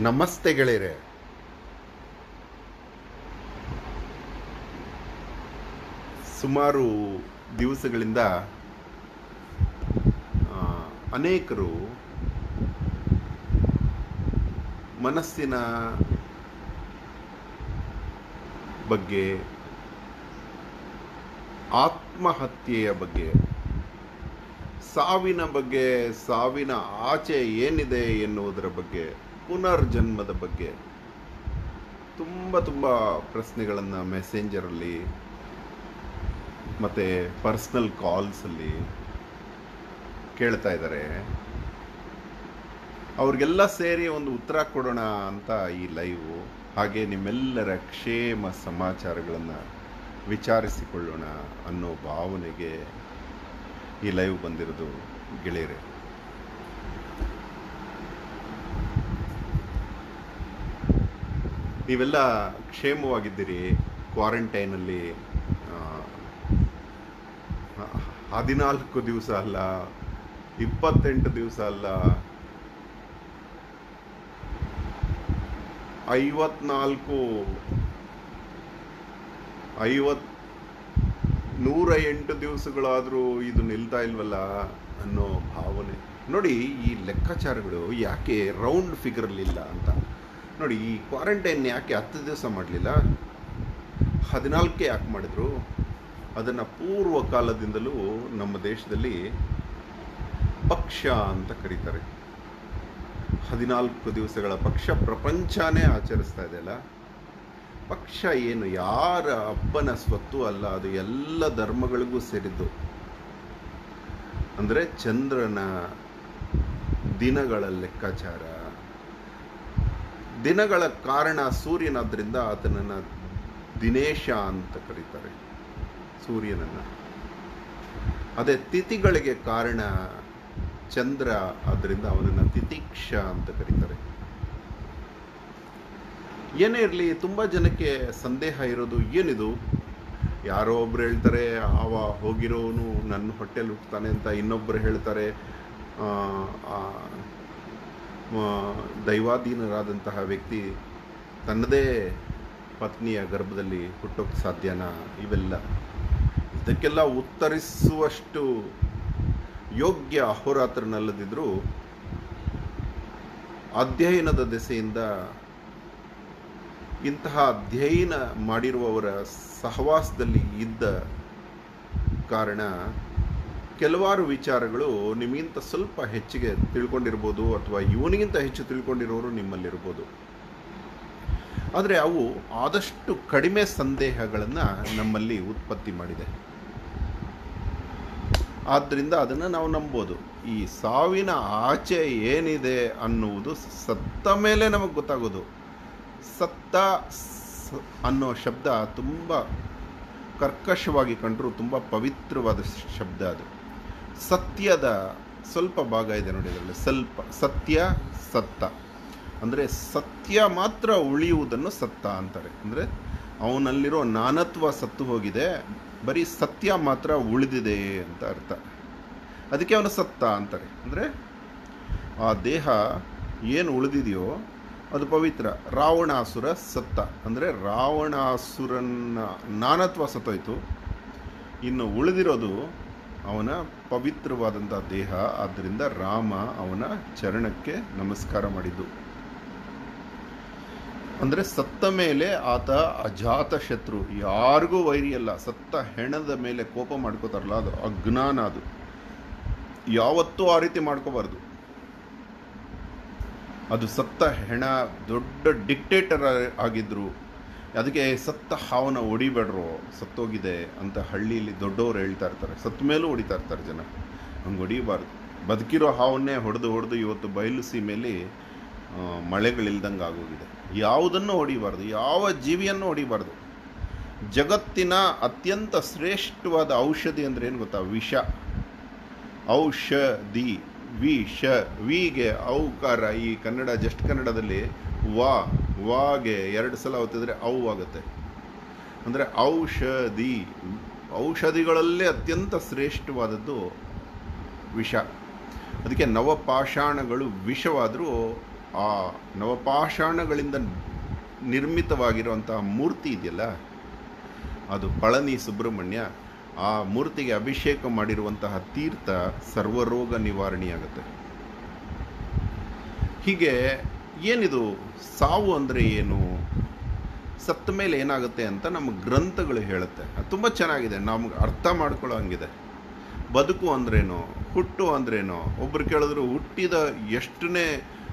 ನಮಸ್ತೆ ಗೆಳೆಯರೆ ಸುಮಾರು ದಿವಸಗಳಿಂದ ಆ, ಅನೇಕರು ಮನಸ್ಸಿನ ಬಗ್ಗೆ ಆತ್ಮಹತ್ಯೆಯ ಬಗ್ಗೆ ಸಾವಿನ ಬಗ್ಗೆ ಸಾವಿನ ಆಚೆ ಏನಿದೆ ಎನ್ನುವುದರ ಬಗ್ಗೆ ಪುನರ್ಜನ್ಮದ ಬಗ್ಗೆ ತುಂಬ ತುಂಬ ಪ್ರಶ್ನೆಗಳನ್ನು ಮೆಸೆಂಜರಲ್ಲಿ ಮತ್ತು ಪರ್ಸ್ನಲ್ ಕಾಲ್ಸಲ್ಲಿ ಕೇಳ್ತಾ ಇದ್ದಾರೆ ಅವ್ರಿಗೆಲ್ಲ ಸೇರಿ ಒಂದು ಉತ್ತರ ಕೊಡೋಣ ಅಂತ ಈ ಲೈವು ಹಾಗೆ ನಿಮ್ಮೆಲ್ಲರ ಕ್ಷೇಮ ಸಮಾಚಾರಗಳನ್ನು ವಿಚಾರಿಸಿಕೊಳ್ಳೋಣ ಅನ್ನೋ ಭಾವನೆಗೆ ಈ ಲೈವ್ ಬಂದಿರೋದು ಗೆಳೆಯರೆ ನೀವೆಲ್ಲ ಕ್ಷೇಮವಾಗಿದ್ದೀರಿ ಕ್ವಾರಂಟೈನಲ್ಲಿ ಹದಿನಾಲ್ಕು ದಿವಸ ಅಲ್ಲ ಇಪ್ಪತ್ತೆಂಟು ದಿವಸ ಅಲ್ಲ ಐವತ್ನಾಲ್ಕು ಐವತ್ ನೂರ ಎಂಟು ದಿವಸಗಳಾದರೂ ಇದು ನಿಲ್ತಾ ಇಲ್ವಲ್ಲ ಅನ್ನೋ ಭಾವನೆ ನೋಡಿ ಈ ಲೆಕ್ಕಾಚಾರಗಳು ಯಾಕೆ ರೌಂಡ್ ಫಿಗರ್ಲಿಲ್ಲ ಅಂತ ನೋಡಿ ಈ ಕ್ವಾರಂಟೈನ್ ಯಾಕೆ ಹತ್ತು ದಿವಸ ಮಾಡಲಿಲ್ಲ ಹದಿನಾಲ್ಕೇ ಯಾಕೆ ಮಾಡಿದ್ರು ಅದನ್ನು ಪೂರ್ವ ಕಾಲದಿಂದಲೂ ನಮ್ಮ ದೇಶದಲ್ಲಿ ಪಕ್ಷ ಅಂತ ಕರೀತಾರೆ ಹದಿನಾಲ್ಕು ದಿವಸಗಳ ಪಕ್ಷ ಪ್ರಪಂಚನೇ ಆಚರಿಸ್ತಾ ಇದೆಯಲ್ಲ ಪಕ್ಷ ಏನು ಯಾರ ಅಪ್ಪನ ಸ್ವತ್ತು ಅಲ್ಲ ಅದು ಎಲ್ಲ ಧರ್ಮಗಳಿಗೂ ಸೇರಿದ್ದು ಅಂದರೆ ಚಂದ್ರನ ದಿನಗಳ ಲೆಕ್ಕಾಚಾರ ದಿನಗಳ ಕಾರಣ ಸೂರ್ಯನಾದ್ರಿಂದ ಆತನನ್ನ ದಿನೇಶ ಅಂತ ಕರೀತಾರೆ ಸೂರ್ಯನನ್ನ ಅದೇ ತಿಥಿಗಳಿಗೆ ಕಾರಣ ಚಂದ್ರ ಆದ್ದರಿಂದ ಅವನನ್ನ ತಿತಿಕ್ಷ ಅಂತ ಕರೀತಾರೆ ಏನೇ ಇರಲಿ ತುಂಬ ಜನಕ್ಕೆ ಸಂದೇಹ ಇರೋದು ಏನಿದು ಯಾರೋ ಒಬ್ರು ಹೇಳ್ತಾರೆ ಆವ ಹೋಗಿರೋನು ನನ್ನ ಹೊಟ್ಟೆಲಿ ಹುಟ್ಟುತ್ತಾನೆ ಅಂತ ಇನ್ನೊಬ್ಬರು ಹೇಳ್ತಾರೆ ಆ, ಆ, ಆ, ದೈವಾಧೀನರಾದಂತಹ ವ್ಯಕ್ತಿ ತನ್ನದೇ ಪತ್ನಿಯ ಗರ್ಭದಲ್ಲಿ ಹುಟ್ಟೋಕ್ಕೆ ಸಾಧ್ಯನಾ ಇವೆಲ್ಲ ಇದಕ್ಕೆಲ್ಲ ಉತ್ತರಿಸುವಷ್ಟು ಯೋಗ್ಯ ಅಹೋರಾತ್ರನಲ್ಲದಿದ್ದರೂ ಅಧ್ಯಯನದ ದೆಸೆಯಿಂದ ಇಂತಹ ಅಧ್ಯಯನ ಮಾಡಿರುವವರ ಸಹವಾಸದಲ್ಲಿ ಇದ್ದ ಕಾರಣ ಕೆಲವಾರು ವಿಚಾರಗಳು ನಿಮಗಿಂತ ಸ್ವಲ್ಪ ಹೆಚ್ಚಿಗೆ ತಿಳ್ಕೊಂಡಿರ್ಬೋದು ಅಥವಾ ಇವನಿಗಿಂತ ಹೆಚ್ಚು ತಿಳ್ಕೊಂಡಿರೋರು ನಿಮ್ಮಲ್ಲಿರ್ಬೋದು ಆದರೆ ಅವು ಆದಷ್ಟು ಕಡಿಮೆ ಸಂದೇಹಗಳನ್ನು ನಮ್ಮಲ್ಲಿ ಉತ್ಪತ್ತಿ ಮಾಡಿದೆ ಆದ್ದರಿಂದ ಅದನ್ನು ನಾವು ನಂಬೋದು ಈ ಸಾವಿನ ಆಚೆ ಏನಿದೆ ಅನ್ನುವುದು ಸತ್ತ ಮೇಲೆ ನಮಗೆ ಗೊತ್ತಾಗೋದು ಸತ್ತ ಸ- ಅನ್ನೋ ಶಬ್ದ ತುಂಬ ಕರ್ಕಶವಾಗಿ ಕಂಡರೂ ತುಂಬ ಪವಿತ್ರವಾದ ಶಬ್ದ ಅದು ಸತ್ಯದ ಸ್ವಲ್ಪ ಭಾಗ ಇದೆ ನೋಡಿ ಅದರಲ್ಲಿ ಸ್ವಲ್ಪ ಸತ್ಯ ಸತ್ತ ಅಂದರೆ ಸತ್ಯ ಮಾತ್ರ ಉಳಿಯುವುದನ್ನು ಸತ್ತ ಅಂತಾರೆ ಅಂದರೆ ಅವನಲ್ಲಿರೋ ನಾನತ್ವ ಸತ್ತು ಹೋಗಿದೆ ಬರೀ ಸತ್ಯ ಮಾತ್ರ ಉಳಿದಿದೆ ಅಂತ ಅರ್ಥ ಅದಕ್ಕೆ ಅವನು ಸತ್ತ ಅಂತಾರೆ ಅಂದರೆ ಆ ದೇಹ ಏನು ಉಳಿದಿದೆಯೋ ಅದು ಪವಿತ್ರ ರಾವಣಾಸುರ ಸತ್ತ ಅಂದರೆ ರಾವಣಾಸುರನ ನಾನತ್ವ ಸತ್ತೋಯ್ತು ಇನ್ನು ಉಳಿದಿರೋದು ಅವನ ಪವಿತ್ರವಾದಂಥ ದೇಹ ಆದ್ದರಿಂದ ರಾಮ ಅವನ ಚರಣಕ್ಕೆ ನಮಸ್ಕಾರ ಮಾಡಿದ್ದು ಅಂದರೆ ಸತ್ತ ಮೇಲೆ ಆತ ಅಜಾತ ಶತ್ರು ಯಾರಿಗೂ ವೈರಿ ಅಲ್ಲ ಸತ್ತ ಹೆಣದ ಮೇಲೆ ಕೋಪ ಮಾಡ್ಕೋತಾರಲ್ಲ ಅದು ಅಜ್ಞಾನ ಅದು ಯಾವತ್ತೂ ಆ ರೀತಿ ಮಾಡ್ಕೋಬಾರ್ದು ಅದು ಸತ್ತ ಹೆಣ ದೊಡ್ಡ ಡಿಕ್ಟೇಟರ್ ಆಗಿದ್ರು ಅದಕ್ಕೆ ಸತ್ತ ಹಾವನ್ನ ಹೊಡಿಬೇಡ್ರು ಸತ್ತೋಗಿದೆ ಅಂತ ಹಳ್ಳಿಯಲ್ಲಿ ದೊಡ್ಡವರು ಹೇಳ್ತಾ ಇರ್ತಾರೆ ಸತ್ತ ಮೇಲೂ ಹೊಡಿತಾ ಇರ್ತಾರೆ ಜನ ಹಂಗೆ ಹೊಡಿಬಾರ್ದು ಬದುಕಿರೋ ಹಾವನ್ನೇ ಹೊಡೆದು ಹೊಡೆದು ಇವತ್ತು ಬಯಲು ಸೀಮೆಯಲ್ಲಿ ಆ, ಮಳೆಗಳಿಲ್ದಂಗೆ ಆಗೋಗಿದೆ ಯಾವುದನ್ನು ಹೊಡಿಬಾರ್ದು ಯಾವ ಜೀವಿಯನ್ನು ಹೊಡಿಬಾರ್ದು ಜಗತ್ತಿನ ಅತ್ಯಂತ ಶ್ರೇಷ್ಠವಾದ ಔಷಧಿ ಅಂದರೆ ಏನು ಗೊತ್ತಾ ವಿಷ ಔಷಧಿ ವಿಷ ವಿಗೆ ಔಕಾರ ಈ ಕನ್ನಡ ಜಸ್ಟ್ ಕನ್ನಡದಲ್ಲಿ ವಾ ವಾಗೆ ಎರಡು ಸಲ ಒತ್ತಿದ್ರೆ ಔ ಆಗುತ್ತೆ ಅಂದರೆ ಔಷಧಿ ಔಷಧಿಗಳಲ್ಲೇ ಅತ್ಯಂತ ಶ್ರೇಷ್ಠವಾದದ್ದು ವಿಷ ಅದಕ್ಕೆ ನವಪಾಷಾಣಗಳು ವಿಷವಾದರೂ ಆ ನವಪಾಷಾಣಗಳಿಂದ ನಿರ್ಮಿತವಾಗಿರುವಂತಹ ಮೂರ್ತಿ ಇದೆಯಲ್ಲ ಅದು ಪಳನಿ ಸುಬ್ರಹ್ಮಣ್ಯ ಆ ಮೂರ್ತಿಗೆ ಅಭಿಷೇಕ ಮಾಡಿರುವಂತಹ ತೀರ್ಥ ಸರ್ವರೋಗ ನಿವಾರಣೆಯಾಗುತ್ತೆ ಹೀಗೆ ಏನಿದು ಸಾವು ಅಂದರೆ ಏನು ಸತ್ತ ಮೇಲೆ ಏನಾಗುತ್ತೆ ಅಂತ ನಮ್ಮ ಗ್ರಂಥಗಳು ಹೇಳುತ್ತೆ ಅದು ತುಂಬ ಚೆನ್ನಾಗಿದೆ ನಮ್ಗೆ ಅರ್ಥ ಮಾಡ್ಕೊಳ್ಳೋ ಹಂಗಿದೆ ಬದುಕು ಅಂದ್ರೇನು ಹುಟ್ಟು ಅಂದ್ರೇನು ಒಬ್ರು ಕೇಳಿದ್ರು ಹುಟ್ಟಿದ ಎಷ್ಟನೇ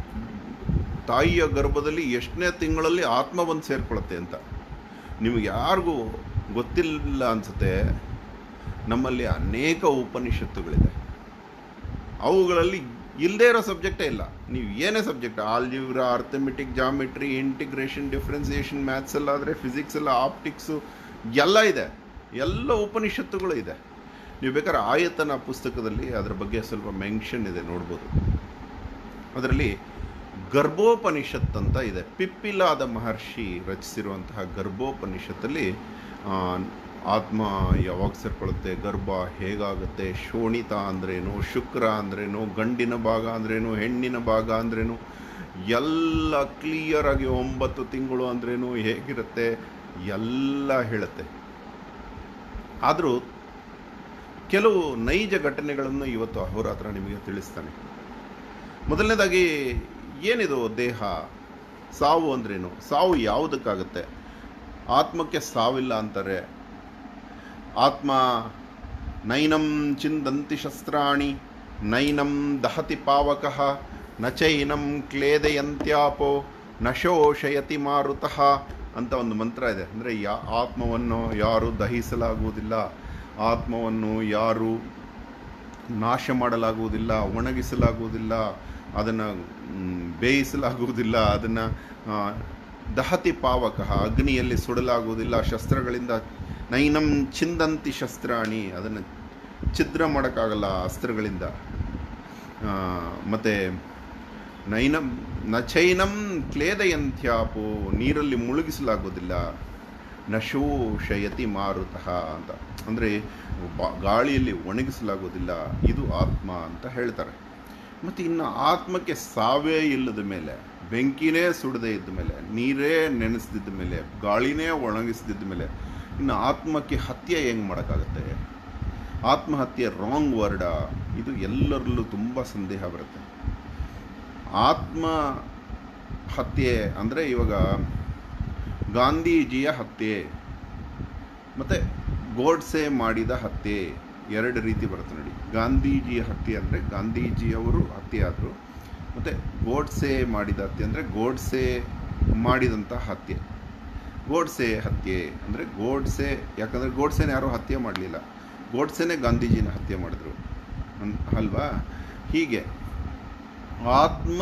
ತಾಯಿಯ ಗರ್ಭದಲ್ಲಿ ಎಷ್ಟನೇ ತಿಂಗಳಲ್ಲಿ ಆತ್ಮ ಬಂದು ಸೇರ್ಕೊಳ್ಳುತ್ತೆ ಅಂತ ನಿಮಗೆ ಯಾರಿಗೂ ಗೊತ್ತಿಲ್ಲ ಅನ್ಸುತ್ತೆ ನಮ್ಮಲ್ಲಿ ಅನೇಕ ಉಪನಿಷತ್ತುಗಳಿದೆ ಅವುಗಳಲ್ಲಿ ಇಲ್ಲದೇ ಇರೋ ಸಬ್ಜೆಕ್ಟೇ ಇಲ್ಲ ನೀವು ಏನೇ subject algebra arithmetic geometry integration differentiation maths ಎಲ್ಲ ಆದರೆ ಫಿಸಿಕ್ಸ್ ಎಲ್ಲ ಆಪ್ಟಿಕ್ಸು ಎಲ್ಲ ಇದೆ ಎಲ್ಲ ಉಪನಿಷತ್ತುಗಳು ಇದೆ ನೀವು ಬೇಕಾದ್ರೆ ಆಯತನ ಪುಸ್ತಕದಲ್ಲಿ ಅದರ ಬಗ್ಗೆ ಸ್ವಲ್ಪ ಮೆನ್ಷನ್ ಇದೆ ನೋಡ್ಬೋದು ಅದರಲ್ಲಿ ಗರ್ಭೋಪನಿಷತ್ ಅಂತ ಇದೆ ಪಿಪ್ಪಿಲಾದ ಮಹರ್ಷಿ ರಚಿಸಿರುವಂತಹ ಗರ್ಭೋಪನಿಷತ್ತಲ್ಲಿ ಆ, ಆತ್ಮ ಯಾವಾಗ ಸೇರ್ಕೊಳ್ಳುತ್ತೆ ಗರ್ಭ ಹೇಗಾಗುತ್ತೆ ಶೋಣಿತ ಅಂದ್ರೇನು ಶುಕ್ರ ಅಂದ್ರೇನು ಗಂಡಿನ ಭಾಗ ಅಂದ್ರೇನು ಹೆಣ್ಣಿನ ಭಾಗ ಅಂದ್ರೇನು ಎಲ್ಲ ಕ್ಲಿಯರ್ ಆಗಿ ಒಂಬತ್ತು ತಿಂಗಳು ಅಂದ್ರೇನು ಹೇಗಿರುತ್ತೆ ಎಲ್ಲ ಹೇಳುತ್ತೆ ಆದರೂ ಕೆಲವು ನೈಜ ಘಟನೆಗಳನ್ನು ಇವತ್ತು ಅಹೋರಾತ್ರ ನಿಮಗೆ ತಿಳಿಸ್ತಾನೆ ಮೊದಲನೇದಾಗಿ ಏನಿದು ದೇಹ ಸಾವು ಅಂದ್ರೇನು ಸಾವು ಯಾವುದಕ್ಕಾಗುತ್ತೆ ಆತ್ಮಕ್ಕೆ ಸಾವಿಲ್ಲ ಅಂತಾರೆ ಆತ್ಮ ನೈನಂ ಚಿಂದಂತಿ ಶಸ್ತ್ರಾಣಿ ನೈನಂ ದಹತಿ ಪಾವಕಃ ನ ಚೈನಂ ಕ್ಲೇದಯಂತ್ಯಾಪೋ ನ ಶೋಷಯತಿ ಮಾರುತಃ ಅಂತ ಒಂದು ಮಂತ್ರ ಇದೆ ಅಂದರೆ ಯಾ ಆತ್ಮವನ್ನು ಯಾರು ದಹಿಸಲಾಗುವುದಿಲ್ಲ ಆತ್ಮವನ್ನು ಯಾರು ನಾಶ ಮಾಡಲಾಗುವುದಿಲ್ಲ ಒಣಗಿಸಲಾಗುವುದಿಲ್ಲ ಅದನ್ನು ಬೇಯಿಸಲಾಗುವುದಿಲ್ಲ ಅದನ್ನು ದಹತಿ ಪಾವಕ ಅಗ್ನಿಯಲ್ಲಿ ಸುಡಲಾಗುವುದಿಲ್ಲ ಶಸ್ತ್ರಗಳಿಂದ ನೈನಂ ಚಿಂದಂತಿ ಶಸ್ತ್ರಾಣಿ ಅದನ್ನು ಛಿದ್ರ ಮಾಡೋಕ್ಕಾಗಲ್ಲ ಅಸ್ತ್ರಗಳಿಂದ ಆ, ಮತ್ತೆ ನೈನಂ ನಚೈನಂ ಕ್ಲೇದಯಂತ್ಯಾಪು ನೀರಲ್ಲಿ ಮುಳುಗಿಸಲಾಗುವುದಿಲ್ಲ ನಶೋಷಯತಿ ಮಾರುತಃ ಅಂತ ಅಂದರೆ ಗಾಳಿಯಲ್ಲಿ ಒಣಗಿಸಲಾಗುವುದಿಲ್ಲ ಇದು ಆತ್ಮ ಅಂತ ಹೇಳ್ತಾರೆ ಮತ್ತು ಇನ್ನು ಆತ್ಮಕ್ಕೆ ಸಾವೇ ಇಲ್ಲದ ಮೇಲೆ ಬೆಂಕಿನೇ ಸುಡದೇ ಇದ್ದ ಮೇಲೆ ನೀರೇ ನೆನೆಸ್ದಿದ್ದ ಮೇಲೆ ಗಾಳಿನೇ ಒಣಗಿಸ್ದಿದ್ದ ಮೇಲೆ ಇನ್ನು ಆತ್ಮಕ್ಕೆ ಹತ್ಯೆ ಹೆಂಗೆ ಮಾಡೋಕ್ಕಾಗತ್ತೆ ಆತ್ಮಹತ್ಯೆ ರಾಂಗ್ ವರ್ಡ ಇದು ಎಲ್ಲರಲ್ಲೂ ತುಂಬ ಸಂದೇಹ ಬರುತ್ತೆ ಆತ್ಮ ಹತ್ಯೆ ಅಂದರೆ ಇವಾಗ ಗಾಂಧೀಜಿಯ ಹತ್ಯೆ ಮತ್ತು ಗೋಡ್ಸೆ ಮಾಡಿದ ಹತ್ಯೆ ಎರಡು ರೀತಿ ಬರುತ್ತೆ ನೋಡಿ ಗಾಂಧೀಜಿಯ ಹತ್ಯೆ ಅಂದರೆ ಗಾಂಧೀಜಿಯವರು ಹತ್ಯೆ ಆದರು ಮತ್ತು ಗೋಡ್ಸೆ ಮಾಡಿದ ಹತ್ಯೆ ಅಂದರೆ ಗೋಡ್ಸೆ ಮಾಡಿದಂಥ ಹತ್ಯೆ ಗೋಡ್ಸೆ ಹತ್ಯೆ ಅಂದರೆ ಗೋಡ್ಸೆ ಯಾಕಂದರೆ ಗೋಡ್ಸೆನ ಯಾರೂ ಹತ್ಯೆ ಮಾಡಲಿಲ್ಲ ಗೋಡ್ಸೆನೇ ಗಾಂಧೀಜಿನ ಹತ್ಯೆ ಮಾಡಿದ್ರು ಅನ್- ಅಲ್ವಾ ಹೀಗೆ ಆತ್ಮ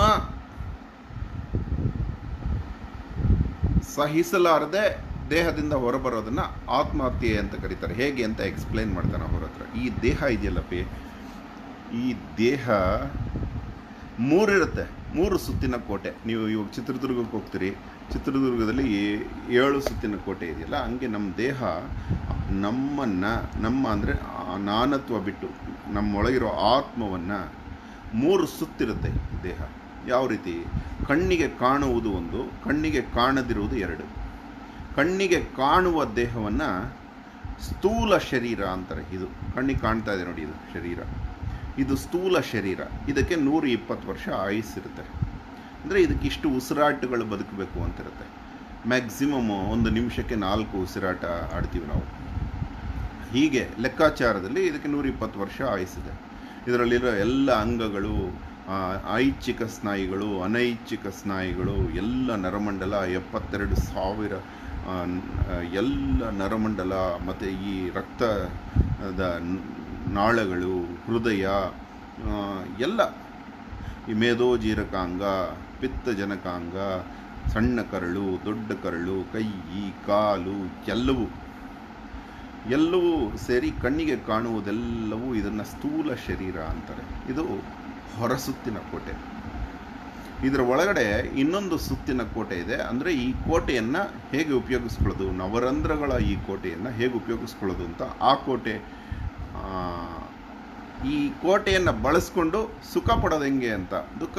ಸಹಿಸಲಾರದೆ ದೇಹದಿಂದ ಹೊರಬರೋದನ್ನ ಆತ್ಮಹತ್ಯೆ ಅಂತ ಕರೀತಾರೆ ಹೇಗೆ ಅಂತ ಎಕ್ಸ್ಪ್ಲೈನ್ ಮಾಡ್ತಾನೆ ಅವ್ರ ಹತ್ರ ಈ ದೇಹ ಇದೆಯಲ್ಲಪ್ಪಿ ಈ ದೇಹ ಮೂರಿರುತ್ತೆ ಮೂರು ಸುತ್ತಿನ ಕೋಟೆ ನೀವು ಇವಾಗ ಚಿತ್ರದುರ್ಗಕ್ಕೆ ಹೋಗ್ತೀರಿ ಚಿತ್ರದುರ್ಗದಲ್ಲಿ ಏ- ಏಳು ಸುತ್ತಿನ ಕೋಟೆ ಇದೆಯಲ್ಲ ಹಂಗೆ ನಮ್ಮ ದೇಹ ನಮ್ಮನ್ನು ನಮ್ಮ ಅಂದರೆ ನಾನತ್ವ ಬಿಟ್ಟು ನಮ್ಮೊಳಗಿರೋ ಆತ್ಮವನ್ನು ಮೂರು ಸುತ್ತಿರುತ್ತೆ ದೇಹ ಯಾವ ರೀತಿ ಕಣ್ಣಿಗೆ ಕಾಣುವುದು ಒಂದು ಕಣ್ಣಿಗೆ ಕಾಣದಿರುವುದು ಎರಡು ಕಣ್ಣಿಗೆ ಕಾಣುವ ದೇಹವನ್ನು ಸ್ಥೂಲ ಶರೀರ ಅಂತಾರೆ ಇದು ಕಣ್ಣಿಗೆ ಕಾಣ್ತಾ ಇದೆ ನೋಡಿ ಇದು ಶರೀರ ಇದು ಸ್ಥೂಲ ಶರೀರ ಇದಕ್ಕೆ ನೂರ ಇಪ್ಪತ್ತು ವರ್ಷ ಆಯುಸ್ಸಿರುತ್ತೆ ಅಂದರೆ ಇದಕ್ಕೆ ಇಷ್ಟು ಉಸಿರಾಟಗಳು ಬದುಕಬೇಕು ಅಂತಿರುತ್ತೆ ಮ್ಯಾಕ್ಸಿಮಮ್ ಒಂದು ನಿಮಿಷಕ್ಕೆ ನಾಲ್ಕು ಉಸಿರಾಟ ಆಡ್ತೀವಿ ನಾವು ಹೀಗೆ ಲೆಕ್ಕಾಚಾರದಲ್ಲಿ ಇದಕ್ಕೆ ನೂರ ಇಪ್ಪತ್ತು ವರ್ಷ ಆಯುಸ್ಸಿದೆ ಇದರಲ್ಲಿರೋ ಎಲ್ಲ ಅಂಗಗಳು ಆ, ಐಚ್ಛಿಕ ಸ್ನಾಯುಗಳು ಅನೈಚ್ಛಿಕ ಸ್ನಾಯುಗಳು ಎಲ್ಲ ನರಮಂಡಲ ಎಪ್ಪತ್ತೆರಡು ಸಾವಿರ ಆ, ನ್- ಆ, ಎಲ್ಲ ನರಮಂಡಲ ಮತ್ತು ಈ ರಕ್ತದ ನ್- ನಾಳಗಳು ಹೃದಯ ಆ, ಎಲ್ಲ ಈ ಮೇಧೋಜೀರಕಾಂಗ ಪಿತ್ತಜನಕಾಂಗ ಸಣ್ಣ ಕರಳು ದೊಡ್ಡ ಕರಳು ಕೈ ಕಾಲು ಎಲ್ಲವೂ ಎಲ್ಲವೂ ಸೇರಿ ಕಣ್ಣಿಗೆ ಕಾಣುವುದೆಲ್ಲವೂ ಇದನ್ನು ಸ್ಥೂಲ ಶರೀರ ಅಂತಾರೆ ಇದು ಹೊರಸುತ್ತಿನ ಕೋಟೆ ಇದರ ಒಳಗಡೆ ಇನ್ನೊಂದು ಸುತ್ತಿನ ಕೋಟೆ ಇದೆ ಅಂದರೆ ಈ ಕೋಟೆಯನ್ನು ಹೇಗೆ ಉಪಯೋಗಿಸ್ಕೊಳ್ಳೋದು ನವರಂಧ್ರಗಳ ಈ ಕೋಟೆಯನ್ನು ಹೇಗೆ ಉಪಯೋಗಿಸ್ಕೊಳ್ಳೋದು ಅಂತ ಆ ಕೋಟೆ ಆ, ಈ ಕೋಟೆಯನ್ನು ಬಳಸ್ಕೊಂಡು ಸುಖ ಪಡೋದು ಹೆಂಗೆ ಅಂತ ದುಃಖ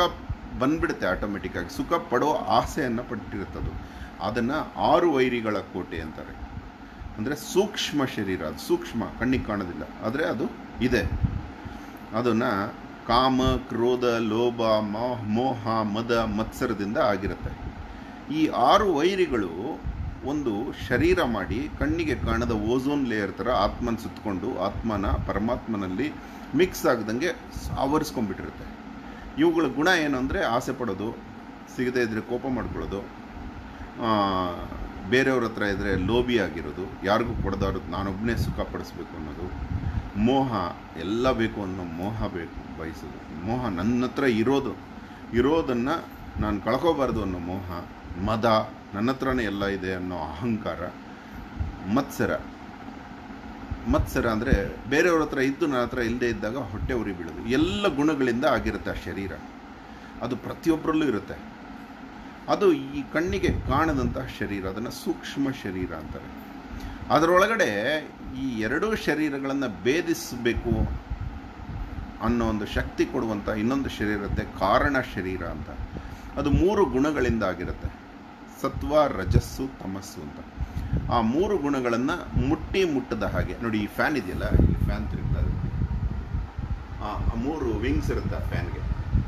ಬಂದ್ಬಿಡುತ್ತೆ ಆಟೋಮೆಟಿಕ್ಕಾಗಿ ಸುಖ ಪಡೋ ಆಸೆಯನ್ನು ಪಟ್ಟಿರುತ್ತದು ಅದನ್ನು ಆರು ವೈರಿಗಳ ಕೋಟೆ ಅಂತಾರೆ ಅಂದರೆ ಸೂಕ್ಷ್ಮ ಶರೀರ ಅದು ಸೂಕ್ಷ್ಮ ಕಣ್ಣಿಗೆ ಕಾಣೋದಿಲ್ಲ ಆದರೆ ಅದು ಇದೆ ಅದನ್ನು ಕಾಮ ಕ್ರೋಧ ಲೋಭ ಮೋಹ ಮೋಹ ಮದ ಮತ್ಸರದಿಂದ ಆಗಿರುತ್ತೆ ಈ ಆರು ವೈರಿಗಳು ಒಂದು ಶರೀರ ಮಾಡಿ ಕಣ್ಣಿಗೆ ಕಾಣದ ಓಝೋನ್ ಲೇಯರ್ ಥರ ಆತ್ಮನ ಸುತ್ತಕೊಂಡು ಆತ್ಮನ ಪರಮಾತ್ಮನಲ್ಲಿ ಮಿಕ್ಸ್ ಆಗದಂಗೆ ಆವರಿಸ್ಕೊಂಡ್ಬಿಟ್ಟಿರುತ್ತೆ ಇವುಗಳ ಗುಣ ಏನು ಅಂದರೆ ಆಸೆ ಪಡೋದು ಸಿಗದೇ ಇದ್ದರೆ ಕೋಪ ಮಾಡ್ಕೊಳ್ಳೋದು ಆ, ಬೇರೆಯವ್ರ ಹತ್ರ ಇದ್ದರೆ ಲೋಭಿ ಆಗಿರೋದು ಯಾರಿಗೂ ಕೊಡದಾರು ನಾನೊಬ್ಬನೇ ಸುಖ ಪಡಿಸ್ಬೇಕು ಅನ್ನೋದು ಮೋಹ ಎಲ್ಲ ಬೇಕು ಅನ್ನೋ ಮೋಹ ಬೇಕು ಬಯಸೋದು ಮೋಹ ನನ್ನ ಹತ್ರ ಇರೋದು ಇರೋದನ್ನು ನಾನು ಕಳ್ಕೋಬಾರ್ದು ಅನ್ನೋ ಮೋಹ ಮದ ನನ್ನ ಹತ್ರನೇ ಎಲ್ಲ ಇದೆ ಅನ್ನೋ ಅಹಂಕಾರ ಮತ್ಸರ ಮತ್ಸರ ಅಂದರೆ ಬೇರೆಯವ್ರ ಹತ್ರ ಇದ್ದು ನನ್ನ ಹತ್ರ ಇಲ್ಲದೆ ಇದ್ದಾಗ ಹೊಟ್ಟೆ ಉರಿ ಬೀಳೋದು ಎಲ್ಲ ಗುಣಗಳಿಂದ ಆಗಿರುತ್ತೆ ಆ ಶರೀರ ಅದು ಪ್ರತಿಯೊಬ್ಬರಲ್ಲೂ ಇರುತ್ತೆ ಅದು ಈ ಕಣ್ಣಿಗೆ ಕಾಣದಂತಹ ಶರೀರ ಅದನ್ನು ಸೂಕ್ಷ್ಮ ಶರೀರ ಅಂತಾರೆ ಅದರೊಳಗಡೆ ಈ ಎರಡೂ ಶರೀರಗಳನ್ನು ಭೇದಿಸಬೇಕು ಅನ್ನೋ ಒಂದು ಶಕ್ತಿ ಕೊಡುವಂಥ ಇನ್ನೊಂದು ಶರೀರ ಇರುತ್ತೆ ಕಾರಣ ಶರೀರ ಅಂತ ಅದು ಮೂರು ಗುಣಗಳಿಂದ ಆಗಿರುತ್ತೆ ಸತ್ವ ರಜಸ್ಸು ತಮಸ್ಸು ಅಂತ ಆ ಮೂರು ಗುಣಗಳನ್ನು ಮುಟ್ಟಿ ಮುಟ್ಟದ ಹಾಗೆ ನೋಡಿ ಈ ಫ್ಯಾನ್ ಇದೆಯಲ್ಲ ಈ ಫ್ಯಾನ್ ತಿರುಗ್ತಾ ಇದೆ ಆ ಆ ಮೂರು ವಿಂಗ್ಸ್ ಇರುತ್ತೆ ಆ ಫ್ಯಾನ್ಗೆ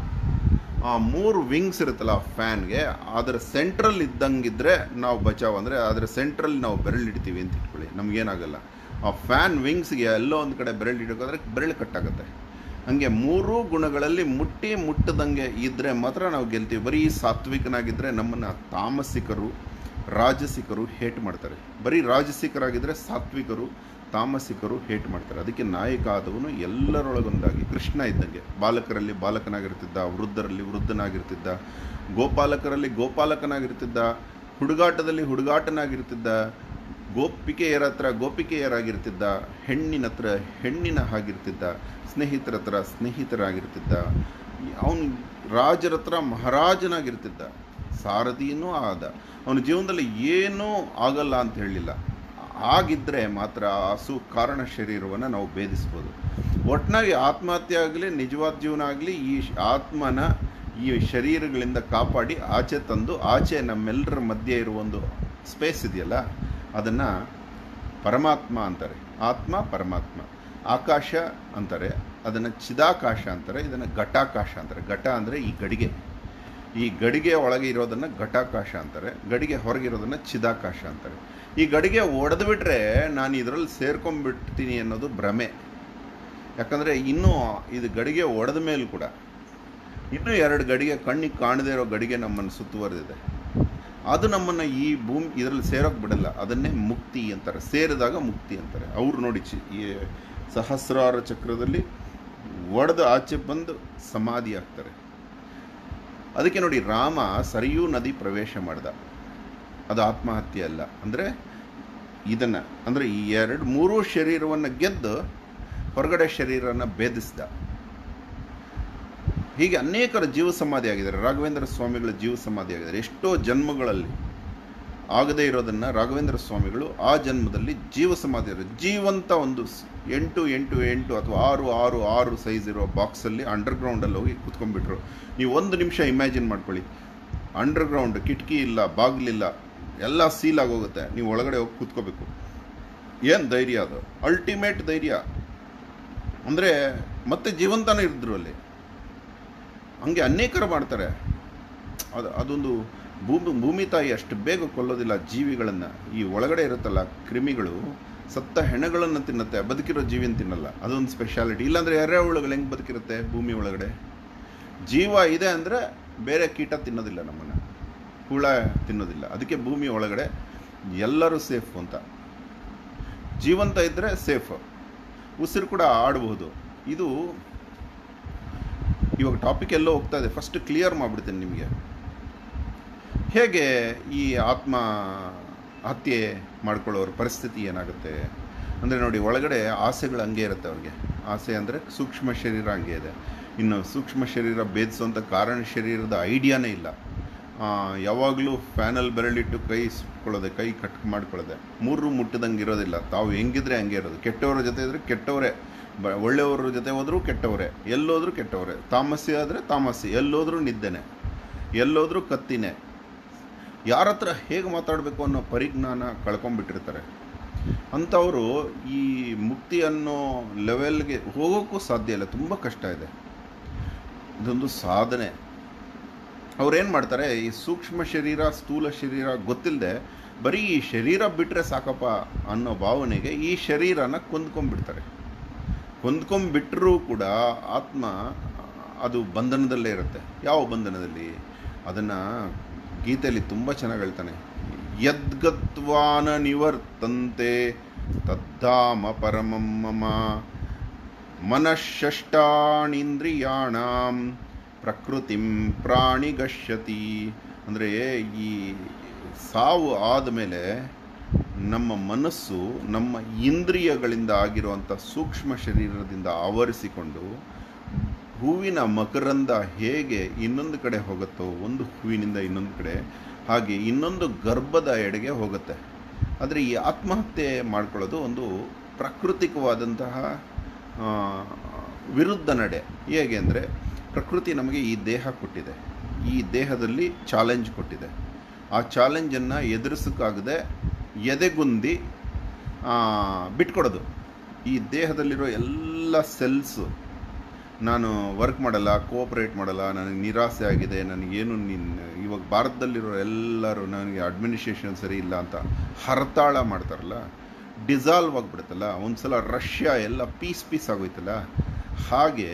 ಆ ಮೂರು ವಿಂಗ್ಸ್ ಇರುತ್ತಲ್ಲ ಆ ಫ್ಯಾನ್ಗೆ ಅದರ ಸೆಂಟ್ರಲ್ ಇದ್ದಂಗಿದ್ರೆ ನಾವು ಬಚಾವ್ ಅಂದರೆ ಅದರ ಸೆಂಟ್ರಲ್ ನಾವು ಬೆರಳಿಡ್ತೀವಿ ಅಂತ ಇಟ್ಕೊಳ್ಳಿ ನಮಗೇನಾಗಲ್ಲ ಆ ಫ್ಯಾನ್ ವಿಂಗ್ಸ್ಗೆ ಎಲ್ಲೋ ಒಂದು ಕಡೆ ಬೆರಳು ಇಡೋಕ್ಕಾದ್ರೆ ಬೆರಳು ಕಟ್ಟಾಗುತ್ತೆ ಹಂಗೆ ಮೂರೂ ಗುಣಗಳಲ್ಲಿ ಮುಟ್ಟಿ ಮುಟ್ಟದಂಗೆ ಇದ್ದರೆ ಮಾತ್ರ ನಾವು ಗೆಲ್ತೀವಿ ಬರೀ ಸಾತ್ವಿಕನಾಗಿದ್ದರೆ ನಮ್ಮನ್ನು ತಾಮಸಿಕರು ರಾಜಸಿಕರು ಹೇಟ್ ಮಾಡ್ತಾರೆ ಬರೀ ರಾಜಸಿಕರಾಗಿದ್ದರೆ ಸಾತ್ವಿಕರು ತಾಮಸಿಕರು ಹೇಟ್ ಮಾಡ್ತಾರೆ ಅದಕ್ಕೆ ನಾಯಕ ಆದವನು ಎಲ್ಲರೊಳಗೊಂದಾಗಿ ಕೃಷ್ಣ ಇದ್ದಂಗೆ ಬಾಲಕರಲ್ಲಿ ಬಾಲಕನಾಗಿರ್ತಿದ್ದ ವೃದ್ಧರಲ್ಲಿ ವೃದ್ಧನಾಗಿರ್ತಿದ್ದ ಗೋಪಾಲಕರಲ್ಲಿ ಗೋಪಾಲಕನಾಗಿರ್ತಿದ್ದ ಹುಡುಗಾಟದಲ್ಲಿ ಹುಡುಗಾಟನಾಗಿರ್ತಿದ್ದ ಗೋಪಿಕೆಯರ ಹತ್ರ ಗೋಪಿಕೆಯರಾಗಿರ್ತಿದ್ದ ಹೆಣ್ಣಿನ ಹತ್ರ ಹೆಣ್ಣಿನ ಹಾಗಿರ್ತಿದ್ದ ಸ್ನೇಹಿತರ ಹತ್ರ ಸ್ನೇಹಿತರಾಗಿರ್ತಿದ್ದ ಅವನು ರಾಜರ ಹತ್ರ ಮಹಾರಾಜನಾಗಿರ್ತಿದ್ದ ಸಾರಥಿಯೂ ಆದ ಅವನ ಜೀವನದಲ್ಲಿ ಏನೂ ಆಗಲ್ಲ ಅಂತ ಹೇಳಲಿಲ್ಲ ಆಗಿದ್ದರೆ ಮಾತ್ರ ಆ ಸು ಕಾರಣ ಶರೀರವನ್ನು ನಾವು ಭೇದಿಸ್ಬೋದು ಒಟ್ಟಿನಾಗಿ ಆತ್ಮಹತ್ಯೆ ಆಗಲಿ ನಿಜವಾದ ಜೀವನ ಆಗಲಿ ಈ ಶ್- ಆತ್ಮನ ಈ ಶರೀರಗಳಿಂದ ಕಾಪಾಡಿ ಆಚೆ ತಂದು ಆಚೆ ನಮ್ಮೆಲ್ಲರ ಮಧ್ಯೆ ಇರುವ ಒಂದು ಸ್ಪೇಸ್ ಇದೆಯಲ್ಲ ಅದನ್ನು ಪರಮಾತ್ಮ ಅಂತಾರೆ ಆತ್ಮ ಪರಮಾತ್ಮ ಆಕಾಶ ಅಂತಾರೆ ಅದನ್ನು ಚಿದಾಕಾಶ ಅಂತಾರೆ ಇದನ್ನು ಘಟಾಕಾಶ ಅಂತಾರೆ ಘಟ ಅಂದರೆ ಈ ಗಡಿಗೆ ಈ ಗಡಿಗೆ ಒಳಗೆ ಇರೋದನ್ನು ಘಟಾಕಾಶ ಅಂತಾರೆ ಗಡಿಗೆ ಹೊರಗಿರೋದನ್ನು ಚಿದಾಕಾಶ ಅಂತಾರೆ ಈ ಗಡಿಗೆ ಒಡೆದು ಬಿಟ್ರೆ ನಾನು ಇದರಲ್ಲಿ ಸೇರ್ಕೊಂಡ್ಬಿಡ್ತೀನಿ ಅನ್ನೋದು ಭ್ರಮೆ ಯಾಕಂದರೆ ಇನ್ನೂ ಇದು ಗಡಿಗೆ ಒಡೆದ ಮೇಲೂ ಕೂಡ ಇನ್ನೂ ಎರಡು ಗಡಿಗೆ ಕಣ್ಣಿಗೆ ಕಾಣದೇ ಇರೋ ಗಡಿಗೆ ನಮ್ಮನ್ನು ಸುತ್ತುವರೆದಿದೆ ಅದು ನಮ್ಮನ್ನು ಈ ಭೂಮಿ ಇದರಲ್ಲಿ ಸೇರೋಕೆ ಬಿಡಲ್ಲ ಅದನ್ನೇ ಮುಕ್ತಿ ಅಂತಾರೆ ಸೇರಿದಾಗ ಮುಕ್ತಿ ಅಂತಾರೆ ಅವ್ರು ನೋಡಿ ಚಿ ಈ ಸಹಸ್ರಾರ ಚಕ್ರದಲ್ಲಿ ಒಡೆದು ಆಚೆ ಬಂದು ಸಮಾಧಿ ಆಗ್ತಾರೆ ಅದಕ್ಕೆ ನೋಡಿ ರಾಮ ಸರಿಯೂ ನದಿ ಪ್ರವೇಶ ಮಾಡ್ದ ಅದು ಆತ್ಮಹತ್ಯೆ ಅಲ್ಲ ಅಂದರೆ ಇದನ್ನು ಅಂದರೆ ಈ ಎರಡು ಮೂರೂ ಶರೀರವನ್ನು ಗೆದ್ದು ಹೊರಗಡೆ ಶರೀರನ ಭೇದಿಸ್ದ ಹೀಗೆ ಅನೇಕರ ಜೀವ ಸಮಾಧಿ ಆಗಿದ್ದಾರೆ ರಾಘವೇಂದ್ರ ಸ್ವಾಮಿಗಳ ಜೀವ ಸಮಾಧಿ ಆಗಿದ್ದಾರೆ ಎಷ್ಟೋ ಜನ್ಮಗಳಲ್ಲಿ ಆಗದೇ ಇರೋದನ್ನು ರಾಘವೇಂದ್ರ ಸ್ವಾಮಿಗಳು ಆ ಜನ್ಮದಲ್ಲಿ ಜೀವ ಸಮಾಧಿ ಆಗಿದ್ದಾರೆ. ಜೀವಂತ ಒಂದು ಸ್- ಎಂಟು ಎಂಟು ಎಂಟು ಅಥವಾ ಆರು ಆರು ಆರು ಸೈಜ್ ಇರೋ ಬಾಕ್ಸಲ್ಲಿ ಅಂಡರ್ಗ್ರೌಂಡಲ್ಲಿ ಹೋಗಿ ಕುತ್ಕೊಂಡ್ಬಿಟ್ರು ನೀವು ಒಂದು ನಿಮಿಷ ಇಮ್ಯಾಜಿನ್ ಮಾಡ್ಕೊಳ್ಳಿ ಅಂಡರ್ಗ್ರೌಂಡ್ ಕಿಟಕಿ ಇಲ್ಲ ಬಾಗಿಲಿಲ್ಲ ಎಲ್ಲ ಸೀಲ್ ಆಗೋಗುತ್ತೆ ನೀವು ಒಳಗಡೆ ಹೋಗಿ ಕೂತ್ಕೋಬೇಕು ಏನು ಧೈರ್ಯ ಅದು ಅಲ್ಟಿಮೇಟ್ ಧೈರ್ಯ ಅಂದರೆ ಮತ್ತೆ ಜೀವಂತನೇ ಇದ್ರು ಅಲ್ಲಿ ಹಂಗೆ ಅನೇಕರು ಮಾಡ್ತಾರೆ ಅದು ಅದೊಂದು ಭೂಮಿ ಭೂಮಿ ತಾಯಿ ಅಷ್ಟು ಬೇಗ ಕೊಲ್ಲೋದಿಲ್ಲ ಜೀವಿಗಳನ್ನು ಈ ಒಳಗಡೆ ಇರುತ್ತಲ್ಲ ಕ್ರಿಮಿಗಳು ಸತ್ತ ಹೆಣಗಳನ್ನು ತಿನ್ನುತ್ತೆ ಬದುಕಿರೋ ಜೀವಿನ ತಿನ್ನಲ್ಲ ಅದೊಂದು ಸ್ಪೆಷಾಲಿಟಿ ಇಲ್ಲಾಂದರೆ ಎರೆಹುಳುಗಳು ಹೆಂಗೆ ಬದುಕಿರುತ್ತೆ ಭೂಮಿ ಒಳಗಡೆ ಜೀವ ಇದೆ ಅಂದರೆ ಬೇರೆ ಕೀಟ ತಿನ್ನೋದಿಲ್ಲ ನಮ್ಮನ್ನು ಹುಳ ತಿನ್ನೋದಿಲ್ಲ ಅದಕ್ಕೆ ಭೂಮಿ ಒಳಗಡೆ ಎಲ್ಲರೂ ಸೇಫ್ ಅಂತ ಜೀವಂತ ಇದ್ದರೆ ಸೇಫ್ ಉಸಿರು ಕೂಡ ಆಡಬಹುದು ಇದು ಇವಾಗ ಟಾಪಿಕ್ ಎಲ್ಲೋ ಹೋಗ್ತಾ ಇದೆ ಫಸ್ಟ್ ಕ್ಲಿಯರ್ ಮಾಡಿಬಿಡ್ತೇನೆ ನಿಮಗೆ ಹೇಗೆ ಈ ಆತ್ಮ ಹತ್ಯೆ ಮಾಡ್ಕೊಳ್ಳೋರ ಪರಿಸ್ಥಿತಿ ಏನಾಗುತ್ತೆ ಅಂದರೆ ನೋಡಿ ಒಳಗಡೆ ಆಸೆಗಳು ಹಂಗೆ ಇರುತ್ತೆ ಅವ್ರಿಗೆ ಆಸೆ ಅಂದರೆ ಸೂಕ್ಷ್ಮ ಶರೀರ ಹಂಗೆ ಇದೆ ಇನ್ನು ಸೂಕ್ಷ್ಮ ಶರೀರ ಭೇದಿಸುವಂಥ ಕಾರಣ ಶರೀರದ ಐಡಿಯಾನೇ ಇಲ್ಲ ಯಾವಾಗಲೂ ಫ್ಯಾನಲ್ಲಿ ಬೆರಳಿಟ್ಟು ಕೈ ಸುಟ್ಕೊಳ್ಳೋದೆ ಕೈ ಕಟ್ ಮಾಡ್ಕೊಳ್ಳೋದೆ ಮೂರು ಮುಟ್ಟದಂಗೆ ಇರೋದಿಲ್ಲ ತಾವು ಹೆಂಗಿದ್ರೆ ಹಂಗೆ ಇರೋದು ಕೆಟ್ಟವರ ಜೊತೆ ಇದ್ರೆ ಕೆಟ್ಟವರೇ ಬ ಒಳ್ಳೆಯವ್ರ ಜೊತೆ ಹೋದರೂ ಕೆಟ್ಟವರೇ ಎಲ್ಲೋದ್ರೂ ಕೆಟ್ಟವರೇ ತಾಮಸ್ಯ ಆದರೆ ತಾಮಸ್ಯ ಎಲ್ಲೋದ್ರೂ ನಿದ್ದೆನೆ ಎಲ್ಲೋದ್ರೂ ಕತ್ತಿನೇ ಯಾರ ಹತ್ರ ಹೇಗೆ ಮಾತಾಡಬೇಕು ಅನ್ನೋ ಪರಿಜ್ಞಾನ ಕಳ್ಕೊಂಡ್ಬಿಟ್ಟಿರ್ತಾರೆ ಅಂಥವರು ಈ ಮುಕ್ತಿ ಅನ್ನೋ ಲೆವೆಲ್ಗೆ ಹೋಗೋಕ್ಕೂ ಸಾಧ್ಯ ಇಲ್ಲ ತುಂಬ ಕಷ್ಟ ಇದೆ ಇದೊಂದು ಸಾಧನೆ ಅವ್ರೇನು ಮಾಡ್ತಾರೆ ಈ ಸೂಕ್ಷ್ಮ ಶರೀರ ಸ್ಥೂಲ ಶರೀರ ಗೊತ್ತಿಲ್ಲದೆ ಬರೀ ಈ ಶರೀರ ಬಿಟ್ಟರೆ ಸಾಕಪ್ಪ ಅನ್ನೋ ಭಾವನೆಗೆ ಈ ಶರೀರನ ಕೊಂದ್ಕೊಂಡ್ಬಿಡ್ತಾರೆ ಕೊಂದ್ಕೊಂಡ್ಬಿಟ್ರೂ ಕೂಡ ಆತ್ಮ ಅದು ಬಂಧನದಲ್ಲೇ ಇರುತ್ತೆ ಯಾವ ಬಂಧನದಲ್ಲಿ ಅದನ್ನು ಗೀತೆಯಲ್ಲಿ ತುಂಬ ಚೆನ್ನಾಗಿ ಹೇಳ್ತಾನೆ ಯದ್ಗತ್ವಾನ ನಿವರ್ತಂತೆ ತದ್ದಾಮ ಪರಮಂ ಮಮ ಮನಃಷ್ಟಾಣೀಂದ್ರಿಯಾಣಂ ಪ್ರಕೃತಿಂ ಪ್ರಾಣಿಗಶ್ಯತಿ ಅಂದರೆ ಈ ಸಾವು ಆದಮೇಲೆ ನಮ್ಮ ಮನಸ್ಸು ನಮ್ಮ ಇಂದ್ರಿಯಗಳಿಂದ ಆಗಿರುವಂಥ ಸೂಕ್ಷ್ಮ ಶರೀರದಿಂದ ಆವರಿಸಿಕೊಂಡು ಹೂವಿನ ಮಕರಂದ ಹೇಗೆ ಇನ್ನೊಂದು ಕಡೆ ಹೋಗುತ್ತೋ ಒಂದು ಹೂವಿನಿಂದ ಇನ್ನೊಂದು ಕಡೆ ಹಾಗೆ ಇನ್ನೊಂದು ಗರ್ಭದ ಎಡೆಗೆ ಹೋಗುತ್ತೆ ಆದರೆ ಈ ಆತ್ಮಹತ್ಯೆ ಮಾಡ್ಕೊಳ್ಳೋದು ಒಂದು ಪ್ರಾಕೃತಿಕವಾದಂತಹ ಆ, ವಿರುದ್ಧ ನಡೆ ಹೇಗೆ ಅಂದರೆ ಪ್ರಕೃತಿ ನಮಗೆ ಈ ದೇಹ ಕೊಟ್ಟಿದೆ ಈ ದೇಹದಲ್ಲಿ ಚಾಲೆಂಜ್ ಕೊಟ್ಟಿದೆ ಆ ಚಾಲೆಂಜನ್ನು ಎದುರಿಸೋಕ್ಕಾಗದೆ ಎದೆಗುಂದಿ ಆ, ಬಿಟ್ಕೊಡೋದು ಈ ದೇಹದಲ್ಲಿರೋ ಎಲ್ಲ ಸೆಲ್ಸು ನಾನು ವರ್ಕ್ ಮಾಡಲ್ಲ ಕೋಆಪ್ರೇಟ್ ಮಾಡಲ್ಲ ನನಗೆ ನಿರಾಸೆ ಆಗಿದೆ ನನಗೇನು ನಿನ್ನ ಇವಾಗ ಭಾರತದಲ್ಲಿರೋ ಎಲ್ಲರೂ ನನಗೆ ಅಡ್ಮಿನಿಸ್ಟ್ರೇಷನ್ ಸರಿ ಇಲ್ಲ ಅಂತ ಹರತಾಳ ಮಾಡ್ತಾರಲ್ಲ ಡಿಸಾಲ್ವ್ ಆಗಿಬಿಡುತ್ತಲ್ಲ ಒಂದ್ಸಲ ರಷ್ಯಾ ಎಲ್ಲ ಪೀಸ್ ಪೀಸ್ ಆಗೋಯ್ತಲ್ಲ ಹಾಗೆ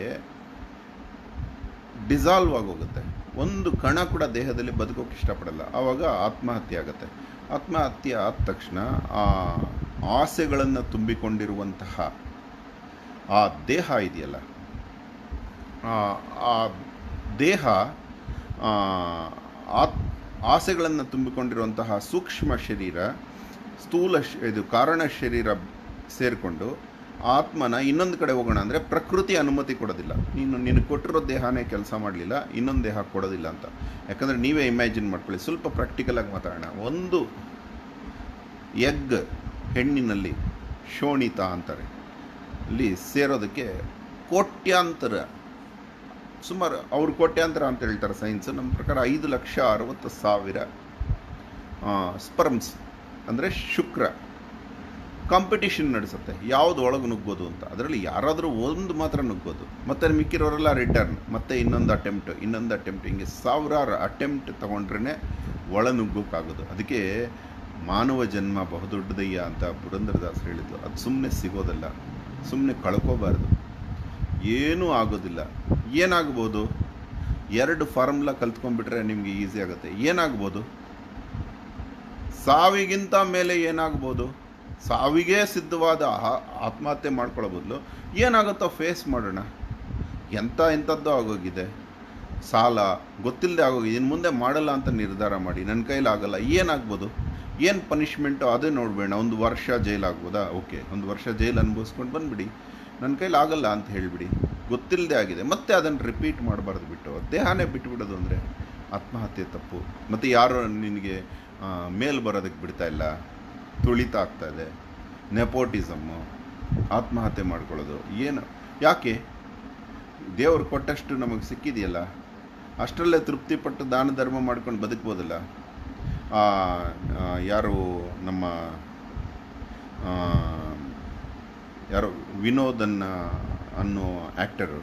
ಡಿಸಾಲ್ವ್ ಆಗೋಗುತ್ತೆ ಒಂದು ಕಣ ಕೂಡ ದೇಹದಲ್ಲಿ ಬದುಕೋಕೆ ಇಷ್ಟಪಡಲ್ಲ ಆವಾಗ ಆತ್ಮಹತ್ಯೆ ಆಗುತ್ತೆ ಆತ್ಮಹತ್ಯೆ ಆದ ತಕ್ಷಣ ಆ ಆಸೆಗಳನ್ನು ತುಂಬಿಕೊಂಡಿರುವಂತಹ ಆ ದೇಹ ಇದೆಯಲ್ಲ ಆ- ಆ ದೇಹ ಆ, ಆತ್ ಆಸೆಗಳನ್ನು ತುಂಬಿಕೊಂಡಿರುವಂತಹ ಸೂಕ್ಷ್ಮ ಶರೀರ ಸ್ಥೂಲ ಶ- ಇದು ಕಾರಣ ಶರೀರ ಸೇರಿಕೊಂಡು ಆತ್ಮನ ಇನ್ನೊಂದು ಕಡೆ ಹೋಗೋಣ ಅಂದರೆ ಪ್ರಕೃತಿ ಅನುಮತಿ ಕೊಡೋದಿಲ್ಲ ನೀನು ನಿನಗೆ ಕೊಟ್ಟಿರೋ ದೇಹನೇ ಕೆಲಸ ಮಾಡಲಿಲ್ಲ ಇನ್ನೊಂದು ದೇಹ ಕೊಡೋದಿಲ್ಲ ಅಂತ ಯಾಕಂದರೆ ನೀವೇ ಇಮ್ಯಾಜಿನ್ ಮಾಡ್ಕೊಳ್ಳಿ ಸ್ವಲ್ಪ ಪ್ರಾಕ್ಟಿಕಲ್ ಆಗಿ ಮಾತಾಡೋಣ ಒಂದು ಎಗ್ ಹೆಣ್ಣಿನಲ್ಲಿ ಶೋಣಿತ ಅಂತಾರೆ ಅಲ್ಲಿ ಸೇರೋದಕ್ಕೆ ಕೋಟ್ಯಾಂತರ ಸುಮಾರು ಅವ್ರು ಕೋಟ್ಯಾಂತರ ಅಂತ ಹೇಳ್ತಾರೆ ಸೈನ್ಸ್ ನಮ್ಮ ಪ್ರಕಾರ ಐದು ಲಕ್ಷ ಅರವತ್ತು ಸಾವಿರ ಸ್ಪರ್ಮ್ಸ್ ಅಂದರೆ ಶುಕ್ರ ಕಾಂಪಿಟಿಷನ್ ನಡೆಸುತ್ತೆ ಯಾವುದು ಒಳಗೆ ನುಗ್ಗೋದು ಅಂತ ಅದರಲ್ಲಿ ಯಾರಾದರೂ ಒಂದು ಮಾತ್ರ ನುಗ್ಗೋದು ಮತ್ತು ಮಿಕ್ಕಿರೋರೆಲ್ಲ ರಿಟರ್ನ್ ಮತ್ತೆ ಇನ್ನೊಂದು ಅಟೆಂಪ್ಟ್ ಇನ್ನೊಂದು ಅಟೆಂಪ್ಟ್ ಹಿಂಗೆ ಸಾವಿರಾರು ಅಟೆಂಪ್ಟ್ ತೊಗೊಂಡ್ರೇ ಒಳ ನುಗ್ಗೋಕ್ಕಾಗೋದು ಅದಕ್ಕೆ ಮಾನವ ಜನ್ಮ ಬಹುದೊಡ್ಡದಯ್ಯ ಅಂತ ಪುರಂದರದಾಸ್ ಹೇಳಿದ್ದು ಅದು ಸುಮ್ಮನೆ ಸಿಗೋದಲ್ಲ ಸುಮ್ಮನೆ ಕಳ್ಕೋಬಾರ್ದು ಏನೂ ಆಗೋದಿಲ್ಲ ಏನಾಗ್ಬೋದು ಎರಡು ಫಾರ್ಮುಲಾ ಕಲ್ತ್ಕೊಂಡ್ಬಿಟ್ರೆ ನಿಮಗೆ ಈಸಿ ಆಗುತ್ತೆ ಏನಾಗ್ಬೋದು ಸಾವಿಗಿಂತ ಮೇಲೆ ಏನಾಗ್ಬೋದು ಸಾವಿಗೆ ಸಿದ್ಧವಾದ ಆ- ಆತ್ಮಹತ್ಯೆ ಮಾಡ್ಕೊಳ್ಳೋ ಬದಲು ಏನಾಗುತ್ತೋ ಫೇಸ್ ಮಾಡೋಣ ಎಂಥ ಎಂಥದ್ದು ಆಗೋಗಿದೆ ಸಾಲ ಗೊತ್ತಿಲ್ಲದೆ ಆಗೋಗಿದೆ ಇನ್ನು ಮುಂದೆ ಮಾಡಲ್ಲ ಅಂತ ನಿರ್ಧಾರ ಮಾಡಿ ನನ್ನ ಕೈಲಿ ಆಗಲ್ಲ ಏನಾಗ್ಬೋದು ಏನು ಪನಿಷ್ಮೆಂಟು ಅದೇ ನೋಡಬೇಡ ಒಂದು ವರ್ಷ ಜೈಲಾಗ್ಬೋದಾ ಓಕೆ ಒಂದು ವರ್ಷ ಜೈಲು ಅನುಭವಿಸ್ಕೊಂಡು ಬಂದ್ಬಿಡಿ ನನ್ನ ಕೈಲಿ ಆಗಲ್ಲ ಅಂತ ಹೇಳಿಬಿಡಿ ಗೊತ್ತಿಲ್ಲದೆ ಆಗಿದೆ ಮತ್ತೆ ಅದನ್ನು ರಿಪೀಟ್ ಮಾಡಬಾರ್ದು ಬಿಟ್ಟು ದೇಹನೇ ಬಿಟ್ಬಿಡೋದು ಅಂದರೆ ಆತ್ಮಹತ್ಯೆ ತಪ್ಪು ಮತ್ತು ಯಾರು ನಿನಗೆ ಆ, ಮೇಲ್ ಬರೋದಕ್ಕೆ ಬಿಡ್ತಾ ಇಲ್ಲ ತುಳಿತ ಆಗ್ತಾ ಇದೆ ನೆಪೋಟಿಸಮ್ಮು ಆತ್ಮಹತ್ಯೆ ಮಾಡ್ಕೊಳ್ಳೋದು ಏನು ಯಾಕೆ ದೇವ್ರು ಕೊಟ್ಟಷ್ಟು ನಮಗೆ ಸಿಕ್ಕಿದೆಯಲ್ಲ ಅಷ್ಟರಲ್ಲೇ ತೃಪ್ತಿಪಟ್ಟು ದಾನ ಧರ್ಮ ಮಾಡ್ಕೊಂಡು ಬದುಕ್ಬೋದಲ್ಲ ಆ, ಆ, ಯಾರು ನಮ್ಮ ಆ, ಯಾರು ವಿನೋದನ್ನ ಅನ್ನೋ ಆ್ಯಕ್ಟರು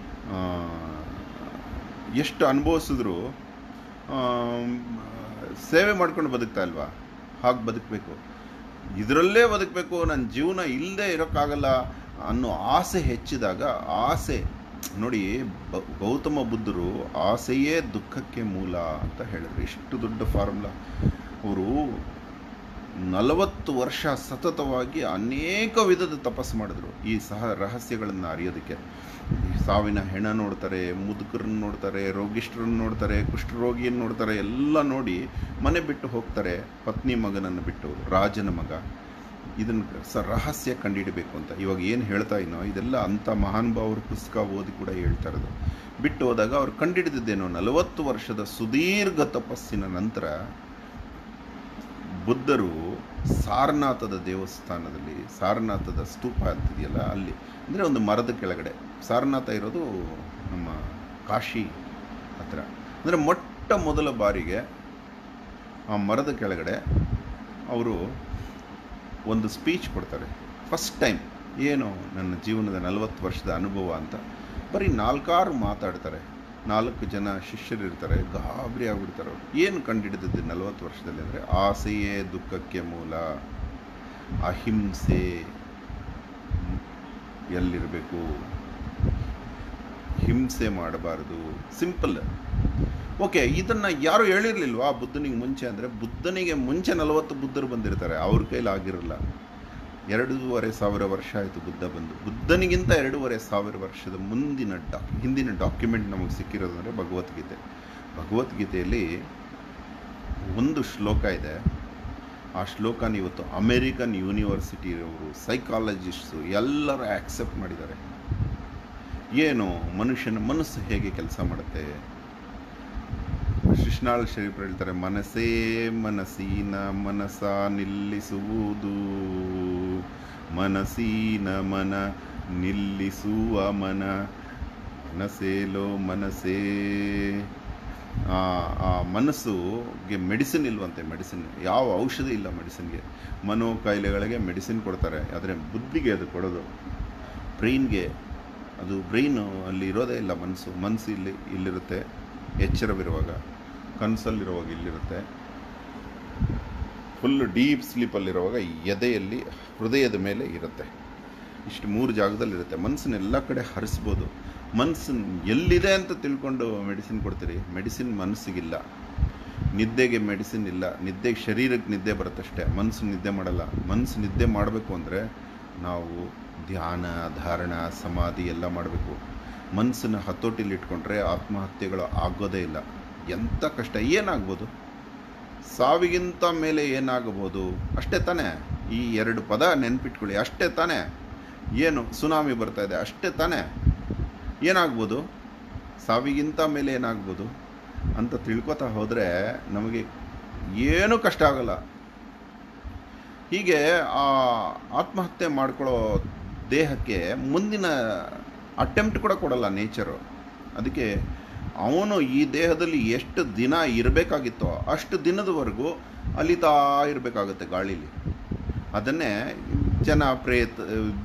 ಎಷ್ಟು ಅನುಭವಿಸಿದ್ರು ಆಮ್, ಸೇವೆ ಮಾಡ್ಕೊಂಡು ಬದುಕ್ತಾ ಇಲ್ವಾ ಹಾಗೆ ಬದುಕಬೇಕು ಇದರಲ್ಲೇ ಬದುಕಬೇಕು ನನ್ನ ಜೀವನ ಇಲ್ಲದೆ ಇರೋಕ್ಕಾಗಲ್ಲ ಅನ್ನೋ ಆಸೆ ಹೆಚ್ಚಿದಾಗ ಆಸೆ ನೋಡಿ ಬ- ಗೌತಮ ಬುದ್ಧರು ಆಸೆಯೇ ದುಃಖಕ್ಕೆ ಮೂಲ ಅಂತ ಹೇಳಿದ್ರು ಇಷ್ಟು ದೊಡ್ಡ ಫಾರ್ಮುಲಾ ಅವರು ನಲವತ್ತು ವರ್ಷ ಸತತವಾಗಿ ಅನೇಕ ವಿಧದ ತಪಸ್ಸು ಮಾಡಿದ್ರು ಈ ಸಹ ರಹಸ್ಯಗಳನ್ನು ಅರಿಯೋದಕ್ಕೆ ಈ ಸಾವಿನ ಹೆಣ ನೋಡ್ತಾರೆ ಮುದುಕರನ್ನ ನೋಡ್ತಾರೆ ರೋಗಿಷ್ಠರನ್ನ ನೋಡ್ತಾರೆ ಕುಷ್ಠರೋಗಿಯನ್ನು ನೋಡ್ತಾರೆ ಎಲ್ಲ ನೋಡಿ ಮನೆ ಬಿಟ್ಟು ಹೋಗ್ತಾರೆ ಪತ್ನಿ ಮಗನನ್ನು ಬಿಟ್ಟು ರಾಜನ ಮಗ ಇದನ್ನು ಸ ರಹಸ್ಯ ಕಂಡುಹಿಡಬೇಕು ಅಂತ ಇವಾಗ ಏನು ಹೇಳ್ತಾ ಇನೋ ಇದೆಲ್ಲ ಅಂಥ ಮಹಾನುಭಾವರ ಪುಸ್ತಕ ಓದಿ ಕೂಡ ಹೇಳ್ತಾ ಇರೋದು ಬಿಟ್ಟು ಹೋದಾಗ ಅವ್ರು ಕಂಡುಹಿಡಿದಿದ್ದೇನೋ ನಲವತ್ತು ವರ್ಷದ ಸುದೀರ್ಘ ತಪಸ್ಸಿನ ನಂತರ ಬುದ್ಧರು ಸಾರನಾಥದ ದೇವಸ್ಥಾನದಲ್ಲಿ ಸಾರನಾಥದ ಸ್ತೂಪ ಅಂತಿದೆಯಲ್ಲ ಅಲ್ಲಿ ಅಂದರೆ ಒಂದು ಮರದ ಕೆಳಗಡೆ ಸಾರನಾಥ ಇರೋದು ನಮ್ಮ ಕಾಶಿ ಹತ್ರ ಅಂದರೆ ಮೊಟ್ಟ ಮೊದಲ ಬಾರಿಗೆ ಆ ಮರದ ಕೆಳಗಡೆ ಅವರು ಒಂದು ಸ್ಪೀಚ್ ಕೊಡ್ತಾರೆ ಫಸ್ಟ್ ಟೈಮ್ ಏನು ನನ್ನ ಜೀವನದ ನಲವತ್ತು ವರ್ಷದ ಅನುಭವ ಅಂತ ಬರೀ ನಾಲ್ಕಾರು ಮಾತಾಡ್ತಾರೆ ನಾಲ್ಕು ಜನ ಶಿಷ್ಯರಿರ್ತಾರೆ ಗಾಬರಿ ಆಗ್ಬಿಡ್ತಾರೆ ಅವ್ರು ಏನು ಕಂಡುಹಿಡಿದದ್ದು ನಲವತ್ತು ವರ್ಷದಲ್ಲಿ ಅಂದರೆ ಆಸೆಯೇ ದುಃಖಕ್ಕೆ ಮೂಲ ಅಹಿಂಸೆ ಎಲ್ಲಿರಬೇಕು ಹಿಂಸೆ ಮಾಡಬಾರದು ಸಿಂಪಲ್ ಓಕೆ ಇದನ್ನು ಯಾರು ಹೇಳಿರ್ಲಿಲ್ವಾ ಬುದ್ಧನಿಗೆ ಮುಂಚೆ ಅಂದರೆ ಬುದ್ಧನಿಗೆ ಮುಂಚೆ ನಲವತ್ತು ಬುದ್ಧರು ಬಂದಿರ್ತಾರೆ ಅವ್ರ ಕೈಲಿ ಆಗಿರಲ್ಲ ಎರಡೂವರೆ ಸಾವಿರ ವರ್ಷ ಆಯಿತು ಬುದ್ಧ ಬಂದು ಬುದ್ಧನಿಗಿಂತ ಎರಡೂವರೆ ಸಾವಿರ ವರ್ಷದ ಮುಂದಿನ ಡಾಕ್ ಹಿಂದಿನ ಡಾಕ್ಯುಮೆಂಟ್ ನಮಗೆ ಸಿಕ್ಕಿರೋದು ಅಂದರೆ ಭಗವದ್ಗೀತೆ ಭಗವದ್ಗೀತೆಯಲ್ಲಿ ಒಂದು ಶ್ಲೋಕ ಇದೆ ಆ ಶ್ಲೋಕನ ಇವತ್ತು ಅಮೇರಿಕನ್ ಯೂನಿವರ್ಸಿಟಿಯವರು ಸೈಕಾಲಜಿಸ್ಟು ಎಲ್ಲರೂ ಆಕ್ಸೆಪ್ಟ್ ಮಾಡಿದ್ದಾರೆ ಏನು ಮನುಷ್ಯನ ಮನಸ್ಸು ಹೇಗೆ ಕೆಲಸ ಮಾಡುತ್ತೆ ಕೃಷ್ಣಾಳ್ ಶರೀಫ್ ಹೇಳ್ತಾರೆ ಮನಸ್ಸೇ ಮನಸ್ಸಿನ ಮನಸ ನಿಲ್ಲಿಸುವುದು ಮನಸ್ಸಿನ ಮನ ನಿಲ್ಲಿಸುವ ಮನ ಮನಸ್ಸೇಲೋ ಮನಸ್ಸೇ ಆ ಆ ಮನಸ್ಸುಗೆ ಮೆಡಿಸಿನ್ ಇಲ್ವಂತೆ ಮೆಡಿಸಿನ್ ಯಾವ ಔಷಧಿ ಇಲ್ಲ ಮೆಡಿಸಿನ್ಗೆ ಮನೋ ಕಾಯಿಲೆಗಳಿಗೆ ಮೆಡಿಸಿನ್ ಕೊಡ್ತಾರೆ ಆದರೆ ಬುದ್ಧಿಗೆ ಅದು ಕೊಡೋದು ಬ್ರೈನ್ಗೆ ಅದು ಬ್ರೈನು ಅಲ್ಲಿ ಇರೋದೇ ಇಲ್ಲ ಮನಸ್ಸು ಮನಸ್ಸು ಇಲ್ಲಿ ಇಲ್ಲಿರುತ್ತೆ ಎಚ್ಚರವಿರುವಾಗ ಕನಸಲ್ಲಿರುವಾಗ ಇಲ್ಲಿರುತ್ತೆ ಫುಲ್ ಡೀಪ್ ಸ್ಲೀಪಲ್ಲಿರುವಾಗ ಎದೆಯಲ್ಲಿ ಹೃದಯದ ಮೇಲೆ ಇರುತ್ತೆ ಇಷ್ಟು ಮೂರು ಜಾಗದಲ್ಲಿರುತ್ತೆ ಮನಸ್ಸನ್ನ ಎಲ್ಲ ಕಡೆ ಹರಿಸ್ಬೋದು ಮನಸ್ಸನ್ನು ಎಲ್ಲಿದೆ ಅಂತ ತಿಳ್ಕೊಂಡು ಮೆಡಿಸಿನ್ ಕೊಡ್ತೀರಿ ಮೆಡಿಸಿನ್ ಮನಸ್ಸಿಗಿಲ್ಲ ನಿದ್ದೆಗೆ ಮೆಡಿಸಿನ್ ಇಲ್ಲ ನಿದ್ದೆಗೆ ಶರೀರಕ್ಕೆ ನಿದ್ದೆ ಬರುತ್ತಷ್ಟೇ ಮನಸ್ಸು ನಿದ್ದೆ ಮಾಡಲ್ಲ ಮನಸ್ಸು ನಿದ್ದೆ ಮಾಡಬೇಕು ಅಂದರೆ ನಾವು ಧ್ಯಾನ ಧಾರಣ ಸಮಾಧಿ ಎಲ್ಲ ಮಾಡಬೇಕು ಮನಸ್ಸನ್ನು ಹತೋಟಿಲಿ ಇಟ್ಕೊಂಡ್ರೆ ಆತ್ಮಹತ್ಯೆಗಳು ಆಗೋದೇ ಇಲ್ಲ ಎಂಥ ಕಷ್ಟ ಏನಾಗ್ಬೋದು ಸಾವಿಗಿಂತ ಮೇಲೆ ಏನಾಗಬಹುದು ಅಷ್ಟೇ ತಾನೇ ಈ ಎರಡು ಪದ ನೆನ್ಪಿಟ್ಕೊಳ್ಳಿ ಅಷ್ಟೇ ತಾನೇ ಏನು ಸುನಾಮಿ ಬರ್ತಾ ಇದೆ ಅಷ್ಟೇ ತಾನೇ ಏನಾಗ್ಬೋದು ಸಾವಿಗಿಂತ ಮೇಲೆ ಏನಾಗ್ಬೋದು ಅಂತ ತಿಳ್ಕೊತಾ ಹೋದರೆ ನಮಗೆ ಏನೂ ಕಷ್ಟ ಆಗಲ್ಲ ಹೀಗೆ ಆ ಆತ್ಮಹತ್ಯೆ ಮಾಡ್ಕೊಳ್ಳೋ ದೇಹಕ್ಕೆ ಮುಂದಿನ ಅಟೆಂಪ್ಟ್ ಕೂಡ ಕೊಡಲ್ಲ ನೇಚರು ಅದಕ್ಕೆ ಅವನು ಈ ದೇಹದಲ್ಲಿ ಎಷ್ಟು ದಿನ ಇರಬೇಕಾಗಿತ್ತೋ ಅಷ್ಟು ದಿನದವರೆಗೂ ಅಲಿತಾ ಇರಬೇಕಾಗುತ್ತೆ ಗಾಳೀಲಿ ಅದನ್ನೇ ಜನ ಪ್ರೇತ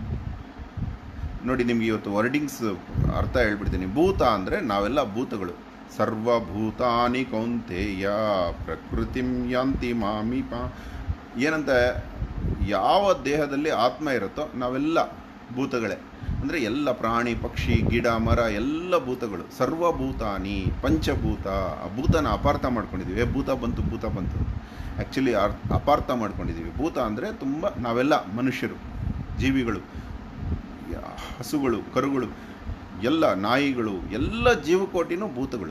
ನೋಡಿ ನಿಮಗೆ ಇವತ್ತು ವರ್ಡಿಂಗ್ಸ್ ಅರ್ಥ ಹೇಳ್ಬಿಡ್ತೀನಿ ಭೂತ ಅಂದರೆ ನಾವೆಲ್ಲ ಭೂತಗಳು ಸರ್ವಭೂತಾನಿ ಕೌಂತೆಯ ಪ್ರಕೃತಿಂ ಯಾಂತಿ ಮಾಮೀಪ ಏನಂತ ಯಾವ ದೇಹದಲ್ಲಿ ಆತ್ಮ ಇರುತ್ತೋ ನಾವೆಲ್ಲ ಭೂತಗಳೇ ಅಂದರೆ ಎಲ್ಲ ಪ್ರಾಣಿ ಪಕ್ಷಿ ಗಿಡ ಮರ ಎಲ್ಲ ಭೂತಗಳು ಸರ್ವಭೂತಾನಿ ಪಂಚಭೂತ ಆ ಭೂತನ ಅಪಾರ್ಥ ಮಾಡ್ಕೊಂಡಿದ್ದೀವಿ ಏ, ಭೂತ ಬಂತು ಭೂತ ಬಂತು ಆ್ಯಕ್ಚುಲಿ ಅಪಾರ್ಥ ಮಾಡ್ಕೊಂಡಿದ್ದೀವಿ ಭೂತ ಅಂದರೆ ತುಂಬ ನಾವೆಲ್ಲ ಮನುಷ್ಯರು ಜೀವಿಗಳು ಯ- ಹಸುಗಳು ಕರುಗಳು ಎಲ್ಲ ನಾಯಿಗಳು ಎಲ್ಲ ಜೀವಕೋಟಿನೂ ಭೂತಗಳು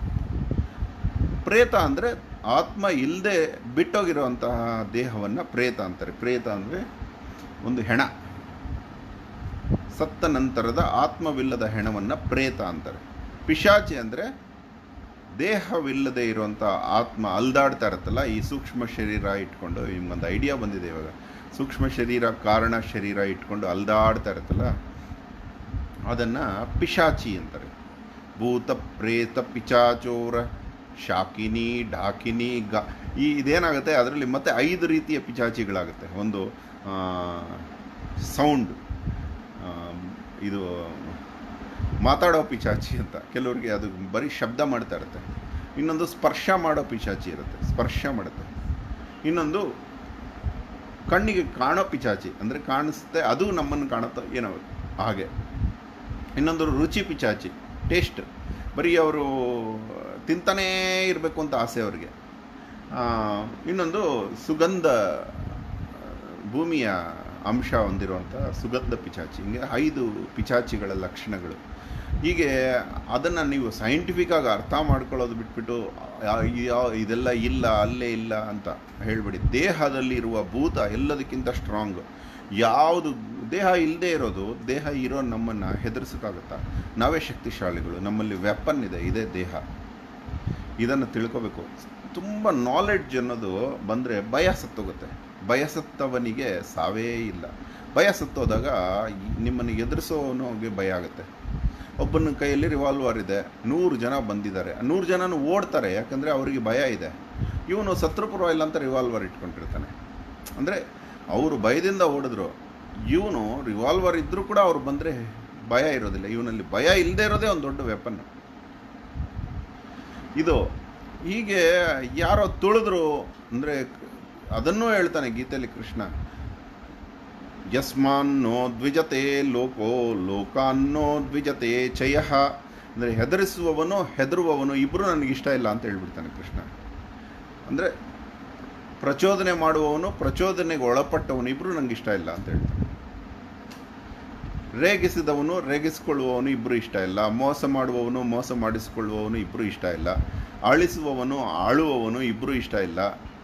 ಪ್ರೇತ ಅಂದರೆ ಆತ್ಮ ಇಲ್ಲದೆ ಬಿಟ್ಟೋಗಿರುವಂತಹ ದೇಹವನ್ನು ಪ್ರೇತ ಅಂತಾರೆ ಪ್ರೇತ ಅಂದರೆ ಒಂದು ಹೆಣ ಸತ್ತ ನಂತರದ ಆತ್ಮವಿಲ್ಲದ ಹೆಣವನ್ನು ಪ್ರೇತ ಅಂತಾರೆ ಪಿಶಾಚಿ ಅಂದರೆ ದೇಹವಿಲ್ಲದೆ ಇರುವಂಥ ಆತ್ಮ ಅಲ್ದಾಡ್ತಾ ಇರುತ್ತಲ್ಲ ಈ ಸೂಕ್ಷ್ಮ ಶರೀರ ಇಟ್ಕೊಂಡು ನಿಮ್ಗೊಂದು ಐಡಿಯಾ ಬಂದಿದೆ ಇವಾಗ ಸೂಕ್ಷ್ಮ ಶರೀರ ಕಾರಣ ಶರೀರ ಇಟ್ಕೊಂಡು ಅಲ್ದಾಡ್ತಾ ಇರುತ್ತಲ್ಲ ಅದನ್ನು ಪಿಶಾಚಿ ಅಂತಾರೆ ಭೂತ ಪ್ರೇತ ಪಿಚಾಚೋರ ಶಾಕಿನಿ ಡಾಕಿನಿ ಗ ಈ ಇದೇನಾಗುತ್ತೆ ಅದರಲ್ಲಿ ಮತ್ತೆ ಐದು ರೀತಿಯ ಪಿಚಾಚಿಗಳಾಗುತ್ತೆ ಒಂದು ಸೌಂಡ್ ಇದು ಮಾತಾಡೋ ಪಿಚಾಚಿ ಅಂತ ಕೆಲವ್ರಿಗೆ ಅದು ಬರೀ ಶಬ್ದ ಮಾಡ್ತಾ ಇರುತ್ತೆ ಇನ್ನೊಂದು ಸ್ಪರ್ಶ ಮಾಡೋ ಪಿಚಾಚಿ ಇರುತ್ತೆ ಸ್ಪರ್ಶ ಮಾಡುತ್ತೆ ಇನ್ನೊಂದು ಕಣ್ಣಿಗೆ ಕಾಣೋ ಪಿಚಾಚಿ ಅಂದರೆ ಕಾಣಿಸುತ್ತೆ ಅದು ನಮ್ಮನ್ನು ಕಾಣುತ್ತೋ ಏನೋ ಹಾಗೆ ಇನ್ನೊಂದು ರುಚಿ ಪಿಚಾಚಿ ಟೇಸ್ಟ್ ಬರೀ ಅವರು ತಿಂತಾನೇ ಇರಬೇಕು ಅಂತ ಆಸೆ ಅವರಿಗೆ ಇನ್ನೊಂದು ಸುಗಂಧ ಭೂಮಿಯ ಅಂಶ ಹೊಂದಿರುವಂಥ ಸುಗಂಧ ಪಿಚಾಚಿ ಹಿಂಗೆ ಐದು ಪಿಚಾಚಿಗಳ ಲಕ್ಷಣಗಳು ಹೀಗೆ ಅದನ್ನು ನೀವು ಸೈಂಟಿಫಿಕ್ಕಾಗಿ ಅರ್ಥ ಮಾಡ್ಕೊಳ್ಳೋದು ಬಿಟ್ಬಿಟ್ಟು ಯಾ- ಯಾ- ಇದೆಲ್ಲ ಇಲ್ಲ ಅಲ್ಲೇ ಇಲ್ಲ ಅಂತ ಹೇಳ್ಬೇಡಿ ದೇಹದಲ್ಲಿರುವ ಭೂತ ಎಲ್ಲದಕ್ಕಿಂತ ಸ್ಟ್ರಾಂಗ್ ಯಾವುದು ದೇಹ ಇಲ್ಲದೆ ಇರೋದು ದೇಹ ಇರೋ ನಮ್ಮನ್ನು ಹೆದರ್ಸೋಕ್ಕಾಗುತ್ತಾ ನಾವೇ ಶಕ್ತಿಶಾಲಿಗಳು ನಮ್ಮಲ್ಲಿ ವೆಪನ್ ಇದೆ ಇದೇ ದೇಹ ಇದನ್ನು ತಿಳ್ಕೋಬೇಕು ತುಂಬ ನಾಲೆಡ್ಜ್ ಅನ್ನೋದು ಬಂದರೆ ಭಯ ಸತ್ತೋಗುತ್ತೆ ಭಯ ಸತ್ತವನಿಗೆ ಸಾವೇ ಇಲ್ಲ ಭಯ ಸತ್ತೋದಾಗ ಈ- ನಿಮ್ಮನ್ನು ಎದುರಿಸೋನಿಗೆ ಭಯ ಆಗುತ್ತೆ ಒಬ್ಬನ ಕೈಯಲ್ಲಿ ರಿವಾಲ್ವರ್ ಇದೆ ನೂರು ಜನ ಬಂದಿದ್ದಾರೆ ನೂರು ಜನನೂ ಓಡ್ತಾರೆ ಯಾಕಂದರೆ ಅವರಿಗೆ ಭಯ ಇದೆ ಇವನು ಸತ್ರು ಪರವಾಗಿಲ್ಲ ಅಂತ ರಿವಾಲ್ವರ್ ಇಟ್ಕೊಂಡಿರ್ತಾನೆ ಅಂದರೆ ಅವರು ಭಯದಿಂದ ಓಡಿದ್ರು ಇವನು ರಿವಾಲ್ವರ್ ಇದ್ದರೂ ಕೂಡ ಅವ್ರು ಬಂದರೆ ಭಯ ಇರೋದಿಲ್ಲ ಇವನಲ್ಲಿ ಭಯ ಇಲ್ಲದೆ ಇರೋದೇ ಒಂದು ದೊಡ್ಡ ವೆಪನ್ ಇದು ಹೀಗೆ ಯಾರೋ ತುಳಿದ್ರು ಅಂದರೆ ಅದನ್ನೂ ಹೇಳ್ತಾನೆ ಗೀತೆಯಲ್ಲಿ ಕೃಷ್ಣ ಯಸ್ಮಾನ್ನೋ ದ್ವಿಜತೆ ಲೋಕೋ ಲೋಕಾನ್ನೋ ದ್ವಿಜತೆ ಚಯ ಅಂದರೆ ಹೆದರಿಸುವವನು ಹೆದರುವವನು ಇಬ್ಬರು ನನಗಿಷ್ಟ ಇಲ್ಲ ಅಂತ ಹೇಳ್ಬಿಡ್ತಾನೆ ಕೃಷ್ಣ ಅಂದರೆ ಪ್ರಚೋದನೆ ಮಾಡುವವನು ಪ್ರಚೋದನೆಗೆ ಒಳಪಟ್ಟವನು ಇಬ್ಬರು ನನಗೆ ಇಷ್ಟ ಇಲ್ಲ ಅಂತ ಹೇಳ್ತಾನೆ ರೇಗಿಸಿದವನು ರೇಗಿಸಿಕೊಳ್ಳುವವನು ಇಬ್ಬರು ಇಷ್ಟ ಇಲ್ಲ ಮೋಸ ಮಾಡುವವನು ಮೋಸ ಮಾಡಿಸಿಕೊಳ್ಳುವವನು ಇಬ್ಬರು ಇಷ್ಟ ಇಲ್ಲ ಅಳಿಸುವವನು ಆಳುವವನು ಇಬ್ಬರು ಇಷ್ಟ ಇಲ್ಲ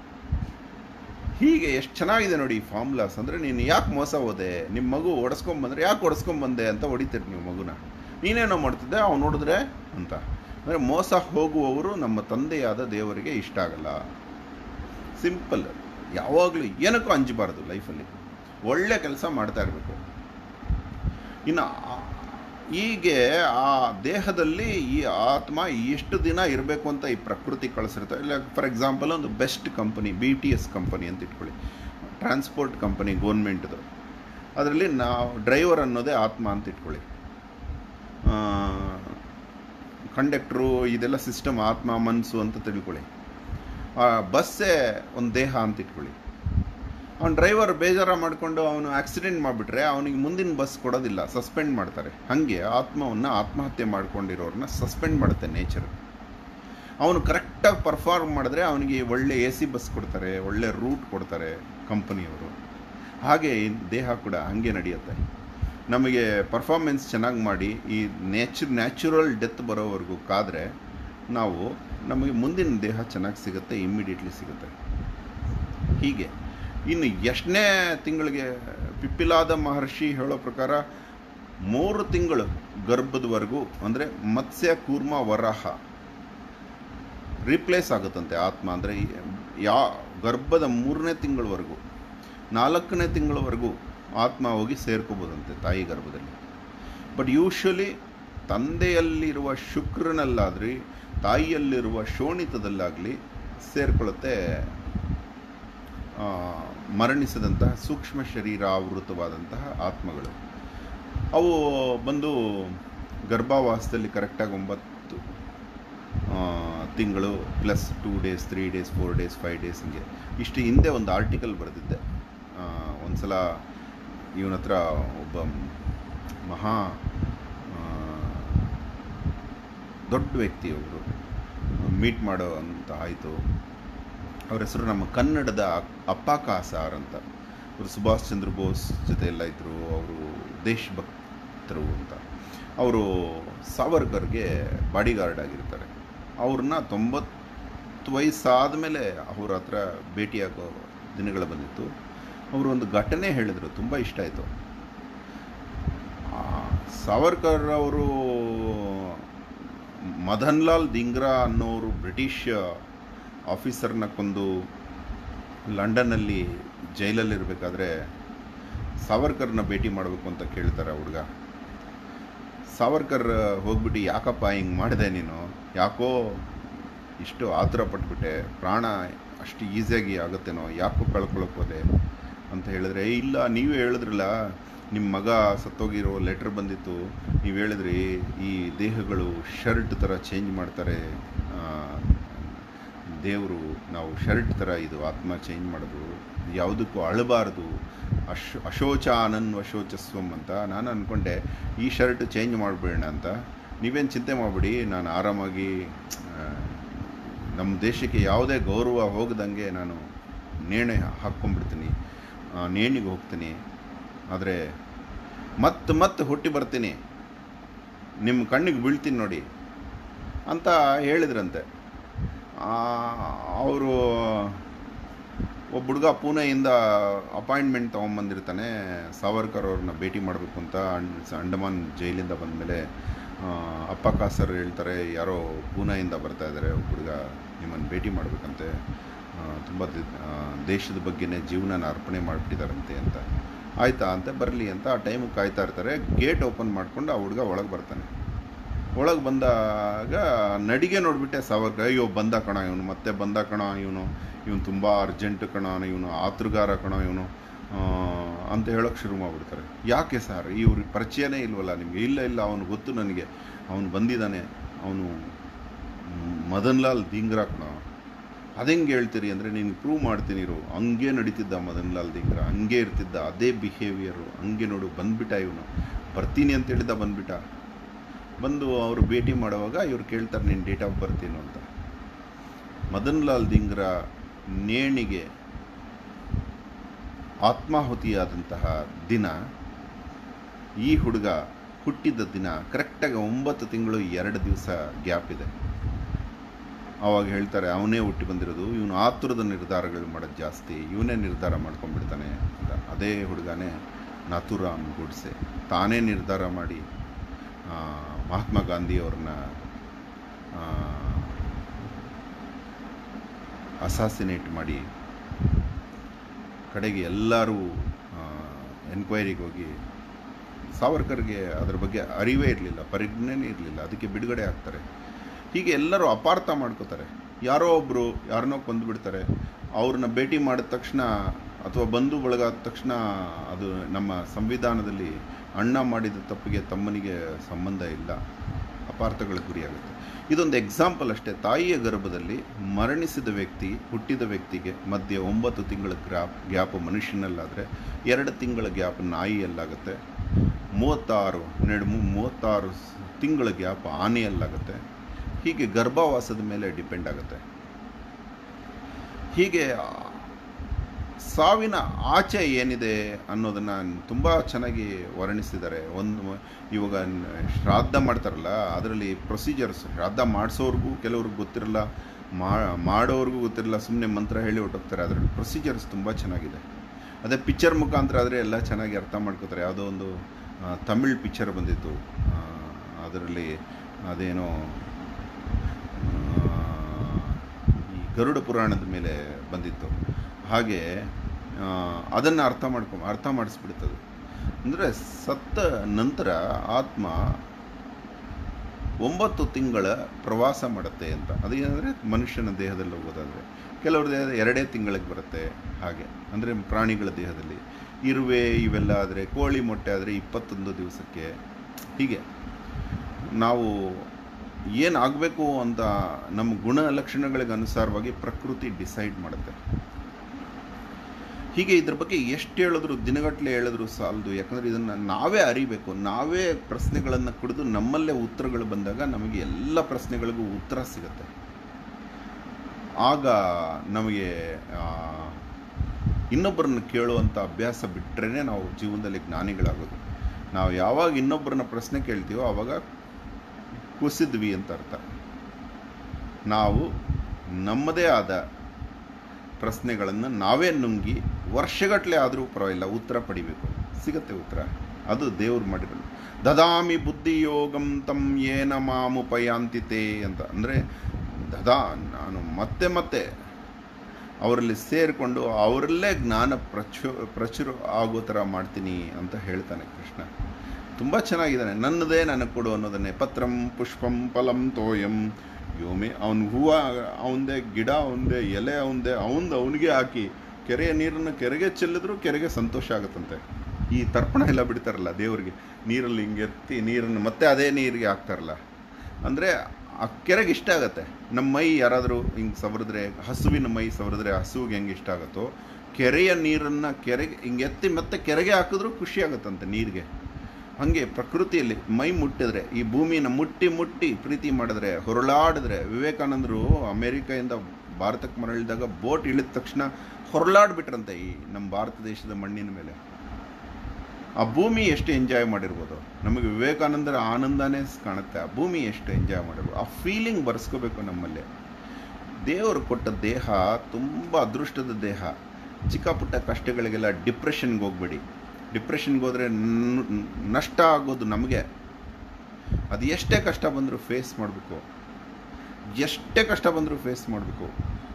ಹೀಗೆ ಎಷ್ಟು ಚೆನ್ನಾಗಿದೆ ನೋಡಿ ಈ ಫಾರ್ಮುಲಾಸ್ ಅಂದರೆ ನೀನು ಯಾಕೆ ಮೋಸ ಹೋದೆ ನಿಮ್ಮ ಮಗು ಓಡಿಸ್ಕೊಂಬಂದ್ರೆ ಯಾಕೆ ಓಡಿಸ್ಕೊಂಬಂದೆ ಅಂತ ಹೊಡಿತೀರಿ ನೀವು ಮಗುನ ನೀನೇನೋ ಮಾಡ್ತಿದ್ದೆ ಅವ್ನು ನೋಡಿದ್ರೆ ಅಂತ ಅಂದರೆ ಮೋಸ ಹೋಗುವವರು ನಮ್ಮ ತಂದೆಯಾದ ದೇವರಿಗೆ ಇಷ್ಟ ಆಗಲ್ಲ ಸಿಂಪಲ್ ಯಾವಾಗಲೂ ಏನಕ್ಕೂ ಅಂಜಬಾರ್ದು ಲೈಫಲ್ಲಿ ಒಳ್ಳೆ ಕೆಲಸ ಮಾಡ್ತಾ ಇರಬೇಕು ಇನ್ನು ಆ- ಹೀಗೆ ಆ ದೇಹದಲ್ಲಿ ಈ ಆತ್ಮ ಎಷ್ಟು ದಿನ ಇರಬೇಕು ಅಂತ ಈ ಪ್ರಕೃತಿ ಕಳಿಸಿರುತ್ತೆ ಇಲ್ಲ ಫಾರ್ ಎಕ್ಸಾಂಪಲ್ ಒಂದು best company B T S company ಅಂತ ಇಟ್ಕೊಳ್ಳಿ ಟ್ರಾನ್ಸ್ಪೋರ್ಟ್ ಕಂಪನಿ ಗೌರ್ಮೆಂಟ್ದು ಅದರಲ್ಲಿ ನಾವು ಡ್ರೈವರ್ ಅನ್ನೋದೇ ಆತ್ಮ ಅಂತ ಇಟ್ಕೊಳ್ಳಿ ಕಂಡಕ್ಟ್ರು ಇದೆಲ್ಲ ಸಿಸ್ಟಮ್ ಆತ್ಮ ಮನಸ್ಸು ಅಂತ ತಿಳ್ಕೊಳ್ಳಿ ಆ ಬಸ್ಸೇ ಒಂದು ದೇಹ ಅಂತ ಇಟ್ಕೊಳ್ಳಿ ಅವ್ನು ಡ್ರೈವರ್ ಬೇಜಾರ ಮಾಡಿಕೊಂಡು ಅವನು ಆಕ್ಸಿಡೆಂಟ್ ಮಾಡಿಬಿಟ್ರೆ ಅವನಿಗೆ ಮುಂದಿನ ಬಸ್ ಕೊಡೋದಿಲ್ಲ ಸಸ್ಪೆಂಡ್ ಮಾಡ್ತಾರೆ ಹಾಗೆ ಆತ್ಮವನ್ನು ಆತ್ಮಹತ್ಯೆ ಮಾಡ್ಕೊಂಡಿರೋರನ್ನ ಸಸ್ಪೆಂಡ್ ಮಾಡುತ್ತೆ ನೇಚರ್ ಅವನು ಕರೆಕ್ಟಾಗಿ ಪರ್ಫಾರ್ಮ್ ಮಾಡಿದ್ರೆ ಅವನಿಗೆ ಒಳ್ಳೆ ಎ ಸಿ ಬಸ್ ಕೊಡ್ತಾರೆ ಒಳ್ಳೆ ರೂಟ್ ಕೊಡ್ತಾರೆ ಕಂಪನಿಯವರು ಹಾಗೆ ಈ ದೇಹ ಕೂಡ ಹಾಗೆ ನಡೆಯುತ್ತೆ ನಮಗೆ ಪರ್ಫಾರ್ಮೆನ್ಸ್ ಚೆನ್ನಾಗಿ ಮಾಡಿ ಈ ನೇಚರ್ ನ್ಯಾಚುರಲ್ ಡೆತ್ ಬರೋವರೆಗೂ ಕಾದರೆ ನಾವು ನಮಗೆ ಮುಂದಿನ ದೇಹ ಚೆನ್ನಾಗಿ ಸಿಗುತ್ತೆ ಇಮ್ಮಿಡಿಯೇಟ್ಲಿ ಸಿಗುತ್ತೆ ಹೀಗೆ ಇನ್ನು ಎಷ್ಟನೇ ತಿಂಗಳಿಗೆ ಪಿಪ್ಪಿಲಾದ ಮಹರ್ಷಿ ಹೇಳೋ ಪ್ರಕಾರ ಮೂರು ತಿಂಗಳು ಗರ್ಭದವರೆಗೂ ಅಂದರೆ ಮತ್ಸ್ಯ ಕೂರ್ಮ ವರಾಹ ರಿಪ್ಲೇಸ್ ಆಗುತ್ತಂತೆ ಆತ್ಮ ಅಂದರೆ ಯಾ ಗರ್ಭದ ಮೂರನೇ ತಿಂಗಳವರೆಗೂ ನಾಲ್ಕನೇ ತಿಂಗಳವರೆಗೂ ಆತ್ಮ ಹೋಗಿ ಸೇರ್ಕೋಬೋದಂತೆ ತಾಯಿ ಗರ್ಭದಲ್ಲಿ ಬಟ್ ಯೂಶ್ವಲಿ ತಂದೆಯಲ್ಲಿರುವ ಶುಕ್ರನಲ್ಲಾದ್ರಿ ತಾಯಿಯಲ್ಲಿರುವ ಶೋಣಿತದಲ್ಲಾಗಲಿ ಸೇರ್ಕೊಳ್ಳುತ್ತೆ ಆ, ಮರಣಿಸಿದಂತಹ ಸೂಕ್ಷ್ಮ ಶರೀರಾವೃತವಾದಂತಹ ಆತ್ಮಗಳು ಅವು ಬಂದು ಗರ್ಭಾವಾಸದಲ್ಲಿ ಕರೆಕ್ಟಾಗಿ ಒಂಬತ್ತು ಆ, ತಿಂಗಳು plus two days three days four days five days ಹಿಂಗೆ ಇಷ್ಟು ಹಿಂದೆ ಒಂದು ಆರ್ಟಿಕಲ್ ಬರೆದಿದ್ದೆ ಆ, ಒಂದ್ಸಲ ಇವನ ಹತ್ರ ಒಬ್ಬ ಮಹಾ ಆ, ದೊಡ್ಡ ವ್ಯಕ್ತಿ ಅವರು ಮೀಟ್ ಮಾಡೋ ಅಂತ ಆಯಿತು ಅವ್ರ ಹೆಸರು ನಮ್ಮ ಕನ್ನಡದ ಅಪ್ಪಾಕ ಸಾರ್ ಅಂತ ಅವರು ಸುಭಾಷ್ ಚಂದ್ರ ಬೋಸ್ ಜೊತೆ ಎಲ್ಲ ಇದ್ದರು ಅವರು ದೇಶಭಕ್ತರು ಅಂತ ಅವರು ಸಾವರ್ಕರ್ಗೆ ಬಾಡಿಗಾರ್ಡ್ ಆಗಿರ್ತಾರೆ ಅವ್ರನ್ನ ತೊಂಬತ್ತು ವಯಸ್ಸಾದ ಮೇಲೆ ಅವ್ರ ಹತ್ರ ಭೇಟಿಯಾಗೋ ದಿನಗಳು ಬಂದಿತ್ತು ಅವರು ಒಂದು ಘಟನೆ ಹೇಳಿದರು ತುಂಬ ಇಷ್ಟ ಆಯಿತು ಸಾವರ್ಕರ್ ಅವರು ಮದನ್ ಲಾಲ್ ದಿಂಗ್ರಾ ಅನ್ನೋರು ಬ್ರಿಟಿಷ್ ಆಫೀಸರ್ನ ಕೊಂದು ಲಂಡನ್ನಲ್ಲಿ ಜೈಲಲ್ಲಿರಬೇಕಾದ್ರೆ ಸಾವರ್ಕರ್ನ ಭೇಟಿ ಮಾಡಬೇಕು ಅಂತ ಕೇಳ್ತಾರೆ ಆ ಹುಡುಗ ಸಾವರ್ಕರ್ ಹೋಗ್ಬಿಟ್ಟು ಯಾಕಪ್ಪ ಹಿಂಗೆ ಮಾಡಿದೆ ನೀನು ಯಾಕೋ ಇಷ್ಟು ಆತುರ ಪಟ್ಬಿಟ್ಟೆ ಪ್ರಾಣ ಅಷ್ಟು ಈಸಿಯಾಗಿ ಆಗುತ್ತೇನೋ ಯಾಕೋ ಕಳ್ಕೊಳಕ್ಕೆ ಹೋದೆ ಅಂತ ಹೇಳಿದ್ರೆ "ಏ, ಇಲ್ಲ ನೀವೇ ಹೇಳಿದ್ರಲ್ಲ ನಿಮ್ಮ ಮಗ ಸತ್ತೋಗಿರೋ ಲೆಟ್ರ್ ಬಂದಿತ್ತು ನೀವು ಹೇಳಿದ್ರಿ ಈ ದೇಹಗಳು ಶರ್ಟ್ ಥರ ಚೇಂಜ್ ಮಾಡ್ತಾರೆ ಆ, ದೇವರು ನಾವು ಶರ್ಟ್ ಥರ ಇದು ಆತ್ಮ ಚೇಂಜ್ ಮಾಡೋದು ಯಾವುದಕ್ಕೂ ಅಳಬಾರ್ದು ಅಶ್ ಅಶೋಚ ಅನನ್ವ ಶೋಚಸ್ವಂ ಅಂತ ನಾನು ಅಂದ್ಕೊಂಡೆ ಈ ಶರ್ಟ್ ಚೇಂಜ್ ಮಾಡಿಬಿಡೋಣ ಅಂತ ನೀವೇನು ಚಿಂತೆ ಮಾಡಿಬಿಡಿ ನಾನು ಆರಾಮಾಗಿ ಆ, ನಮ್ಮ ದೇಶಕ್ಕೆ ಯಾವುದೇ ಗೌರವ ಹೋಗದಂಗೆ ನಾನು ನೇಣೆ ಹಾಕ್ಕೊಂಡ್ಬಿಡ್ತೀನಿ ಆ, ನೇಣಿಗೆ ಹೋಗ್ತೀನಿ ಆದರೆ ಮತ್ತೆ ಮತ್ತೆ ಹುಟ್ಟಿ ಬರ್ತೀನಿ ನಿಮ್ಮ ಕಣ್ಣಿಗೆ ಬೀಳ್ತೀನಿ ನೋಡಿ ಅಂತ ಹೇಳಿದ್ರಂತೆ ಅವರು ಒಬ್ಬ ಹುಡುಗ ಪೂನೆಯಿಂದ ಅಪಾಯಿಂಟ್ಮೆಂಟ್ ತೊಗೊಂಬಂದಿರ್ತಾನೆ ಸಾವರ್ಕರ್ ಅವ್ರನ್ನ ಭೇಟಿ ಮಾಡಬೇಕು ಅಂತ ಅಂಡ್- ಅಂಡಮಾನ್ ಜೈಲಿಂದ ಬಂದಮೇಲೆ ಅಪ್ಪ ಕಾಸರ್ ಹೇಳ್ತಾರೆ ಯಾರೋ ಪೂನೆಯಿಂದ ಬರ್ತಾ ಇದ್ದಾರೆ ಒಬ್ಬ ಹುಡುಗ ನಿಮ್ಮನ್ನು ಭೇಟಿ ಮಾಡಬೇಕಂತೆ ತುಂಬ ದೇಶದ ಬಗ್ಗೆನೇ ಜೀವನನ ಅರ್ಪಣೆ ಮಾಡಿಬಿಟ್ಟಿದ್ದಾರಂತೆ ಅಂತ ಆಯ್ತಾ ಅಂತ ಬರಲಿ ಅಂತ ಆ ಟೈಮಿಗೆ ಕಾಯ್ತಾ ಇರ್ತಾರೆ ಗೇಟ್ ಓಪನ್ ಮಾಡಿಕೊಂಡು ಆ ಹುಡುಗ ಒಳಗೆ ಬರ್ತಾನೆ ಒಳಗೆ ಬಂದಾಗ ನಡಿಗೆ ನೋಡಿಬಿಟ್ಟೆ ಸಾವರ್ಕರ್ ಅಯ್ಯೋ ಬಂದ ಕಣ ಇವನು ಮತ್ತೆ ಬಂದ ಕಣ ಇವನು ಇವನು ತುಂಬ ಅರ್ಜೆಂಟ್ ಕಣ ಇವನು ಆತುರಗಾರ ಕಣ ಇವನು ಅಂತ ಹೇಳೋಕ್ಕೆ ಶುರು ಮಾಡಿಬಿಡ್ತಾರೆ ಯಾಕೆ ಸರ್ ಇವ್ರಿಗೆ ಪರಿಚಯನೇ ಇಲ್ವಲ್ಲ ನಿಮಗೆ ಇಲ್ಲ ಇಲ್ಲ ಅವನು ಗೊತ್ತು ನನಗೆ ಅವನು ಬಂದಿದ್ದಾನೆ ಅವನು ಮದನ್ ಲಾಲ್ ದಿಂಗ್ರಾ ಕಣ ಅದೆಂಗೆ ಹೇಳ್ತೀರಿ ಅಂದರೆ ನೀನು ಪ್ರೂವ್ ಮಾಡ್ತೀನಿ ಇರು ಹಂಗೆ ನಡೀತಿದ್ದ ಮದನ್ ಲಾಲ್ ದಿಂಗ್ರಾ ಹಂಗೆ ಇರ್ತಿದ್ದ ಅದೇ ಬಿಹೇವಿಯರು ಹಂಗೆ ನೋಡು ಬಂದ್ಬಿಟ್ಟ ಇವನು ಬರ್ತೀನಿ ಅಂತ ಹೇಳಿದ ಬಂದ್ಬಿಟ್ಟ ಬಂದು ಅವರು ಭೇಟಿ ಮಾಡುವಾಗ ಇವ್ರು ಕೇಳ್ತಾರೆ ನೀನು ಡೇಟ್ ಆಫ್ ಬರ್ತೀನು ಅಂತ ಮದನ್ ಲಾಲ್ ದಿಂಗ್ರಾ ನೇಣಿಗೆ ಆತ್ಮಾಹುತಿಯಾದಂತಹ ದಿನ ಈ ಹುಡುಗ ಹುಟ್ಟಿದ ದಿನ ಕರೆಕ್ಟಾಗಿ ಒಂಬತ್ತು ತಿಂಗಳು ಎರಡು ದಿವಸ ಗ್ಯಾಪ್ ಇದೆ ಆವಾಗ ಹೇಳ್ತಾರೆ ಅವನೇ ಹುಟ್ಟಿ ಬಂದಿರೋದು ಇವನು ಆತುರದ ನಿರ್ಧಾರಗಳು ಮಾಡೋದು ಜಾಸ್ತಿ ಇವನೇ ನಿರ್ಧಾರ ಮಾಡ್ಕೊಂಡ್ಬಿಡ್ತಾನೆ ಅಂತ ಅದೇ ಹುಡುಗನೇ ನಾಥುರಾಮ್ ಗುಡ್ಸೆ ತಾನೇ ನಿರ್ಧಾರ ಮಾಡಿ ಮಹಾತ್ಮ ಗಾಂಧಿಯವ್ರನ್ನ ಅಸಾಸಿನೇಟ್ ಮಾಡಿ ಕಡೆಗೆ ಎಲ್ಲರೂ ಎನ್ಕ್ವೈರಿಗೆ ಹೋಗಿ ಸಾವರ್ಕರ್ಗೆ ಅದ್ರ ಬಗ್ಗೆ ಅರಿವೇ ಇರಲಿಲ್ಲ ಪರಿಜ್ಞೆನೇ ಇರಲಿಲ್ಲ ಅದಕ್ಕೆ ಬಿಡುಗಡೆ ಆಗ್ತಾರೆ ಹೀಗೆ ಎಲ್ಲರೂ ಅಪಾರ್ಥ ಮಾಡ್ಕೋತಾರೆ ಯಾರೋ ಒಬ್ಬರು ಯಾರನ್ನೋ ಕೊಂದುಬಿಡ್ತಾರೆ ಅವ್ರನ್ನ ಭೇಟಿ ಮಾಡಿದ ತಕ್ಷಣ ಅಥವಾ ಬಂಧು ಬಳಗ ಆದ ತಕ್ಷಣ ಅದು ನಮ್ಮ ಸಂವಿಧಾನದಲ್ಲಿ ಅಣ್ಣ ಮಾಡಿದ ತಪ್ಪಿಗೆ ತಮ್ಮನಿಗೆ ಸಂಬಂಧ ಇಲ್ಲ ಅಪಾರ್ಥಗಳ ಗುರಿಯಾಗುತ್ತೆ ಇದೊಂದು ಎಕ್ಸಾಂಪಲ್ ಅಷ್ಟೇ ತಾಯಿಯ ಗರ್ಭದಲ್ಲಿ ಮರಣಿಸಿದ ವ್ಯಕ್ತಿ ಹುಟ್ಟಿದ ವ್ಯಕ್ತಿಗೆ ಮಧ್ಯೆ ಒಂಬತ್ತು ತಿಂಗಳ ಗ್ಯಾಪ್ ಗ್ಯಾಪ್ ಮನುಷ್ಯನಲ್ಲಾದರೆ ಎರಡು ತಿಂಗಳ ಗ್ಯಾಪ್ ನಾಯಿಯಲ್ಲಾಗುತ್ತೆ ಮೂವತ್ತಾರು ಹನ್ನೆರಡು ಮೂವತ್ತಾರು ತಿಂಗಳ ಗ್ಯಾಪ್ ಆನೆಯಲ್ಲಾಗುತ್ತೆ ಹೀಗೆ ಗರ್ಭವಾಸದ ಮೇಲೆ ಡಿಪೆಂಡ್ ಆಗುತ್ತೆ ಹೀಗೆ ಸಾವಿನ ಆಚೆ ಏನಿದೆ ಅನ್ನೋದನ್ನು ತುಂಬ ಚೆನ್ನಾಗಿ ವರ್ಣಿಸಿದ್ದಾರೆ ಒಂದು ಇವಾಗ ಶ್ರಾದ್ದ ಮಾಡ್ತಾರಲ್ಲ ಅದರಲ್ಲಿ ಪ್ರೊಸೀಜರ್ಸ್ ಶ್ರಾದ್ದ ಮಾಡಿಸೋರ್ಗೂ ಕೆಲವ್ರಿಗೆ ಗೊತ್ತಿರಲ್ಲ ಮಾಡೋರ್ಗೂ ಗೊತ್ತಿರಲ್ಲ ಸುಮ್ಮನೆ ಮಂತ್ರ ಹೇಳಿ ಹೊಟ್ಟೋಗ್ತಾರೆ ಅದರಲ್ಲಿ ಪ್ರೊಸೀಜರ್ಸ್ ತುಂಬ ಚೆನ್ನಾಗಿದೆ ಅದೇ ಪಿಕ್ಚರ್ ಮುಖಾಂತರ ಆದರೆ ಎಲ್ಲ ಚೆನ್ನಾಗಿ ಅರ್ಥ ಮಾಡ್ಕೋತಾರೆ ಯಾವುದೋ ಒಂದು ತಮಿಳ್ ಪಿಕ್ಚರ್ ಬಂದಿತ್ತು ಅದರಲ್ಲಿ ಅದೇನೋ ಈ ಗರುಡ ಪುರಾಣದ ಮೇಲೆ ಬಂದಿತ್ತು ಹಾಗೆ ಅದನ್ನು ಅರ್ಥ ಮಾಡ್ಕೊ ಅರ್ಥ ಮಾಡಿಸ್ಬಿಡ್ತದೆ ಅಂದರೆ ಸತ್ತ ನಂತರ ಆತ್ಮ ಒಂಬತ್ತು ತಿಂಗಳ ಪ್ರವಾಸ ಮಾಡುತ್ತೆ ಅಂತ ಅದೇನಂದರೆ ಮನುಷ್ಯನ ದೇಹದಲ್ಲಿ ಹೋಗೋದಾದರೆ ಕೆಲವ್ರ ದೇಹದ ಎರಡೇ ತಿಂಗಳಿಗೆ ಬರುತ್ತೆ ಹಾಗೆ ಅಂದರೆ ಪ್ರಾಣಿಗಳ ದೇಹದಲ್ಲಿ ಇರುವೆ ಇವೆಲ್ಲ ಆದರೆ ಕೋಳಿ ಮೊಟ್ಟೆ ಆದರೆ ಇಪ್ಪತ್ತೊಂದು ದಿವಸಕ್ಕೆ ಹೀಗೆ ನಾವು ಏನಾಗಬೇಕು ಅಂತ ನಮ್ಮ ಗುಣ ಲಕ್ಷಣಗಳಿಗೆ ಅನುಸಾರವಾಗಿ ಪ್ರಕೃತಿ ಡಿಸೈಡ್ ಮಾಡುತ್ತೆ ಹೀಗೆ ಇದ್ರ ಬಗ್ಗೆ ಎಷ್ಟು ಹೇಳಿದ್ರು ದಿನಗಟ್ಟಲೆ ಹೇಳಿದ್ರು ಸಾಲದು ಯಾಕಂದರೆ ಇದನ್ನು ನಾವೇ ಅರಿಬೇಕು ನಾವೇ ಪ್ರಶ್ನೆಗಳನ್ನು ಕುಡಿದು ನಮ್ಮಲ್ಲೇ ಉತ್ತರಗಳು ಬಂದಾಗ ನಮಗೆ ಎಲ್ಲ ಪ್ರಶ್ನೆಗಳಿಗೂ ಉತ್ತರ ಸಿಗುತ್ತೆ ಆಗ ನಮಗೆ ಇನ್ನೊಬ್ಬರನ್ನ ಕೇಳುವಂಥ ಅಭ್ಯಾಸ ಬಿಟ್ಟರೆ ನಾವು ಜೀವನದಲ್ಲಿ ಜ್ಞಾನಿಗಳಾಗೋದು ನಾವು ಯಾವಾಗ ಇನ್ನೊಬ್ಬರನ್ನ ಪ್ರಶ್ನೆ ಕೇಳ್ತೀವೋ ಆವಾಗ ಕುಸಿದ್ವಿ ಅಂತ ಅರ್ಥ ನಾವು ನಮ್ಮದೇ ಆದ ಪ್ರಶ್ನೆಗಳನ್ನು ನಾವೇ ನುಂಗಿ ವರ್ಷಗಟ್ಟಲೆ ಆದರೂ ಪರವಾಗಿಲ್ಲ ಉತ್ತರ ಪಡಿಬೇಕು ಸಿಗತ್ತೆ ಉತ್ತರ ಅದು ದೇವ್ರು ಮಾಡಿರೋದು ದದಾಮಿ ಬುದ್ಧಿಯೋಗಂ ತಂ ಏನ ಮಾಮುಪಯಾಂತಿತೆ ಅಂತ ಅಂದರೆ ದದಾ ನಾನು ಮತ್ತೆ ಮತ್ತೆ ಅವರಲ್ಲಿ ಸೇರಿಕೊಂಡು ಅವರಲ್ಲೇ ಜ್ಞಾನ ಪ್ರಚು ಪ್ರಚುರ ಆಗೋ ಥರ ಮಾಡ್ತೀನಿ ಅಂತ ಹೇಳ್ತಾನೆ ಕೃಷ್ಣ ತುಂಬ ಚೆನ್ನಾಗಿದ್ದಾನೆ ನನ್ನದೇ ನನಗೆ ಕೊಡು ಅನ್ನೋದನ್ನೇ ಪತ್ರಂ ಪುಷ್ಪಂ ಫಲಂ ತೋಯಂ ಯೋಮೆ ಅವನ ಹೂವು ಅವಂದೇ ಗಿಡ ಅವಂದೇ ಎಲೆ ಅವಂದೇ ಅವಂದು ಅವನಿಗೆ ಹಾಕಿ ಕೆರೆಯ ನೀರನ್ನು ಕೆರೆಗೆ ಚೆಲ್ಲಿದ್ರು ಕೆರೆಗೆ ಸಂತೋಷ ಆಗುತ್ತಂತೆ ಈ ತರ್ಪಣ ಎಲ್ಲ ಬಿಡ್ತಾರಲ್ಲ ದೇವರಿಗೆ ನೀರಲ್ಲಿ ಹಿಂಗೆ ಎತ್ತಿ ನೀರನ್ನು ಮತ್ತೆ ಅದೇ ನೀರಿಗೆ ಹಾಕ್ತಾರಲ್ಲ ಅಂದರೆ ಆ ಕೆರೆಗೆ ಇಷ್ಟ ಆಗುತ್ತೆ ನಮ್ಮ ಮೈ ಯಾರಾದರೂ ಹಿಂಗೆ ಸವರಿದ್ರೆ ಹಸುವಿನ ಮೈ ಸವರಿದ್ರೆ ಹಸುವಿಗೆ ಹೆಂಗೆ ಇಷ್ಟ ಆಗುತ್ತೋ ಕೆರೆಯ ನೀರನ್ನು ಕೆರೆಗೆ ಹಿಂಗೆ ಎತ್ತಿ ಮತ್ತೆ ಕೆರೆಗೆ ಹಾಕಿದ್ರೂ ಖುಷಿ ಆಗುತ್ತಂತೆ ನೀರಿಗೆ ಹಾಗೆ ಪ್ರಕೃತಿಯಲ್ಲಿ ಮೈ ಮುಟ್ಟಿದ್ರೆ ಈ ಭೂಮಿನ ಮುಟ್ಟಿ ಮುಟ್ಟಿ ಪ್ರೀತಿ ಮಾಡಿದ್ರೆ ಹೊರಳಾಡಿದ್ರೆ ವಿವೇಕಾನಂದರು ಅಮೇರಿಕೆಯಿಂದ ಭಾರತಕ್ಕೆ ಮರಳಿದಾಗ ಬೋಟ್ ಇಳಿದ ತಕ್ಷಣ ಹೊರಳಾಡ್ಬಿಟ್ರಂತೆ ಈ ನಮ್ಮ ಭಾರತ ದೇಶದ ಮಣ್ಣಿನ ಮೇಲೆ ಆ ಭೂಮಿ ಎಷ್ಟು ಎಂಜಾಯ್ ಮಾಡಿರ್ಬೋದು ನಮಗೆ ವಿವೇಕಾನಂದರ ಆನಂದನೇ ಕಾಣುತ್ತೆ ಆ ಭೂಮಿ ಎಷ್ಟು ಎಂಜಾಯ್ ಮಾಡಿರ್ಬೋದು ಆ ಫೀಲಿಂಗ್ ಬರ್ಸ್ಕೋಬೇಕು ನಮ್ಮಲ್ಲಿ ದೇವರು ಕೊಟ್ಟ ದೇಹ ತುಂಬ ಅದೃಷ್ಟದ ದೇಹ ಚಿಕ್ಕ ಪುಟ್ಟ ಕಷ್ಟಗಳಿಗೆಲ್ಲ ಡಿಪ್ರೆಷನ್ಗೆ ಹೋಗ್ಬೇಡಿ ಡಿಪ್ರೆಷನ್ಗೆ ಹೋದರೆ ನಷ್ಟ ಆಗೋದು ನಮಗೆ ಅದು ಎಷ್ಟೇ ಕಷ್ಟ ಬಂದರೂ ಫೇಸ್ ಮಾಡಬೇಕು ಎಷ್ಟೇ ಕಷ್ಟ ಬಂದರೂ ಫೇಸ್ ಮಾಡಬೇಕು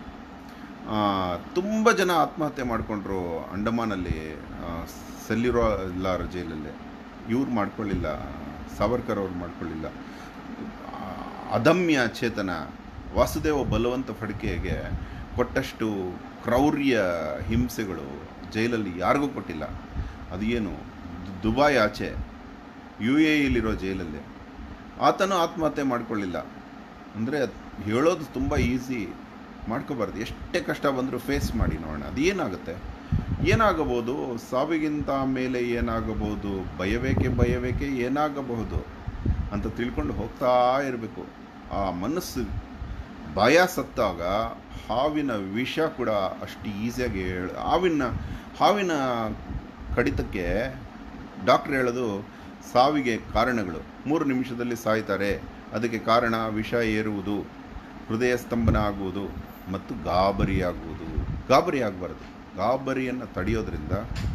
ತುಂಬ ಜನ ಆತ್ಮಹತ್ಯೆ ಮಾಡಿಕೊಂಡ್ರು ಅಂಡಮಾನಲ್ಲಿ ಸೆಲ್ಯುಲಾರ್ ಜೈಲಲ್ಲಿ ಇವ್ರು ಮಾಡ್ಕೊಳ್ಳಿಲ್ಲ ಸಾವರ್ಕರ್ ಅವ್ರು ಮಾಡ್ಕೊಳ್ಳಿಲ್ಲ ಆ, ಅದಮ್ಯ ಚೇತನ ವಾಸುದೇವ ಬಲವಂತ ಫಡ್ಕೆಗೆ ಕೊಟ್ಟಷ್ಟು ಕ್ರೌರ್ಯ ಹಿಂಸೆಗಳು ಜೈಲಲ್ಲಿ ಯಾರಿಗೂ ಕೊಟ್ಟಿಲ್ಲ ಅದು ಏನು ದು- ದುಬಾಯ್ ಆಚೆ ಯು ಎ ಇಲಿರೋ ಜೈಲಲ್ಲಿ ಆತನು ಆತ್ಮಹತ್ಯೆ ಮಾಡ್ಕೊಳ್ಳಿಲ್ಲ ಅಂದರೆ ಹೇಳೋದು ತುಂಬ ಈಸಿ ಮಾಡ್ಕೋಬಾರ್ದು ಎಷ್ಟೇ ಕಷ್ಟ ಬಂದರೂ ಫೇಸ್ ಮಾಡಿ ನೋಡೋಣ ಅದೇನಾಗುತ್ತೆ ಏನಾಗಬಹುದು ಸಾವಿಗಿಂತ ಮೇಲೆ ಏನಾಗಬಹುದು ಭಯಬೇಕೆ ಭಯಬೇಕೆ ಏನಾಗಬಹುದು ಅಂತ ತಿಳ್ಕೊಂಡು ಹೋಗ್ತಾ ಇರಬೇಕು ಆ ಮನಸ್ಸು ಭಯ ಸತ್ತಾಗ ಹಾವಿನ ವಿಷ ಕೂಡ ಅಷ್ಟು ಈಸಿಯಾಗಿ ಹೇಳ ಹಾವಿನ ಹಾವಿನ ಕಡಿತಕ್ಕೆ ಡಾಕ್ಟ್ರ್ ಹೇಳೋದು ಸಾವಿಗೆ ಕಾರಣಗಳು ಮೂರು ನಿಮಿಷದಲ್ಲಿ ಸಾಯ್ತಾರೆ ಅದಕ್ಕೆ ಕಾರಣ ವಿಷ ಏರುವುದು ಹೃದಯ ಸ್ತಂಭನ ಆಗುವುದು ಮತ್ತು ಗಾಬರಿಯಾಗುವುದು ಗಾಬರಿ ಆಗಬಾರ್ದು ಗಾಬರಿಯನ್ನು ತಡೆಯೋದ್ರಿಂದ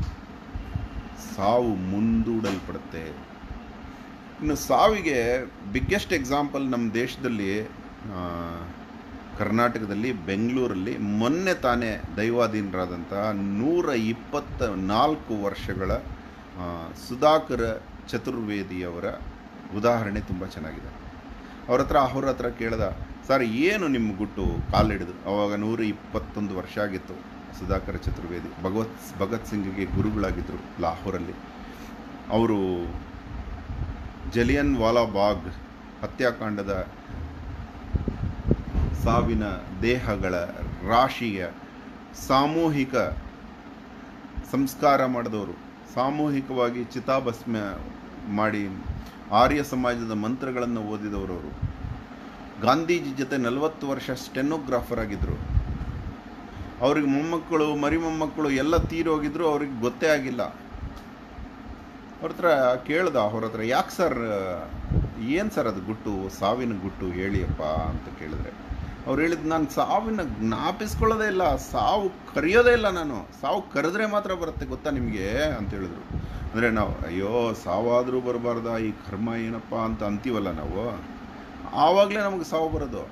ಸಾವು ಮುಂದೂಡಲ್ಪಡುತ್ತೆ ಇನ್ನು ಸಾವಿಗೆ ಬಿಗ್ಗೆಸ್ಟ್ ಎಕ್ಸಾಂಪಲ್ ನಮ್ಮ ದೇಶದಲ್ಲಿ ಆ, ಕರ್ನಾಟಕದಲ್ಲಿ ಬೆಂಗಳೂರಲ್ಲಿ ಮೊನ್ನೆ ತಾನೇ ದೈವಾಧೀನರಾದಂಥ ನೂರ ಇಪ್ಪತ್ತ ನಾಲ್ಕು ವರ್ಷಗಳ ಆ, ಸುಧಾಕರ ಚತುರ್ವೇದಿಯವರ ಉದಾಹರಣೆ ತುಂಬ ಚೆನ್ನಾಗಿದೆ ಅವ್ರ ಹತ್ರ ಅವ್ರ ಹತ್ರ ಕೇಳ್ದ ಸರ್ ಏನು ನಿಮ್ಮ ಗುಟ್ಟು ಕಾಲಿಡಿದು ಅವಾಗ ನೂರ ಇಪ್ಪತ್ತೊಂದು ವರ್ಷ ಆಗಿತ್ತು ಸುಧಾಕರ ಚತುರ್ವೇದಿ ಭಗವತ್ ಭಗತ್ ಸಿಂಗ್ಗೆ ಗುರುಗಳಾಗಿದ್ದರು ಲಾಹೋರಲ್ಲಿ ಅವರು ಜಲಿಯನ್ ವಾಲಾ ಬಾಗ್ ಹತ್ಯಾಕಾಂಡದ ಸಾವಿನ ದೇಹಗಳ ರಾಶಿಯ ಸಾಮೂಹಿಕ ಸಂಸ್ಕಾರ ಮಾಡಿದವರು ಸಾಮೂಹಿಕವಾಗಿ ಚಿತಾಭಸ್ಮ ಮಾಡಿ ಆರ್ಯ ಸಮಾಜದ ಮಂತ್ರಗಳನ್ನು ಓದಿದವರು ಅವರು ಗಾಂಧೀಜಿ ಜೊತೆ ನಲವತ್ತು ವರ್ಷ ಸ್ಟೆನೋಗ್ರಾಫರ್ ಆಗಿದ್ದರು ಅವ್ರಿಗೆ ಮೊಮ್ಮಕ್ಕಳು ಮರಿ ಮೊಮ್ಮಕ್ಕಳು ಎಲ್ಲ ತೀರೋಗಿದ್ರು ಅವ್ರಿಗೆ ಗೊತ್ತೇ ಆಗಿಲ್ಲ ಅವ್ರ ಹತ್ರ ಕೇಳ್ದ ಅವ್ರ ಹತ್ರ ಯಾಕೆ ಸರ್ ಏನು ಸರ್ ಅದು ಗುಟ್ಟು ಸಾವಿನ ಗುಟ್ಟು ಹೇಳಿಯಪ್ಪ ಅಂತ ಕೇಳಿದ್ರೆ ಅವ್ರು ಹೇಳಿದ್ ನಾನು ಸಾವಿನ ಜ್ಞಾಪಿಸ್ಕೊಳ್ಳೋದೇ ಇಲ್ಲ ಸಾವು ಕರೆಯೋದೇ ಇಲ್ಲ ನಾನು ಸಾವು ಕರೆದ್ರೆ ಮಾತ್ರ ಬರುತ್ತೆ ಗೊತ್ತಾ ನಿಮಗೆ ಅಂತ ಹೇಳಿದ್ರು ಅಂದರೆ ನಾವು ಅಯ್ಯೋ ಸಾವಾದರೂ ಬರಬಾರ್ದ ಈ ಕರ್ಮ ಏನಪ್ಪ ಅಂತ ಅಂತೀವಲ್ಲ ನಾವು ಆವಾಗಲೇ ನಮಗೆ ಸಾವು ಬರೋದು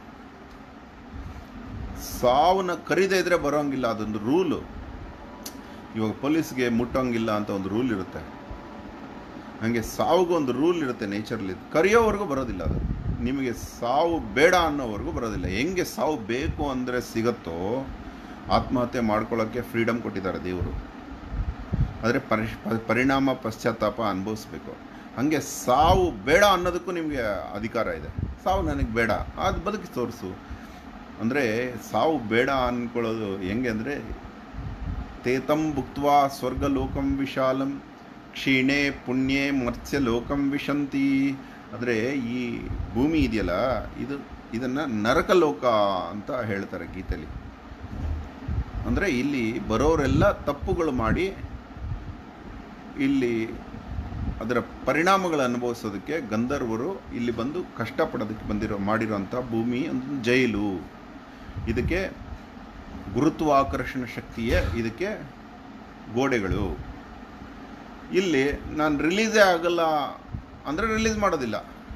ಸಾವನ್ನ ಕರೀದೇ ಇದ್ರೆ ಬರೋಂಗಿಲ್ಲ ಅದೊಂದು ರೂಲು ಇವಾಗ ಪೊಲೀಸ್ಗೆ ಮುಟ್ಟೋಂಗಿಲ್ಲ ಅಂತ ಒಂದು ರೂಲ್ ಇರುತ್ತೆ ಹಾಗೆ ಸಾವಿಗೂ ಒಂದು ರೂಲ್ ಇರುತ್ತೆ ನೇಚರ್ಲಿ ಕರೆಯೋವರೆಗೂ ಬರೋದಿಲ್ಲ ಅದು ನಿಮಗೆ ಸಾವು ಬೇಡ ಅನ್ನೋವರೆಗೂ ಬರೋದಿಲ್ಲ ಹೆಂಗೆ ಸಾವು ಬೇಕು ಅಂದರೆ ಸಿಗತ್ತೋ ಆತ್ಮಹತ್ಯೆ ಮಾಡ್ಕೊಳ್ಳೋಕ್ಕೆ ಫ್ರೀಡಮ್ ಕೊಟ್ಟಿದ್ದಾರೆ ದೇವರು ಆದರೆ ಪರಿಶ್ ಪ- ಪರಿಣಾಮ ಪಶ್ಚಾತ್ತಾಪ ಅನುಭವಿಸ್ಬೇಕು ಹಾಗೆ ಸಾವು ಬೇಡ ಅನ್ನೋದಕ್ಕೂ ನಿಮಗೆ ಅಧಿಕಾರ ಇದೆ ಸಾವು ನನಗೆ ಬೇಡ ಅದು ಬದುಕಿ ತೋರಿಸು ಅಂದರೆ ಸಾವು ಬೇಡ ಅಂದ್ಕೊಳ್ಳೋದು ಹೆಂಗೆ ಅಂದರೆ ತೇತಂ ಭುಕ್ತ್ವಾ ಸ್ವರ್ಗಲೋಕಂ ವಿಶಾಲಂ ಕ್ಷೀಣೆ ಪುಣ್ಯೆ ಮತ್ಸ್ಯ ಲೋಕಂ ವಿಶಂತಿ ಅಂದರೆ ಈ ಭೂಮಿ ಇದೆಯಲ್ಲ ಇದು ಇದನ್ನು ನರಕಲೋಕ ಅಂತ ಹೇಳ್ತಾರೆ ಗೀತೆಯಲ್ಲಿ ಅಂದರೆ ಇಲ್ಲಿ ಬರೋರೆಲ್ಲ ತಪ್ಪುಗಳು ಮಾಡಿ ಇಲ್ಲಿ ಅದರ ಪರಿಣಾಮಗಳು ಅನುಭವಿಸೋದಕ್ಕೆ ಗಂಧರ್ವರು ಇಲ್ಲಿ ಬಂದು ಕಷ್ಟಪಡೋದಕ್ಕೆ ಬಂದಿರೋ ಮಾಡಿರೋಂಥ ಭೂಮಿ ಒಂದು ಜೈಲು ಇದಕ್ಕೆ ಗುರುತ್ವಾಕರ್ಷಣ ಶಕ್ತಿಯೇ ಇದಕ್ಕೆ ಗೋಡೆಗಳು ಇಲ್ಲಿ ನಾನು ರಿಲೀಸೇ ಆಗಲ್ಲ ಅಂದರೆ ರಿಲೀಸ್ ಮಾಡೋದಿಲ್ಲ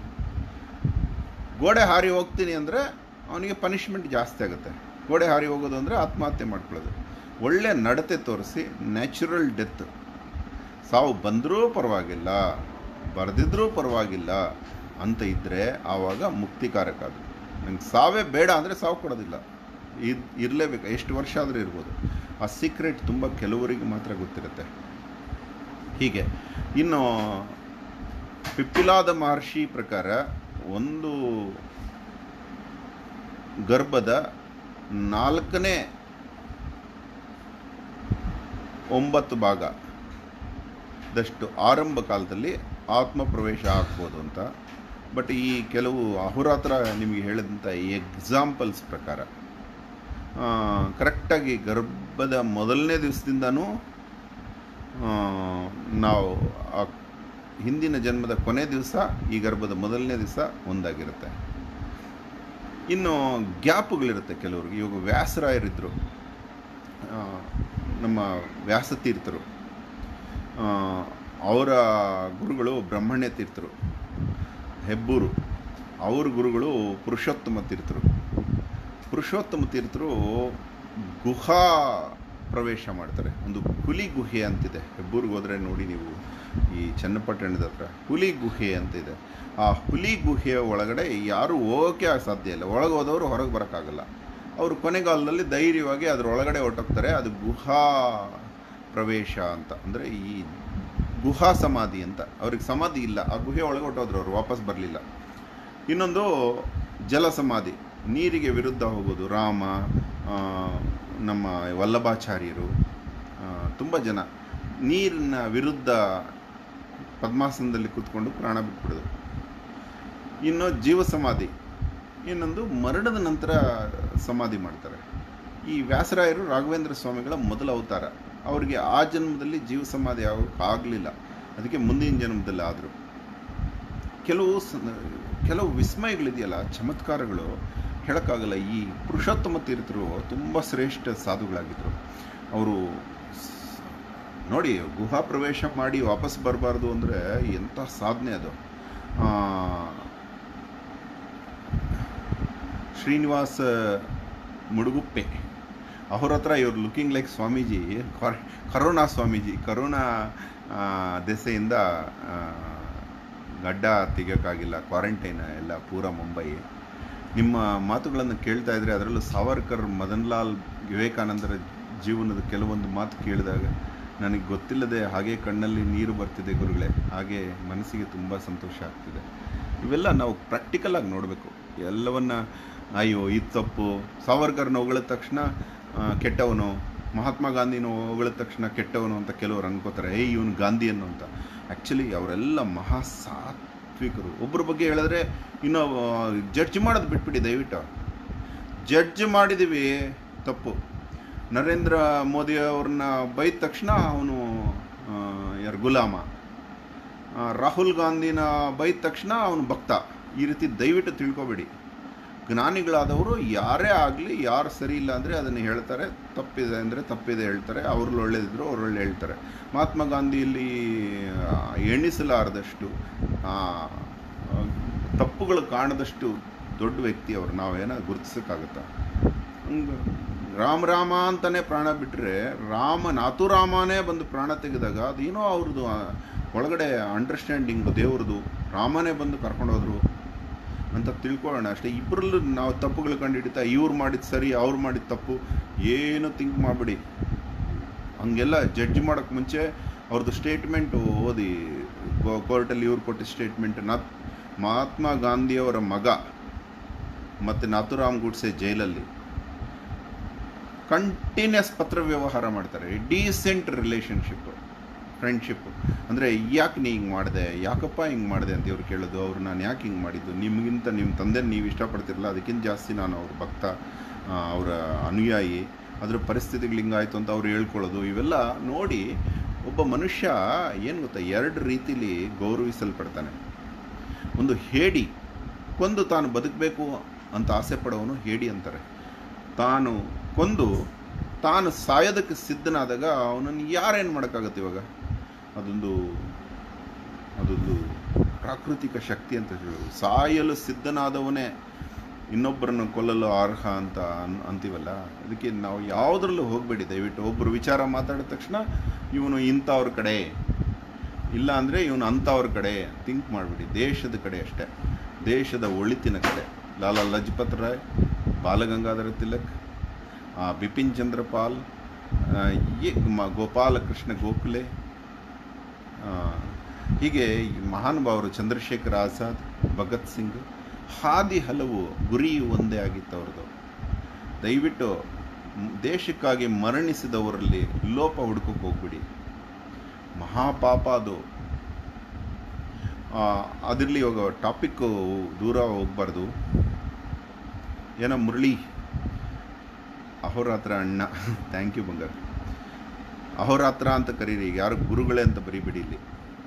ಗೋಡೆ ಹಾರಿ ಹೋಗ್ತೀನಿ ಅಂದರೆ ಅವನಿಗೆ ಪನಿಷ್ಮೆಂಟ್ ಜಾಸ್ತಿ ಆಗುತ್ತೆ ಗೋಡೆ ಹಾರಿ ಹೋಗೋದು ಅಂದರೆ ಆತ್ಮಹತ್ಯೆ ಮಾಡ್ಕೊಳ್ಳೋದು ಒಳ್ಳೆ ನಡತೆ ತೋರಿಸಿ ನ್ಯಾಚುರಲ್ ಡೆತ್ ಸಾವು ಬಂದರೂ ಪರವಾಗಿಲ್ಲ ಬರೆದಿದ್ರೂ ಪರವಾಗಿಲ್ಲ ಅಂತ ಇದ್ದರೆ ಆವಾಗ ಮುಕ್ತಿಕಾರಕ ಅದು ನಂಗೆ ಸಾವೇ ಬೇಡ ಅಂದರೆ ಸಾವು ಕೊಡೋದಿಲ್ಲ ಇದು ಇರಲೇಬೇಕು ಎಷ್ಟು ವರ್ಷ ಆದರೂ ಇರ್ಬೋದು ಆ ಸೀಕ್ರೆಟ್ ತುಂಬ ಕೆಲವರಿಗೆ ಮಾತ್ರ ಗೊತ್ತಿರುತ್ತೆ ಹೀಗೆ ಇನ್ನು ಪಿಪ್ಪಿಲಾದ ಮಹರ್ಷಿ ಪ್ರಕಾರ ಒಂದು ಗರ್ಭದ ನಾಲ್ಕನೇ ಒಂಬತ್ತು ಭಾಗದಷ್ಟು ಆರಂಭ ಕಾಲದಲ್ಲಿ ಆತ್ಮ ಪ್ರವೇಶ ಆಗ್ಬೋದು ಅಂತ ಬಟ್ ಈ ಕೆಲವು ಅಹೋರಾತ್ರ ನಿಮಗೆ ಹೇಳಿದಂಥ ಎಕ್ಸಾಂಪಲ್ಸ್ ಪ್ರಕಾರ ಕರೆಕ್ಟಾಗಿ ಗರ್ಭದ ಮೊದಲನೇ ದಿವಸದಿಂದನೂ ನಾವು ಆ ಹಿಂದಿನ ಜನ್ಮದ ಕೊನೆ ದಿವಸ ಈ ಗರ್ಭದ ಮೊದಲನೇ ದಿವಸ ಒಂದಾಗಿರುತ್ತೆ ಇನ್ನು ಗ್ಯಾಪುಗಳಿರುತ್ತೆ ಕೆಲವ್ರಿಗೆ ಇವಾಗ ವ್ಯಾಸರಾಯರಿದ್ದರು ಆ, ನಮ್ಮ ವ್ಯಾಸತೀರ್ಥರು ಆ, ಅವರ ಗುರುಗಳು ಬ್ರಹ್ಮಣ್ಯ ತೀರ್ಥರು ಹೆಬ್ಬೂರು ಅವ್ರ ಗುರುಗಳು ಪುರುಷೋತ್ತಮ ತೀರ್ಥರು ಪುರುಷೋತ್ತಮ ತೀರ್ಥರು ಗುಹಾ ಪ್ರವೇಶ ಮಾಡ್ತಾರೆ ಒಂದು ಹುಲಿ ಗುಹೆ ಅಂತಿದೆ ಹೆಬ್ಬೂರಿಗೆ ಹೋದರೆ ನೋಡಿ ನೀವು ಈ ಚನ್ನಪಟ್ಟಣದ ಹತ್ರ ಹುಲಿ ಗುಹೆ ಅಂತ ಇದೆ ಆ ಹುಲಿ ಗುಹೆಯ ಒಳಗಡೆ ಯಾರು ಹೋಗೋಕ್ಕೆ ಸಾಧ್ಯ ಇಲ್ಲ ಒಳಗೆ ಹೋದವರು ಹೊರಗೆ ಬರೋಕ್ಕಾಗಲ್ಲ ಅವರು ಕೊನೆಗಾಲದಲ್ಲಿ ಧೈರ್ಯವಾಗಿ ಅದ್ರ ಒಳಗಡೆ ಹೊರಟೋಗ್ತಾರೆ ಅದು ಗುಹಾ ಪ್ರವೇಶ ಅಂತ ಅಂದರೆ ಈ ಗುಹಾ ಸಮಾಧಿ ಅಂತ ಅವ್ರಿಗೆ ಸಮಾಧಿ ಇಲ್ಲ ಆ ಗುಹೆ ಒಳಗೆ ಹೊಟ್ಟೋದ್ರು ಅವರು ವಾಪಸ್ ಬರಲಿಲ್ಲ ಇನ್ನೊಂದು ಜಲ ಸಮಾಧಿ ನೀರಿಗೆ ವಿರುದ್ಧ ಹೋಗೋದು ರಾಮ ಆ, ನಮ್ಮ ವಲ್ಲಭಾಚಾರ್ಯರು ತುಂಬ ಜನ ನೀರಿನ ವಿರುದ್ಧ ಪದ್ಮಾಸನದಲ್ಲಿ ಕೂತ್ಕೊಂಡು ಪ್ರಾಣ ಬಿಟ್ಬಿಡೋದು ಇನ್ನು ಜೀವ ಸಮಾಧಿ ಇನ್ನೊಂದು ಮರಣದ ನಂತರ ಸಮಾಧಿ ಮಾಡ್ತಾರೆ ಈ ವ್ಯಾಸರಾಯರು ರಾಘವೇಂದ್ರ ಸ್ವಾಮಿಗಳ ಮೊದಲ ಅವತಾರ ಅವರಿಗೆ ಆ ಜನ್ಮದಲ್ಲಿ ಜೀವ ಸಮಾಧಿ ಆಗೋಕ್ಕೆ ಆಗಲಿಲ್ಲ ಅದಕ್ಕೆ ಮುಂದಿನ ಜನ್ಮದಲ್ಲಿ ಆದರು ಕೆಲವು ಸ- ಕೆಲವು ವಿಸ್ಮಯಗಳಿದೆಯಲ್ಲ ಚಮತ್ಕಾರಗಳು ಹೇಳೋಕ್ಕಾಗಲ್ಲ ಈ ಪುರುಷೋತ್ತಮ ತೀರ್ಥರು ತುಂಬ ಶ್ರೇಷ್ಠ ಸಾಧುಗಳಾಗಿದ್ದರು ಅವರು ಸ್- ನೋಡಿ ಗುಹಾ ಪ್ರವೇಶ ಮಾಡಿ ವಾಪಸ್ ಬರಬಾರ್ದು ಅಂದರೆ ಎಂಥ ಸಾಧನೆ ಅದು ಆ, ಶ್ರೀನಿವಾಸ ಮುಡುಗುಪ್ಪೆ ಅವ್ರ ಹತ್ರ ಇವ್ರು ಲುಕಿಂಗ್ ಲೈಕ್ ಸ್ವಾಮೀಜಿ ಕೊರ್- ಕರೋನಾ ಸ್ವಾಮೀಜಿ ಕರೋನಾ ಆ, ದೆಸೆಯಿಂದ ಆ, ಗಡ್ಡ ತೆಗಿಯೋಕ್ಕಾಗಿಲ್ಲ ಕ್ವಾರಂಟೈನ್ ಎಲ್ಲ ಪೂರ ಮುಂಬೈ ನಿಮ್ಮ ಮಾತುಗಳನ್ನು ಕೇಳ್ತಾ ಇದ್ರೆ ಅದರಲ್ಲೂ ಸಾವರ್ಕರ್ ಮದನ್ ಲಾಲ್ ವಿವೇಕಾನಂದರ ಜೀವನದ ಕೆಲವೊಂದು ಮಾತು ಕೇಳಿದಾಗ ನನಗೆ ಗೊತ್ತಿಲ್ಲದೆ ಹಾಗೆ ಕಣ್ಣಲ್ಲಿ ನೀರು ಬರ್ತಿದೆ ಗುರುಗಳೇ ಹಾಗೆ ಮನಸ್ಸಿಗೆ ತುಂಬ ಸಂತೋಷ ಆಗ್ತಿದೆ ಇವೆಲ್ಲ ನಾವು ಪ್ರಾಕ್ಟಿಕಲ್ ಆಗಿ ನೋಡಬೇಕು ಎಲ್ಲವನ್ನ ಅಯ್ಯೋ ಇದು ತಪ್ಪು ಸಾವರ್ಕರ್ನ ಹೊಗಳಿದ ತಕ್ಷಣ ಆ, ಕೆಟ್ಟವನು ಮಹಾತ್ಮ ಗಾಂಧಿನ ಹೊಗಳಿದ ತಕ್ಷಣ ಕೆಟ್ಟವನು ಅಂತ ಕೆಲವರು ಅನ್ಕೋತಾರೆ ಏಯ್ ಇವನು ಗಾಂಧಿಯನ್ನು ಅಂತ ಆ್ಯಕ್ಚುಲಿ ಅವರೆಲ್ಲ ಮಹಾ ಸಾತ್ವಿಕರು ಒಬ್ಬರ ಬಗ್ಗೆ ಹೇಳಿದ್ರೆ ಇನ್ನು ಜಡ್ಜ್ ಮಾಡೋದು ಬಿಟ್ಬಿಡಿ ದಯವಿಟ್ಟು ಜಡ್ಜ್ ಮಾಡಿದ್ದೀವಿ ತಪ್ಪು ನರೇಂದ್ರ ಮೋದಿ ಅವ್ರನ್ನ ಬೈದ ತಕ್ಷಣ ಅವನು ಯಾರು ಗುಲಾಮ ಆ, ರಾಹುಲ್ ಗಾಂಧಿನ ಬೈದ ತಕ್ಷಣ ಅವನು ಭಕ್ತ ಈ ರೀತಿ ದಯವಿಟ್ಟು ತಿಳ್ಕೊಬೇಡಿ ಜ್ಞಾನಿಗಳಾದವರು ಯಾರೇ ಆಗಲಿ ಯಾರು ಸರಿ ಇಲ್ಲ ಅಂದರೆ ಅದನ್ನು ಹೇಳ್ತಾರೆ ತಪ್ಪಿದೆ ಅಂದರೆ ತಪ್ಪಿದೆ ಹೇಳ್ತಾರೆ ಅವ್ರಲ್ಲಿ ಒಳ್ಳೇದಿದ್ರು ಅವ್ರು ಒಳ್ಳೆ ಹೇಳ್ತಾರೆ ಮಹಾತ್ಮ ಗಾಂಧಿಯಲ್ಲಿ ಆ, ಎಣಿಸಲಾರದಷ್ಟು ಆ, ಆ, ತಪ್ಪುಗಳು ಕಾಣದಷ್ಟು ದೊಡ್ಡ ವ್ಯಕ್ತಿ ಅವರು ನಾವೇನೋ ಗುರುತಿಸೋಕ್ಕಾಗುತ್ತಾ ಹಂಗೆ ರಾಮ ರಾಮ ಅಂತಾನೆ ಪ್ರಾಣ ಬಿಟ್ಟರೆ ರಾಮ ನಾಥುರಾಮನೇ ಬಂದು ಪ್ರಾಣ ತೆಗೆದಾಗ ಅದೇನೋ ಅವ್ರದ್ದು ಆ, ಒಳಗಡೆ ಅಂಡರ್ಸ್ಟ್ಯಾಂಡಿಂಗು ದೇವ್ರದ್ದು ರಾಮನೇ ಬಂದು ಕರ್ಕೊಂಡೋದ್ರು ಅಂತ ತಿಳ್ಕೊಳ್ಳೋಣ ಅಷ್ಟೇ ಇಬ್ಬರಲ್ಲೂ ನಾವು ತಪ್ಪುಗಳು ಕಂಡುಹಿಡಿತಾ ಇವ್ರು ಮಾಡಿದ ಸರಿ ಅವ್ರು ಮಾಡಿದ ತಪ್ಪು ಏನು ಥಿಂಕ್ ಮಾಡಬೇಡಿ ಹಂಗೆಲ್ಲ ಜಡ್ಜ್ ಮಾಡೋಕ್ಕೆ ಮುಂಚೆ ಅವ್ರದ್ದು ಸ್ಟೇಟ್ಮೆಂಟು ಓದಿ ಕೋರ್ಟಲ್ಲಿ ಇವ್ರು ಕೊಟ್ಟ ಸ್ಟೇಟ್ಮೆಂಟ್ ನಾತ್ ಮಹಾತ್ಮ ಗಾಂಧಿಯವರ ಮಗ ಮತ್ತು ನಾಥುರಾಮ್ ಗುಡ್ಸೆ ಜೈಲಲ್ಲಿ ಕಂಟಿನ್ಯೂಸ್ ಪತ್ರ ವ್ಯವಹಾರ ಮಾಡ್ತಾರೆ ಡೀಸೆಂಟ್ ರಿಲೇಷನ್ಶಿಪ್ ಫ್ರೆಂಡ್ಶಿಪ್ ಅಂದರೆ ಯಾಕೆ ನೀ ಹಿಂಗೆ ಮಾಡಿದೆ ಯಾಕಪ್ಪ ಹಿಂಗೆ ಮಾಡಿದೆ ಅಂತ ಇವ್ರು ಕೇಳೋದು ಅವ್ರು ನಾನು ಯಾಕೆ ಹಿಂಗೆ ಮಾಡಿದ್ದು ನಿಮಗಿಂತ ನಿಮ್ಮ ತಂದೆ ನೀವು ಇಷ್ಟಪಡ್ತಿರಲ್ಲ ಅದಕ್ಕಿಂತ ಜಾಸ್ತಿ ನಾನು ಅವ್ರ ಭಕ್ತ ಆ, ಅವರ ಅನುಯಾಯಿ ಅದರ ಪರಿಸ್ಥಿತಿಗಳು ಹಿಂಗಾಯ್ತು ಅಂತ ಅವ್ರು ಹೇಳ್ಕೊಳ್ಳೋದು ಇವೆಲ್ಲ ನೋಡಿ ಒಬ್ಬ ಮನುಷ್ಯ ಏನು ಗೊತ್ತಾ ಎರಡು ರೀತಿಲಿ ಗೌರವಿಸಲ್ಪಡ್ತಾನೆ ಒಂದು ಹೇಡಿ ಕೊಂದು ತಾನು ಬದುಕಬೇಕು ಅಂತ ಆಸೆ ಪಡೋವನು ಹೇಡಿ ಅಂತಾರೆ ತಾನು ಕೊಂದು ತಾನು ಸಾಯೋದಕ್ಕೆ ಸಿದ್ಧನಾದಾಗ ಅವನನ್ನು ಯಾರೇನು ಮಾಡೋಕ್ಕಾಗತ್ತೆ ಇವಾಗ ಅದೊಂದು ಅದೊಂದು ಪ್ರಾಕೃತಿಕ ಶಕ್ತಿ ಅಂತ ಹೇಳೋದು ಸಾಯಲು ಸಿದ್ಧನಾದವನೇ ಇನ್ನೊಬ್ಬರನ್ನು ಕೊಲ್ಲಲು ಅರ್ಹ ಅಂತ ಅನ್ ಅಂತೀವಲ್ಲ ಅದಕ್ಕೆ ನಾವು ಯಾವುದ್ರಲ್ಲೂ ಹೋಗಬೇಡಿ ದಯವಿಟ್ಟು ಒಬ್ಬರು ವಿಚಾರ ಮಾತಾಡಿದ ತಕ್ಷಣ ಇವನು ಇಂಥವ್ರ ಕಡೆ ಇಲ್ಲ ಅಂದರೆ ಇವನು ಅಂಥವ್ರ ಕಡೆ ಥಿಂಕ್ ಮಾಡಿಬಿಡಿ ದೇಶದ ಕಡೆ ಅಷ್ಟೇ ದೇಶದ ಒಳಿತಿನ ಕಡೆ ಲಾಲಾ ಲಜಪತ್ ರಾಯ್ ಬಾಲಗಂಗಾಧರ ತಿಲಕ್ ಆ, ಬಿಪಿನ್ ಚಂದ್ರ ಪಾಲ್ ಆ, ಈ ಮ- ಗೋಪಾಲಕೃಷ್ಣ ಗೋಖಲೆ ಆ, ಹೀಗೆ ಈ ಮಹಾನುಭಾವರು ಚಂದ್ರಶೇಖರ್ ಆಜಾದ್ ಭಗತ್ ಸಿಂಗ್ ಹಾದಿ ಹಲವು ಗುರಿ ಒಂದೇ ಆಗಿತ್ತು ಅವ್ರದ್ದು ದಯವಿಟ್ಟು ಮ್- ದೇಶಕ್ಕಾಗಿ ಮರಣಿಸಿದವರಲ್ಲಿ ಲೋಪ ಹುಡ್ಕೋಕೆ ಹೋಗ್ಬಿಡಿ ಮಹಾಪಾಪ ಅದು ಅದರಲ್ಲಿ ಇವಾಗ ಟಾಪಿಕ್ಕು ದೂರ ಹೋಗ್ಬಾರ್ದು ಏನೋ ಮುರಳಿ ಅಹೋರಾತ್ರ ಅಣ್ಣ ಥ್ಯಾಂಕ್ ಯು ಬಂಗಾರ ಅಹೋರಾತ್ರ ಅಂತ ಕರೀರಿ ಈಗ ಯಾರು ಗುರುಗಳೇ ಅಂತ ಬರೀಬಿಡಿ ಇಲ್ಲಿ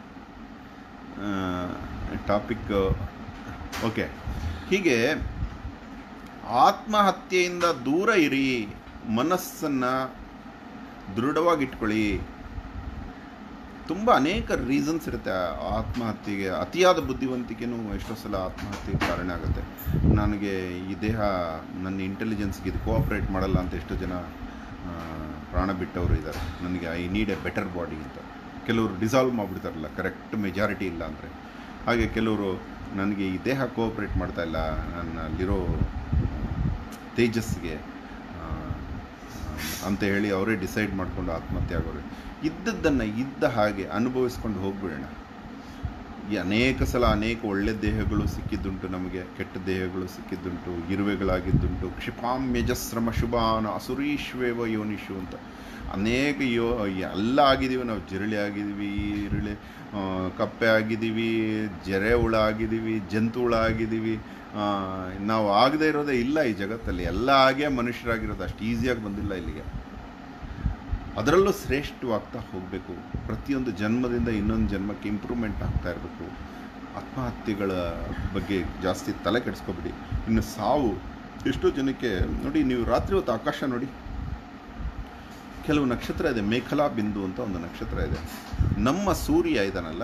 ಟಾಪಿಕ್ ಓಕೆ ಹೀಗೆ ಆತ್ಮಹತ್ಯೆಯಿಂದ ದೂರ ಇರಿ ಮನಸ್ಸನ್ನು ದೃಢವಾಗಿಟ್ಕೊಳ್ಳಿ ತುಂಬ ಅನೇಕ ರೀಸನ್ಸ್ ಇರುತ್ತೆ ಆ ಆತ್ಮಹತ್ಯೆಗೆ ಅತಿಯಾದ ಬುದ್ಧಿವಂತಿಕೆನೂ ಎಷ್ಟೋ ಸಲ ಆತ್ಮಹತ್ಯೆಗೆ ಕಾರಣ ಆಗುತ್ತೆ ನನಗೆ ಈ ದೇಹ ನನ್ನ ಇಂಟೆಲಿಜೆನ್ಸ್ಗೆ ಇದು ಕೋಆಪ್ರೇಟ್ ಮಾಡಲ್ಲ ಅಂತ ಎಷ್ಟೋ ಜನ ಆ, ಪ್ರಾಣ ಬಿಟ್ಟವರು ಇದ್ದಾರೆ ನನಗೆ I need a better body ಅಂತ ಕೆಲವರು ಡಿಸಾಲ್ವ್ ಮಾಡಿಬಿಡ್ತಾರಲ್ಲ ಕರೆಕ್ಟ್ ಮೆಜಾರಿಟಿ ಇಲ್ಲ ಅಂದರೆ ಹಾಗೆ ಕೆಲವರು ನನಗೆ ಈ ದೇಹ ಕೋಆಪ್ರೇಟ್ ಮಾಡ್ತಾ ಇಲ್ಲ ನನ್ನಲ್ಲಿರೋ ತೇಜಸ್ಸಿಗೆ ಆ, ಅಂತ ಹೇಳಿ ಅವರೇ ಡಿಸೈಡ್ ಮಾಡಿಕೊಂಡು ಆತ್ಮಹತ್ಯೆ ಆಗೋರು ಇದ್ದದ್ದನ್ನು ಇದ್ದ ಹಾಗೆ ಅನುಭವಿಸ್ಕೊಂಡು ಹೋಗ್ಬಿಡೋಣ ಈ ಅನೇಕ ಸಲ ಅನೇಕ ಒಳ್ಳೆ ದೇಹಗಳು ಸಿಕ್ಕಿದ್ದುಂಟು ನಮಗೆ ಕೆಟ್ಟ ದೇಹಗಳು ಸಿಕ್ಕಿದ್ದುಂಟು ಇರುವೆಗಳಾಗಿದ್ದುಂಟು ಕ್ಷಿಪಾಮ್ಯಜಸ್ರಮ ಶುಭಾನ ಅಸುರೀಶ್ವೇವ ಯೋನಿಷು ಅಂತ ಅನೇಕ ಯೋ ಎಲ್ಲ ಆಗಿದ್ದೀವಿ ನಾವು ಜಿರಳೆ ಆಗಿದ್ದೀವಿ ಈರುಳ್ಳಿ ಆ, ಕಪ್ಪೆ ಆಗಿದ್ದೀವಿ ಜರೆ ಹುಳ ಆಗಿದ್ದೀವಿ ಜಂತು ಹುಳ ಆಗಿದ್ದೀವಿ ಆ, ನಾವು ಆಗದೇ ಇರೋದೇ ಇಲ್ಲ ಈ ಜಗತ್ತಲ್ಲಿ ಎಲ್ಲ ಆಗೇ ಮನುಷ್ಯರಾಗಿರೋದು ಅಷ್ಟು ಈಸಿಯಾಗಿ ಬಂದಿಲ್ಲ ಇಲ್ಲಿಗೆ ಅದರಲ್ಲೂ ಶ್ರೇಷ್ಠವಾಗ್ತಾ ಹೋಗಬೇಕು ಪ್ರತಿಯೊಂದು ಜನ್ಮದಿಂದ ಇನ್ನೊಂದು ಜನ್ಮಕ್ಕೆ ಇಂಪ್ರೂವ್ಮೆಂಟ್ ಆಗ್ತಾ ಇರಬೇಕು ಆತ್ಮಹತ್ಯೆಗಳ ಬಗ್ಗೆ ಜಾಸ್ತಿ ತಲೆ ಕೆಡಿಸ್ಕೊಬಿಡಿ ಇನ್ನು ಸಾವು ಎಷ್ಟೋ ಜನಕ್ಕೆ ನೋಡಿ ನೀವು ರಾತ್ರಿ ಹೊತ್ತು ಆಕಾಶ ನೋಡಿ ಕೆಲವು ನಕ್ಷತ್ರ ಇದೆ ಮೇಖಲಾ ಬಿಂದು ಅಂತ ಒಂದು ನಕ್ಷತ್ರ ಇದೆ ನಮ್ಮ ಸೂರ್ಯ ಇದಾನಲ್ಲ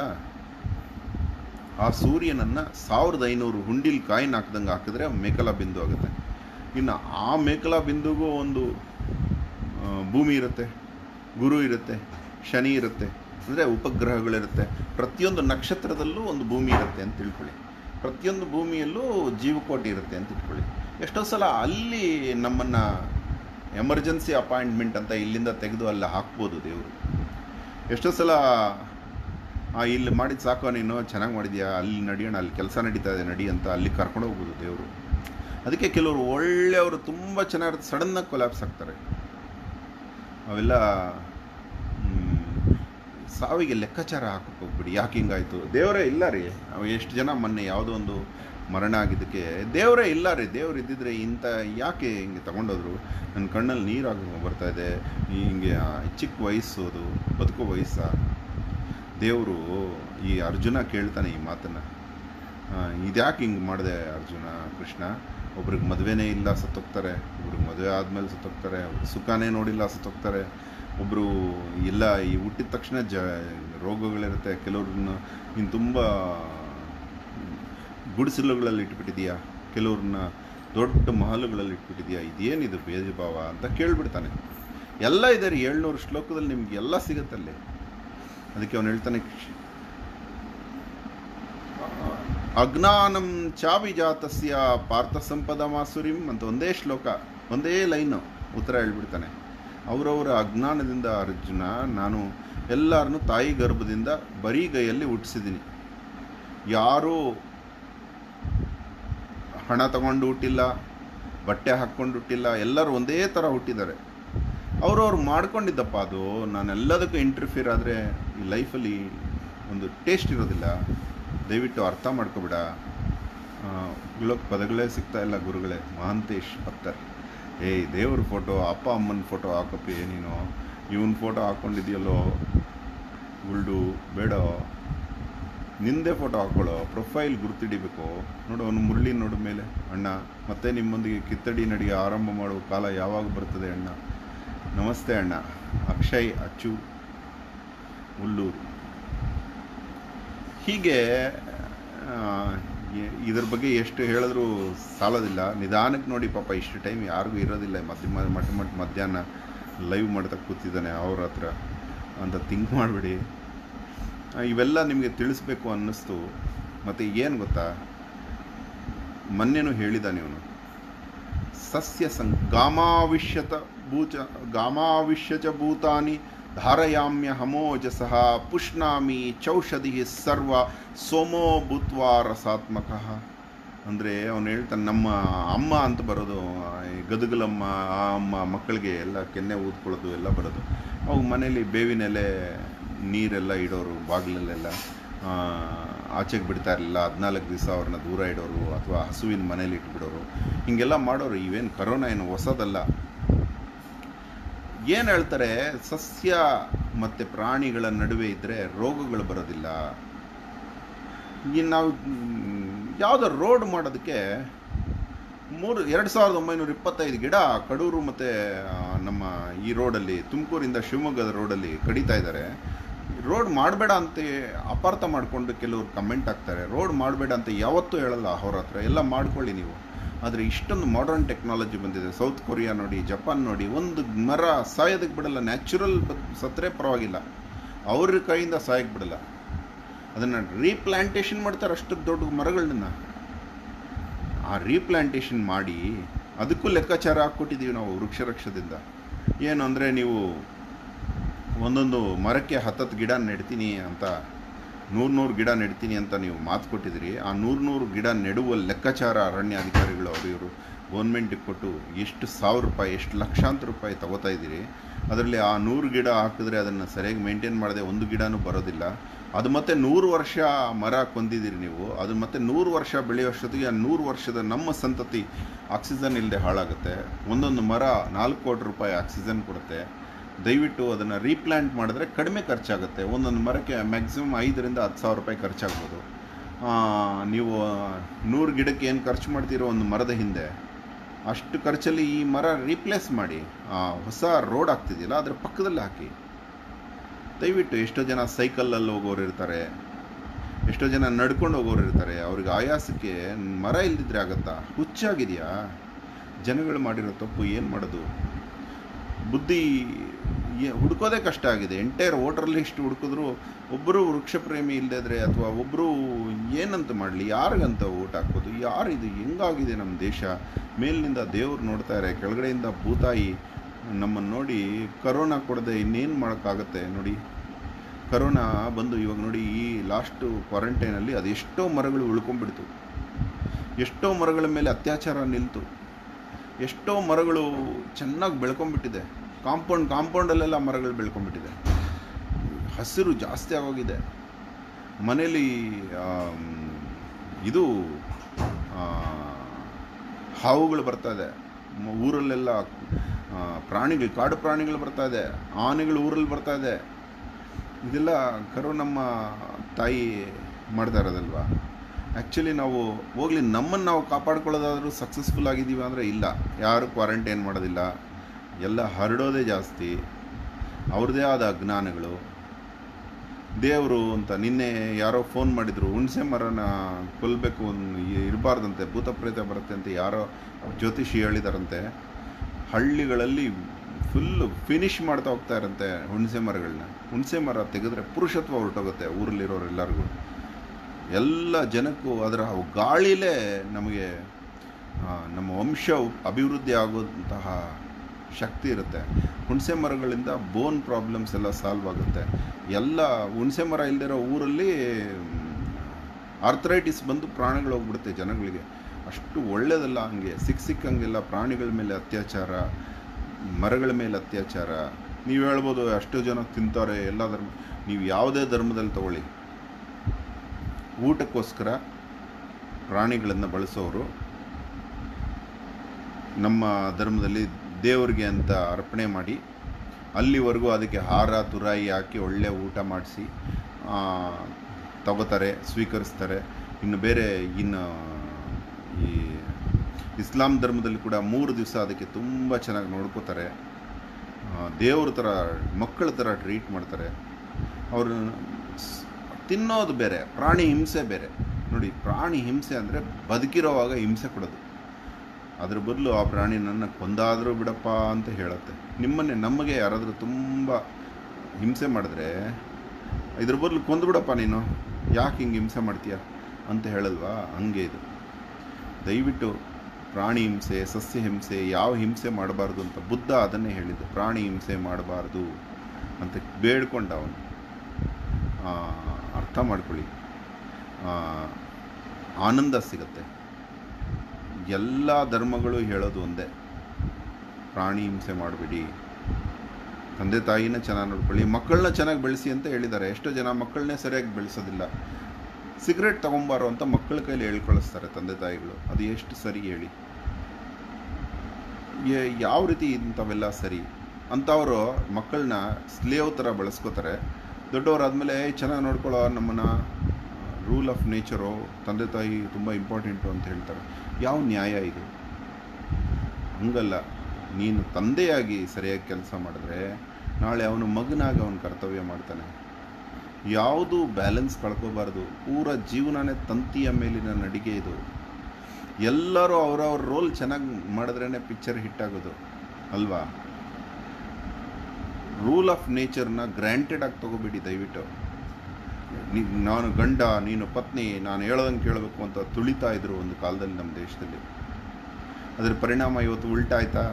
ಆ ಸೂರ್ಯನನ್ನು ಸಾವಿರದ ಐನೂರು ಹುಂಡಿಲ್ ಕಾಯಿನ್ ಹಾಕ್ದಂಗೆ ಹಾಕಿದ್ರೆ ಮೇಖಲಾ ಬಿಂದು ಆಗುತ್ತೆ ಇನ್ನು ಆ ಮೇಖಲಾ ಬಿಂದುಗೂ ಒಂದು ಆ, ಭೂಮಿ ಇರುತ್ತೆ ಗುರು ಇರುತ್ತೆ ಶನಿ ಇರುತ್ತೆ ಅಂದರೆ ಉಪಗ್ರಹಗಳಿರುತ್ತೆ ಪ್ರತಿಯೊಂದು ನಕ್ಷತ್ರದಲ್ಲೂ ಒಂದು ಭೂಮಿ ಇರುತ್ತೆ ಅಂತ ತಿಳ್ಕೊಳ್ಳಿ ಪ್ರತಿಯೊಂದು ಭೂಮಿಯಲ್ಲೂ ಜೀವಕೋಟಿ ಇರುತ್ತೆ ಅಂತ ಇಟ್ಕೊಳ್ಳಿ ಎಷ್ಟೋ ಸಲ ಅಲ್ಲಿ ನಮ್ಮನ್ನು ಎಮರ್ಜೆನ್ಸಿ ಅಪಾಯಿಂಟ್ಮೆಂಟ್ ಅಂತ ಇಲ್ಲಿಂದ ತೆಗೆದು ಅಲ್ಲಿ ಹಾಕ್ಬೋದು ದೇವರು ಎಷ್ಟೋ ಸಲ ಆ, ಇಲ್ಲಿ ಮಾಡಿದ ಸಾಕೋ ನೀನು ಚೆನ್ನಾಗಿ ಮಾಡಿದ್ಯಾ ಅಲ್ಲಿ ನಡಿಯೋಣ ಅಲ್ಲಿ ಕೆಲಸ ನಡೀತಾ ಇದೆ ನಡಿ ಅಂತ ಅಲ್ಲಿ ಕರ್ಕೊಂಡು ಹೋಗ್ಬೋದು ದೇವರು ಅದಕ್ಕೆ ಕೆಲವರು ಒಳ್ಳೆಯವರು ತುಂಬ ಚೆನ್ನಾಗಿರುತ್ತೆ ಸಡನ್ನಾಗಿ ಕೊಲ್ಯಾಪ್ಸ್ ಆಗ್ತಾರೆ ಅವೆಲ್ಲ ಮ್, ಸಾವಿಗೆ ಲೆಕ್ಕಾಚಾರ ಹಾಕಕ್ಕೆ ಹೋಗ್ಬಿಡಿ ಯಾಕೆ ಹಿಂಗಾಯ್ತು ದೇವರೇ ಇಲ್ಲ ರೀ ಅವು ಎಷ್ಟು ಜನ ಮೊನ್ನೆ ಯಾವುದೋ ಒಂದು ಮರಣ ಆಗಿದ್ದಕ್ಕೆ ದೇವರೇ ಇಲ್ಲ ರೀ ದೇವ್ರು ಇದ್ದಿದ್ರೆ ಇಂಥ ಯಾಕೆ ಹಿಂಗೆ ತಗೊಂಡೋದ್ರು ನನ್ನ ಕಣ್ಣಲ್ಲಿ ನೀರಾಗ ಬರ್ತಾ ಇದೆ ಈ ಹಿಂಗೆ ಆ, ಚಿಕ್ಕ ವಯಸ್ಸೋದು ಬದುಕೋ ವಯಸ್ಸ ದೇವರು ಈ ಅರ್ಜುನ ಕೇಳ್ತಾನೆ ಈ ಮಾತನ್ನು ಇದ್ಯಾಕೆ ಹಿಂಗೆ ಮಾಡಿದೆ ಅರ್ಜುನ ಕೃಷ್ಣ ಒಬ್ರಿಗೆ ಮದುವೆನೇ ಇಲ್ಲ ಸತ್ತೋಗ್ತಾರೆ ಒಬ್ರಿಗೆ ಮದುವೆ ಆದಮೇಲೆ ಸತ್ತೋಗ್ತಾರೆ ಒಬ್ರು ಸುಖನೇ ನೋಡಿಲ್ಲ ಸತ್ತೋಗ್ತಾರೆ ಒಬ್ಬರು ಇಲ್ಲ ಈ ಹುಟ್ಟಿದ ತಕ್ಷಣ ಜ ರೋಗಗಳಿರುತ್ತೆ ಕೆಲವ್ರನ್ನ ನೀನು ತುಂಬ ಗುಡಿಸಲುಗಳಲ್ಲಿ ಇಟ್ಬಿಟ್ಟಿದೀಯಾ ಕೆಲವ್ರನ್ನ ದೊಡ್ಡ ಮಹಲುಗಳಲ್ಲಿ ಇಟ್ಬಿಟ್ಟಿದೀಯಾ ಇದೇನಿದು ಭೇದಭಾವ ಅಂತ ಕೇಳ್ಬಿಡ್ತಾನೆ ಎಲ್ಲ ಇದೆ ರೀ ಏಳ್ನೂರು ಶ್ಲೋಕದಲ್ಲಿ ನಿಮ್ಗೆ ಎಲ್ಲ ಸಿಗುತ್ತಲ್ಲಿ ಅದಕ್ಕೆ ಅವನು ಹೇಳ್ತಾನೆ ಅಜ್ಞಾನಂ ಚಾವಿಜಾತಸ್ಯ ಪಾರ್ಥ ಸಂಪದ ಮಾಸುರಿಂ ಅಂತ ಒಂದೇ ಶ್ಲೋಕ ಒಂದೇ ಲೈನು ಉತ್ತರ ಹೇಳ್ಬಿಡ್ತಾನೆ ಅವರವರ ಅಜ್ಞಾನದಿಂದ ಅರ್ಜುನ ನಾನು ಎಲ್ಲರನ್ನು ತಾಯಿ ಗರ್ಭದಿಂದ ಬರೀಗೈಯಲ್ಲಿ ಹುಟ್ಟಿಸಿದ್ದೀನಿ ಯಾರೂ ಹಣ ತಗೊಂಡು ಹುಟ್ಟಿಲ್ಲ ಬಟ್ಟೆ ಹಾಕ್ಕೊಂಡು ಹುಟ್ಟಿಲ್ಲ ಎಲ್ಲರೂ ಒಂದೇ ಥರ ಹುಟ್ಟಿದ್ದಾರೆ ಅವ್ರವ್ರು ಮಾಡ್ಕೊಂಡಿದ್ದಪ್ಪ ಅದು ನಾನೆಲ್ಲದಕ್ಕೂ ಇಂಟರ್ಫಿಯರ್ ಆದರೆ ಈ ಲೈಫಲ್ಲಿ ಒಂದು ಟೇಸ್ಟ್ ಇರೋದಿಲ್ಲ ದಯವಿಟ್ಟು ಅರ್ಥ ಮಾಡ್ಕೊಬೇಡ ಗುಳಕ್ಕೆ ಪದಗಳೇ ಸಿಗ್ತಾ ಇಲ್ಲ ಗುರುಗಳೇ ಮಹಾಂತೇಶ್ ಭಕ್ತರ್ ಏಯ್ ದೇವ್ರ ಫೋಟೋ ಅಪ್ಪ ಅಮ್ಮನ ಫೋಟೋ ಹಾಕಪ್ಪಿ ನೀನು ಇವನ್ ಫೋಟೋ ಹಾಕ್ಕೊಂಡಿದ್ಯಲ್ಲೋ ಗುಲ್ಡು ಬೇಡ ನಿಂದೇ ಫೋಟೋ ಹಾಕ್ಕೊಳ್ಳೋ ಪ್ರೊಫೈಲ್ ಗುರುತಿಡಿಬೇಕು ನೋಡು ಅವನು ಮುರಳಿ ನೋಡು ಮೇಲೆ ಅಣ್ಣ ಮತ್ತೆ ನಿಮ್ಮೊಂದಿಗೆ ಕಿತ್ತಡಿ ನಡಿಗೆ ಆರಂಭ ಮಾಡುವ ಕಾಲ ಯಾವಾಗ ಬರ್ತದೆ ಅಣ್ಣ ನಮಸ್ತೆ ಅಣ್ಣ ಅಕ್ಷಯ್ ಅಚ್ಚು ಹುಲ್ಲೂರು ಹೀಗೆ ಆ, ಎ- ಇದ್ರ ಬಗ್ಗೆ ಎಷ್ಟು ಹೇಳಿದ್ರೂ ಸಾಲೋದಿಲ್ಲ ನಿಧಾನಕ್ಕೆ ನೋಡಿ ಪಾಪ ಇಷ್ಟು ಟೈಮ್ ಯಾರಿಗೂ ಇರೋದಿಲ್ಲ ಮಧ್ಯ ಮಠ ಮಠ ಮಧ್ಯಾಹ್ನ ಲೈವ್ ಮಾಡ್ತಾ ಕೂತಿದ್ದಾನೆ ಅವ್ರ ಹತ್ರ ಅಂತ ಥಿಂಕ್ ಮಾಡಬೇಡಿ ಇವೆಲ್ಲ ನಿಮಗೆ ತಿಳಿಸ್ಬೇಕು ಅನ್ನಿಸ್ತು ಮತ್ತು ಏನು ಗೊತ್ತಾ ಮೊನ್ನೆನೂ ಹೇಳಿದ್ದಾನೆ ಇವನು ಸಸ್ಯ ಸಂ ಗಾಮಾವಿಷ್ಯತ ಭೂಚ ಗಾಮಾವಿಷ್ಯ ಚ ಭೂತಾನಿ ಧಾರಯಾಮ್ಯ ಹಮೋಜಸಃ ಪುಷ್ಣಾಮಿ ಚೌಷಧಿ ಸರ್ವ ಸೋಮೋ ಭೂತ್ವಾ ರಸಾತ್ಮಕ ಅಂದರೆ ಅವನು ಹೇಳ್ತಾನೆ ನಮ್ಮ ಅಮ್ಮ ಅಂತ ಬರೋದು ಈ ಗದಗಲಮ್ಮ ಆ ಅಮ್ಮ ಮಕ್ಕಳಿಗೆ ಎಲ್ಲ ಕೆನ್ನೆ ಊದ್ಕೊಳ್ಳೋದು ಎಲ್ಲ ಬರೋದು ಅವಾಗ ಮನೇಲಿ ಬೇವಿನ ಎಲೆ ನೀರೆಲ್ಲ ಇಡೋರು ಬಾಗಿಲಲ್ಲೆಲ್ಲ ಆ, ಆಚೆಗೆ ಬಿಡ್ತಾ ಇರಲಿಲ್ಲ ಹದಿನಾಲ್ಕು ದಿವಸ ಅವ್ರನ್ನ ದೂರ ಇಡೋರು ಅಥವಾ ಹಸುವಿನ ಮನೇಲಿ ಇಟ್ಬಿಡೋರು ಹೀಗೆಲ್ಲ ಮಾಡೋರು ಇವೇನು ಕರೋನಾ ಏನು ಹೊಸದಲ್ಲ ಏನು ಹೇಳ್ತಾರೆ ಸಸ್ಯ ಮತ್ತು ಪ್ರಾಣಿಗಳ ನಡುವೆ ಇದ್ದರೆ ರೋಗಗಳು ಬರೋದಿಲ್ಲ ಇನ್ನು ನಾವು ಯಾವುದೋ ರೋಡ್ ಮಾಡೋದಕ್ಕೆ ಮೂರು ಎರಡು ಸಾವಿರದ ಒಂಬೈನೂರ ಇಪ್ಪತ್ತೈದು ಗಿಡ ಕಡೂರು ಮತ್ತು ನಮ್ಮ ಈ ರೋಡಲ್ಲಿ ತುಮಕೂರಿಂದ ಶಿವಮೊಗ್ಗದ ರೋಡಲ್ಲಿ ಕಡಿತಾ ಇದ್ದಾರೆ ರೋಡ್ ಮಾಡಬೇಡ ಅಂತ ಅಪಾರ್ಥ ಮಾಡಿಕೊಂಡು ಕೆಲವರು ಕಮೆಂಟ್ ಹಾಕ್ತಾರೆ ರೋಡ್ ಮಾಡಬೇಡ ಅಂತ ಯಾವತ್ತೂ ಹೇಳಲ್ಲ ಅವ್ರ ಹತ್ರ ಎಲ್ಲ ಮಾಡ್ಕೊಳ್ಳಿ ನೀವು ಆದರೆ ಇಷ್ಟೊಂದು ಮಾಡರ್ನ್ ಟೆಕ್ನಾಲಜಿ ಬಂದಿದೆ ಸೌತ್ ಕೊರಿಯಾ ನೋಡಿ ಜಪಾನ್ ನೋಡಿ ಒಂದು ಮರ ಸಾಯೋದಕ್ಕೆ ಬಿಡಲ್ಲ ನ್ಯಾಚುರಲ್ ಸತ್ತರೆ ಪರವಾಗಿಲ್ಲ ಅವ್ರ ಕೈಯಿಂದ ಸಾಯಕ್ಕೆ ಬಿಡಲ್ಲ ಅದನ್ನು ರೀಪ್ಲಾಂಟೇಷನ್ ಮಾಡ್ತಾರೆ ಅಷ್ಟು ದೊಡ್ಡ ಮರಗಳನ್ನ ಆ ರೀಪ್ಲಾಂಟೇಷನ್ ಮಾಡಿ ಅದಕ್ಕೂ ಲೆಕ್ಕಾಚಾರ ಹಾಕ್ಕೊಟ್ಟಿದ್ದೀವಿ ನಾವು ವೃಕ್ಷ ರಕ್ಷದಿಂದ ಏನು ಅಂದರೆ ನೀವು ಒಂದೊಂದು ಮರಕ್ಕೆ ಹತ್ತತ್ತು ಗಿಡ ನೆಡ್ತೀನಿ ಅಂತ ನೂರು ನೂರು ಗಿಡ ನೆಡ್ತೀನಿ ಅಂತ ನೀವು ಮಾತು ಕೊಟ್ಟಿದ್ದೀರಿ ಆ ನೂರು ನೂರು ಗಿಡ ನೆಡುವ ಲೆಕ್ಕಾಚಾರ ಅರಣ್ಯಾಧಿಕಾರಿಗಳು ಅವರು ಇವರು ಗೌರ್ಮೆಂಟಿಗೆ ಕೊಟ್ಟು ಎಷ್ಟು ಸಾವಿರ ರೂಪಾಯಿ ಎಷ್ಟು ಲಕ್ಷಾಂತರ ರೂಪಾಯಿ ತಗೋತಾ ಇದ್ದೀರಿ ಅದರಲ್ಲಿ ಆ ನೂರು ಗಿಡ ಹಾಕಿದ್ರೆ ಅದನ್ನು ಸರಿಯಾಗಿ ಮೇಂಟೈನ್ ಮಾಡದೆ ಒಂದು ಗಿಡನೂ ಬರೋದಿಲ್ಲ ಅದು ಮತ್ತೆ ನೂರು ವರ್ಷ ಮರ ಕೊಂದಿದ್ದೀರಿ ನೀವು ಅದು ಮತ್ತೆ ನೂರು ವರ್ಷ ಬೆಳೆಯೋಷ್ಟೊತ್ತಿಗೆ ಆ ನೂರು ವರ್ಷದ ನಮ್ಮ ಸಂತತಿ ಆಕ್ಸಿಜನ್ ಇಲ್ಲದೆ ಹಾಳಾಗುತ್ತೆ ಒಂದೊಂದು ಮರ ನಾಲ್ಕು ಕೋಟಿ ರೂಪಾಯಿ ಆಕ್ಸಿಜನ್ ಕೊಡುತ್ತೆ ದಯವಿಟ್ಟು ಅದನ್ನು ರೀಪ್ಲಾಂಟ್ ಮಾಡಿದ್ರೆ ಕಡಿಮೆ ಖರ್ಚಾಗುತ್ತೆ ಒಂದೊಂದು ಮರಕ್ಕೆ ಮ್ಯಾಕ್ಸಿಮಮ್ ಐದರಿಂದ ಹತ್ತು ಸಾವಿರ ರೂಪಾಯಿ ಖರ್ಚಾಗ್ಬೋದು ಆ, ನೀವು ನೂರು ಗಿಡಕ್ಕೆ ಏನು ಖರ್ಚು ಮಾಡ್ತೀರೋ ಒಂದು ಮರದ ಹಿಂದೆ ಅಷ್ಟು ಖರ್ಚಲ್ಲಿ ಈ ಮರ ರೀಪ್ಲೇಸ್ ಮಾಡಿ ಆ, ಹೊಸ ರೋಡ್ ಆಗ್ತಿದೆಯಲ್ಲ ಅದರ ಪಕ್ಕದಲ್ಲಿ ಹಾಕಿ ದಯವಿಟ್ಟು ಎಷ್ಟೋ ಜನ ಸೈಕಲಲ್ಲಿ ಹೋಗೋರು ಇರ್ತಾರೆ ಎಷ್ಟೋ ಜನ ನಡ್ಕೊಂಡು ಹೋಗೋರು ಇರ್ತಾರೆ ಅವ್ರಿಗೆ ಆಯಾಸಕ್ಕೆ ಮರ ಇಲ್ದಿದ್ರೆ ಆಗತ್ತಾ ಹುಚ್ಚಾಗಿದೆಯಾ ಜನಗಳು ಮಾಡಿರೋ ತಪ್ಪು ಏನು ಮಾಡೋದು ಬುದ್ಧಿ ಏ- ಹುಡ್ಕೋದೇ ಕಷ್ಟ ಆಗಿದೆ ಎಂಟೈರ್ ವೋಟರ್ ಲಿಸ್ಟ್ ಹುಡುಕಿದ್ರು ಒಬ್ಬರು ವೃಕ್ಷ ಪ್ರೇಮಿ ಇಲ್ಲದಿದ್ರೆ ಅಥವಾ ಒಬ್ಬರು ಏನಂತ ಮಾಡಲಿ ಯಾರಿಗಂತ ಓಟ್ ಹಾಕ್ಬೋದು ಯಾರು ಇದು ಹೆಂಗಾಗಿದೆ ನಮ್ಮ ದೇಶ ಮೇಲಿನಿಂದ ದೇವ್ರು ನೋಡ್ತಾರೆ ಕೆಳಗಡೆಯಿಂದ ಭೂತಾಯಿ ನಮ್ಮನ್ನು ನೋಡಿ ಕರೋನಾ ಕೊಡದೆ ಇನ್ನೇನು ಮಾಡೋಕ್ಕಾಗತ್ತೆ ನೋಡಿ ಕರೋನಾ ಬಂದು ಇವಾಗ ನೋಡಿ ಈ ಲಾಸ್ಟು ಕ್ವಾರಂಟೈನಲ್ಲಿ ಅದೆಷ್ಟೋ ಮರಗಳು ಉಳ್ಕೊಂಡ್ಬಿಡ್ತು ಎಷ್ಟೋ ಮರಗಳ ಮೇಲೆ ಅತ್ಯಾಚಾರ ನಿಲ್ತು ಎಷ್ಟೋ ಮರಗಳು ಚೆನ್ನಾಗಿ ಬೆಳ್ಕೊಂಡ್ಬಿಟ್ಟಿದೆ ಕಾಂಪೌಂಡ್ ಕಾಂಪೌಂಡಲ್ಲೆಲ್ಲ ಮರಗಳು ಬೆಳ್ಕೊಂಡ್ಬಿಟ್ಟಿದೆ ಹಸಿರು ಜಾಸ್ತಿ ಆಗೋಗಿದೆ ಮನೇಲಿ ಆಮ್, ಇದು ಆ, ಹಾವುಗಳು ಬರ್ತಾ ಇದೆ ಮ- ಊರಲ್ಲೆಲ್ಲ ಆ, ಪ್ರಾಣಿಗಳು ಕಾಡು ಪ್ರಾಣಿಗಳು ಬರ್ತಾ ಇದೆ ಆನೆಗಳು ಊರಲ್ಲಿ ಬರ್ತಾ ಇದೆ ಇದೆಲ್ಲ ಕರು ನಮ್ಮ ತಾಯಿ ಮಾಡ್ತಾ ಇರೋದಲ್ವಾ ಆ್ಯಕ್ಚುಲಿ ನಾವು ಹೋಗ್ಲಿ ನಮ್ಮನ್ನು ನಾವು ಕಾಪಾಡ್ಕೊಳ್ಳೋದಾದರೂ ಸಕ್ಸಸ್ಫುಲ್ ಆಗಿದ್ದೀವಿ ಅಂದರೆ ಇಲ್ಲ ಯಾರು ಕ್ವಾರಂಟೈನ್ ಮಾಡೋದಿಲ್ಲ ಎಲ್ಲ ಹರಡೋದೇ ಜಾಸ್ತಿ ಅವ್ರದ್ದೇ ಆದ ಅಜ್ಞಾನಗಳು ದೇವರು ಅಂತ ನಿನ್ನೆ ಯಾರೋ ಫೋನ್ ಮಾಡಿದ್ರು ಹುಣಸೆ ಮರನ ಕೊಲ್ಲಬೇಕು ಇರಬಾರ್ದಂತೆ ಭೂತ ಪ್ರೇತ ಬರುತ್ತೆ ಅಂತ ಯಾರೋ ಜ್ಯೋತಿಷಿ ಹೇಳಿದಾರಂತೆ ಹಳ್ಳಿಗಳಲ್ಲಿ ಫುಲ್ಲು ಫಿನಿಶ್ ಮಾಡ್ತಾ ಹೋಗ್ತಾ ಇರಂತೆ ಹುಣಸೆ ಮರಗಳನ್ನ ಹುಣಸೆ ಮರ ತೆಗೆದ್ರೆ ಪುರುಷತ್ವ ಹೊರಟೋಗುತ್ತೆ ಊರಲ್ಲಿರೋರೆಲ್ಲರಿಗೂ ಎಲ್ಲ ಜನಕ್ಕೂ ಅದರ ಗಾಳಿಲೇ ನಮಗೆ ಆ, ನಮ್ಮ ವಂಶ ಅಭಿವೃದ್ಧಿ ಆಗುವಂತಹ ಶಕ್ತಿ ಇರುತ್ತೆ ಹುಣಸೆ ಮರಗಳಿಂದ ಬೋನ್ ಪ್ರಾಬ್ಲಮ್ಸ್ ಎಲ್ಲ ಸಾಲ್ವ್ ಆಗುತ್ತೆ ಎಲ್ಲ ಹುಣಸೆ ಮರ ಇಲ್ದಿರೋ ಊರಲ್ಲಿ ಆರ್ಥರೈಟಿಸ್ ಬಂದು ಪ್ರಾಣಗಳು ಹೋಗ್ಬಿಡುತ್ತೆ ಜನಗಳಿಗೆ ಅಷ್ಟು ಒಳ್ಳೆಯದಲ್ಲ ಹಂಗೆ ಸಿಕ್ಕ ಸಿಕ್ಕಂಗೆಲ್ಲ ಪ್ರಾಣಿಗಳ ಮೇಲೆ ಅತ್ಯಾಚಾರ ಮರಗಳ ಮೇಲೆ ಅತ್ಯಾಚಾರ ನೀವು ಹೇಳ್ಬೋದು ಅಷ್ಟು ಜನ ತಿಂತಾರೆ ಎಲ್ಲ ಧರ್ಮ ನೀವು ಯಾವುದೇ ಧರ್ಮದಲ್ಲಿ ತಗೊಳ್ಳಿ ಊಟಕ್ಕೋಸ್ಕರ ಪ್ರಾಣಿಗಳನ್ನು ಬಳಸೋರು ನಮ್ಮ ಧರ್ಮದಲ್ಲಿ ದೇವರಿಗೆ ಅಂತ ಅರ್ಪಣೆ ಮಾಡಿ ಅಲ್ಲಿವರೆಗೂ ಅದಕ್ಕೆ ಹಾರ ತುರಾಯಿ ಹಾಕಿ ಒಳ್ಳೆ ಊಟ ಮಾಡಿಸಿ ತಗೋತಾರೆ ಸ್ವೀಕರಿಸ್ತಾರೆ ಇನ್ನು ಬೇರೆ ಇನ್ನು ಈ ಇಸ್ಲಾಂ ಧರ್ಮದಲ್ಲಿ ಕೂಡ ಮೂರು ದಿವಸ ಅದಕ್ಕೆ ತುಂಬ ಚೆನ್ನಾಗಿ ನೋಡ್ಕೋತಾರೆ ಆ, ದೇವ್ರ ಥರ ಮಕ್ಕಳ ಥರ ಟ್ರೀಟ್ ಮಾಡ್ತಾರೆ ಅವರು ತಿನ್ನೋದು ಬೇರೆ ಪ್ರಾಣಿ ಹಿಂಸೆ ಬೇರೆ ನೋಡಿ ಪ್ರಾಣಿ ಹಿಂಸೆ ಅಂದರೆ ಬದುಕಿರೋವಾಗ ಹಿಂಸೆ ಕೊಡೋದು ಅದ್ರ ಬದಲು ಆ ಪ್ರಾಣಿ ನನ್ನ ಕೊಂದಾದರೂ ಬಿಡಪ್ಪ ಅಂತ ಹೇಳುತ್ತೆ ನಿಮ್ಮನ್ನೇ ನಮಗೆ ಯಾರಾದರೂ ತುಂಬ ಹಿಂಸೆ ಮಾಡಿದ್ರೆ ಇದ್ರ ಬದಲು ಕೊಂದ್ಬಿಡಪ್ಪ ನೀನು ಯಾಕೆ ಹಿಂಗೆ ಹಿಂಸೆ ಮಾಡ್ತೀಯ ಅಂತ ಹೇಳಲ್ವಾ ಹಂಗೆ ಇದು ದಯವಿಟ್ಟು ಪ್ರಾಣಿ ಹಿಂಸೆ ಸಸ್ಯ ಹಿಂಸೆ ಯಾವ ಹಿಂಸೆ ಮಾಡಬಾರ್ದು ಅಂತ ಬುದ್ಧ ಅದನ್ನೇ ಹೇಳಿದ್ದು ಪ್ರಾಣಿ ಹಿಂಸೆ ಮಾಡಬಾರ್ದು ಅಂತ ಬೇಡ್ಕೊಂಡ ಅವನು ಆ, ಅರ್ಥ ಮಾಡ್ಕೊಳ್ಳಿ ಆ, ಆನಂದ ಸಿಗುತ್ತೆ ಎಲ್ಲ ಧರ್ಮಗಳು ಹೇಳೋದು ಒಂದೇ ಪ್ರಾಣಿ ಹಿಂಸೆ ಮಾಡಬೇಡಿ ತಂದೆ ತಾಯಿನ ಚೆನ್ನಾಗಿ ನೋಡ್ಕೊಳ್ಳಿ ಮಕ್ಕಳನ್ನ ಚೆನ್ನಾಗಿ ಬೆಳೆಸಿ ಅಂತ ಹೇಳಿದ್ದಾರೆ ಎಷ್ಟೋ ಜನ ಮಕ್ಕಳನ್ನೇ ಸರಿಯಾಗಿ ಬೆಳೆಸೋದಿಲ್ಲ ಸಿಗರೇಟ್ ತಗೊಂಬಾರೋ ಅಂತ ಮಕ್ಕಳ ಕೈಲಿ ಹೇಳ್ಕೊಳಿಸ್ತಾರೆ ತಂದೆ ತಾಯಿಗಳು ಅದು ಎಷ್ಟು ಸರಿ ಹೇಳಿ ಏ- ಯಾವ ರೀತಿ ಇಂಥವೆಲ್ಲ ಸರಿ ಅಂಥವರು ಮಕ್ಕಳನ್ನ ಸ್ಲೇವ್ ಥರ ಬಳಸ್ಕೋತಾರೆ ದೊಡ್ಡವರಾದ್ಮೇಲೆ ಚೆನ್ನಾಗಿ ನೋಡ್ಕೊಳ್ಳೋ ನಮ್ಮನ್ನು ರೂಲ್ ಆಫ್ ನೇಚರು ತಂದೆ ತಾಯಿ ತುಂಬ ಇಂಪಾರ್ಟೆಂಟು ಅಂತ ಹೇಳ್ತಾರೆ ಯಾವ ನ್ಯಾಯ ಇದು ಹಂಗಲ್ಲ ನೀನು ತಂದೆಯಾಗಿ ಸರಿಯಾಗಿ ಕೆಲಸ ಮಾಡಿದ್ರೆ ನಾಳೆ ಅವನು ಮಗನಾಗಿ ಅವನ ಕರ್ತವ್ಯ ಮಾಡ್ತಾನೆ ಯಾವುದೂ ಬ್ಯಾಲೆನ್ಸ್ ಕಳ್ಕೋಬಾರ್ದು ಪೂರ ಜೀವನನೇ ತಂತಿಯ ಮೇಲಿನ ನಡಿಗೆ ಇದು ಎಲ್ಲರೂ ಅವರವ್ರ ರೋಲ್ ಚೆನ್ನಾಗಿ ಮಾಡಿದ್ರೇ ಪಿಕ್ಚರ್ ಹಿಟ್ ಆಗೋದು ಅಲ್ವಾ ರೂಲ್ ಆಫ್ ನೇಚರ್ನ ಗ್ರ್ಯಾಂಟೆಡ್ ಆಗಿ ತಗೋಬೇಡಿ ದಯವಿಟ್ಟು ನೀ- ನಾನು ಗಂಡ ನೀನು ಪತ್ನಿ ನಾನು ಹೇಳ್ದಂಗೆ ಕೇಳಬೇಕು ಅಂತ ತುಳಿತಾ ಇದ್ರು ಒಂದು ಕಾಲದಲ್ಲಿ ನಮ್ಮ ದೇಶದಲ್ಲಿ ಅದರ ಪರಿಣಾಮ ಇವತ್ತು ಉಲ್ಟಾ ಆಯ್ತಾ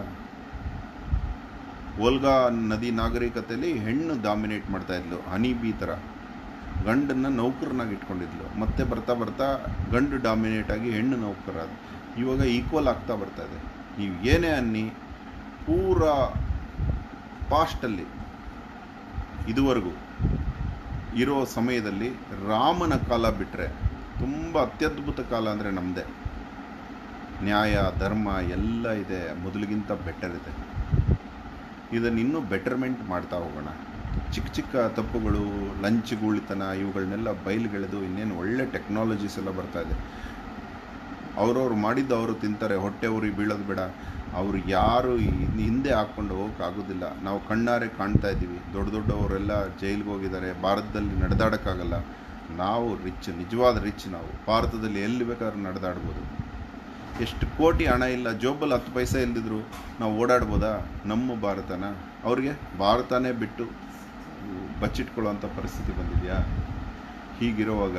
ಓಲ್ಗಾ ನದಿ ನಾಗರಿಕತೆಯಲ್ಲಿ ಹೆಣ್ಣು ಡಾಮಿನೇಟ್ ಮಾಡ್ತಾ ಇದ್ಲು ಹನಿ ಬಿ ಥರ ಗಂಡನ್ನ ನೌಕರನಾಗಿ ಇಟ್ಕೊಂಡಿದ್ಲು ಮತ್ತೆ ಬರ್ತಾ ಬರ್ತಾ ಗಂಡು ಡಾಮಿನೇಟ್ ಆಗಿ ಹೆಣ್ಣು ನೌಕರ ಆದ ಇವಾಗ ಈಕ್ವಲ್ ಆಗ್ತಾ ಬರ್ತಾ ಇದೆ ನೀವು ಏನೇ ಅನ್ನಿ ಪೂರ ಪಾಸ್ಟಲ್ಲಿ ಇದುವರೆಗೂ ಇರೋ ಸಮಯದಲ್ಲಿ ರಾಮನ ಕಾಲ ಬಿಟ್ಟರೆ ತುಂಬ ಅತ್ಯದ್ಭುತ ಕಾಲ ಅಂದರೆ ನಮ್ಮದೇ ನ್ಯಾಯ ಧರ್ಮ ಎಲ್ಲ ಇದೆ ಮೊದಲಿಗಿಂತ ಬೆಟರ್ ಇದೆ ಇದನ್ನು ಇನ್ನೂ ಬೆಟರ್ಮೆಂಟ್ ಮಾಡ್ತಾ ಹೋಗೋಣ ಚಿಕ್ಕ ಚಿಕ್ಕ ತಪ್ಪುಗಳು ಲಂಚ್ಗುಳಿತನ ಇವುಗಳನ್ನೆಲ್ಲ ಬಯಲುಗೆಳೆದು ಇನ್ನೇನು ಒಳ್ಳೆ ಟೆಕ್ನಾಲಜೀಸ್ ಎಲ್ಲ ಬರ್ತಾ ಇದೆ ಅವ್ರವ್ರು ಮಾಡಿದ್ದು ಅವರು ತಿಂತಾರೆ ಹೊಟ್ಟೆ ಉರಿ ಬೀಳೋದು ಬೇಡ ಅವರು ಯಾರು ಈ- ಹಿಂದೆ ಹಾಕ್ಕೊಂಡು ಹೋಗೋಕ್ಕಾಗೋದಿಲ್ಲ ನಾವು ಕಣ್ಣಾರೆ ಕಾಣ್ತಾ ಇದ್ದೀವಿ ದೊಡ್ಡ ದೊಡ್ಡವರೆಲ್ಲ ಜೈಲಿಗೆ ಹೋಗಿದ್ದಾರೆ ಭಾರತದಲ್ಲಿ ನಡೆದಾಡೋಕ್ಕಾಗಲ್ಲ ನಾವು ರಿಚ್ ನಿಜವಾದ ರಿಚ್ ನಾವು ಭಾರತದಲ್ಲಿ ಎಲ್ಲಿ ಬೇಕಾದ್ರೂ ನಡೆದಾಡ್ಬೋದು ಎಷ್ಟು ಕೋಟಿ ಹಣ ಇಲ್ಲ ಜೋಬಲ್ಲಿ ಹತ್ತು ಪೈಸೆ ಇಲ್ದಿದ್ರು ನಾವು ಓಡಾಡ್ಬೋದಾ ನಮ್ಮ ಭಾರತನ ಅವ್ರಿಗೆ ಭಾರತನೇ ಬಿಟ್ಟು ಬಚ್ಚಿಟ್ಕೊಳ್ಳೋವಂಥ ಪರಿಸ್ಥಿತಿ ಬಂದಿದೆಯಾ ಹೀಗಿರುವಾಗ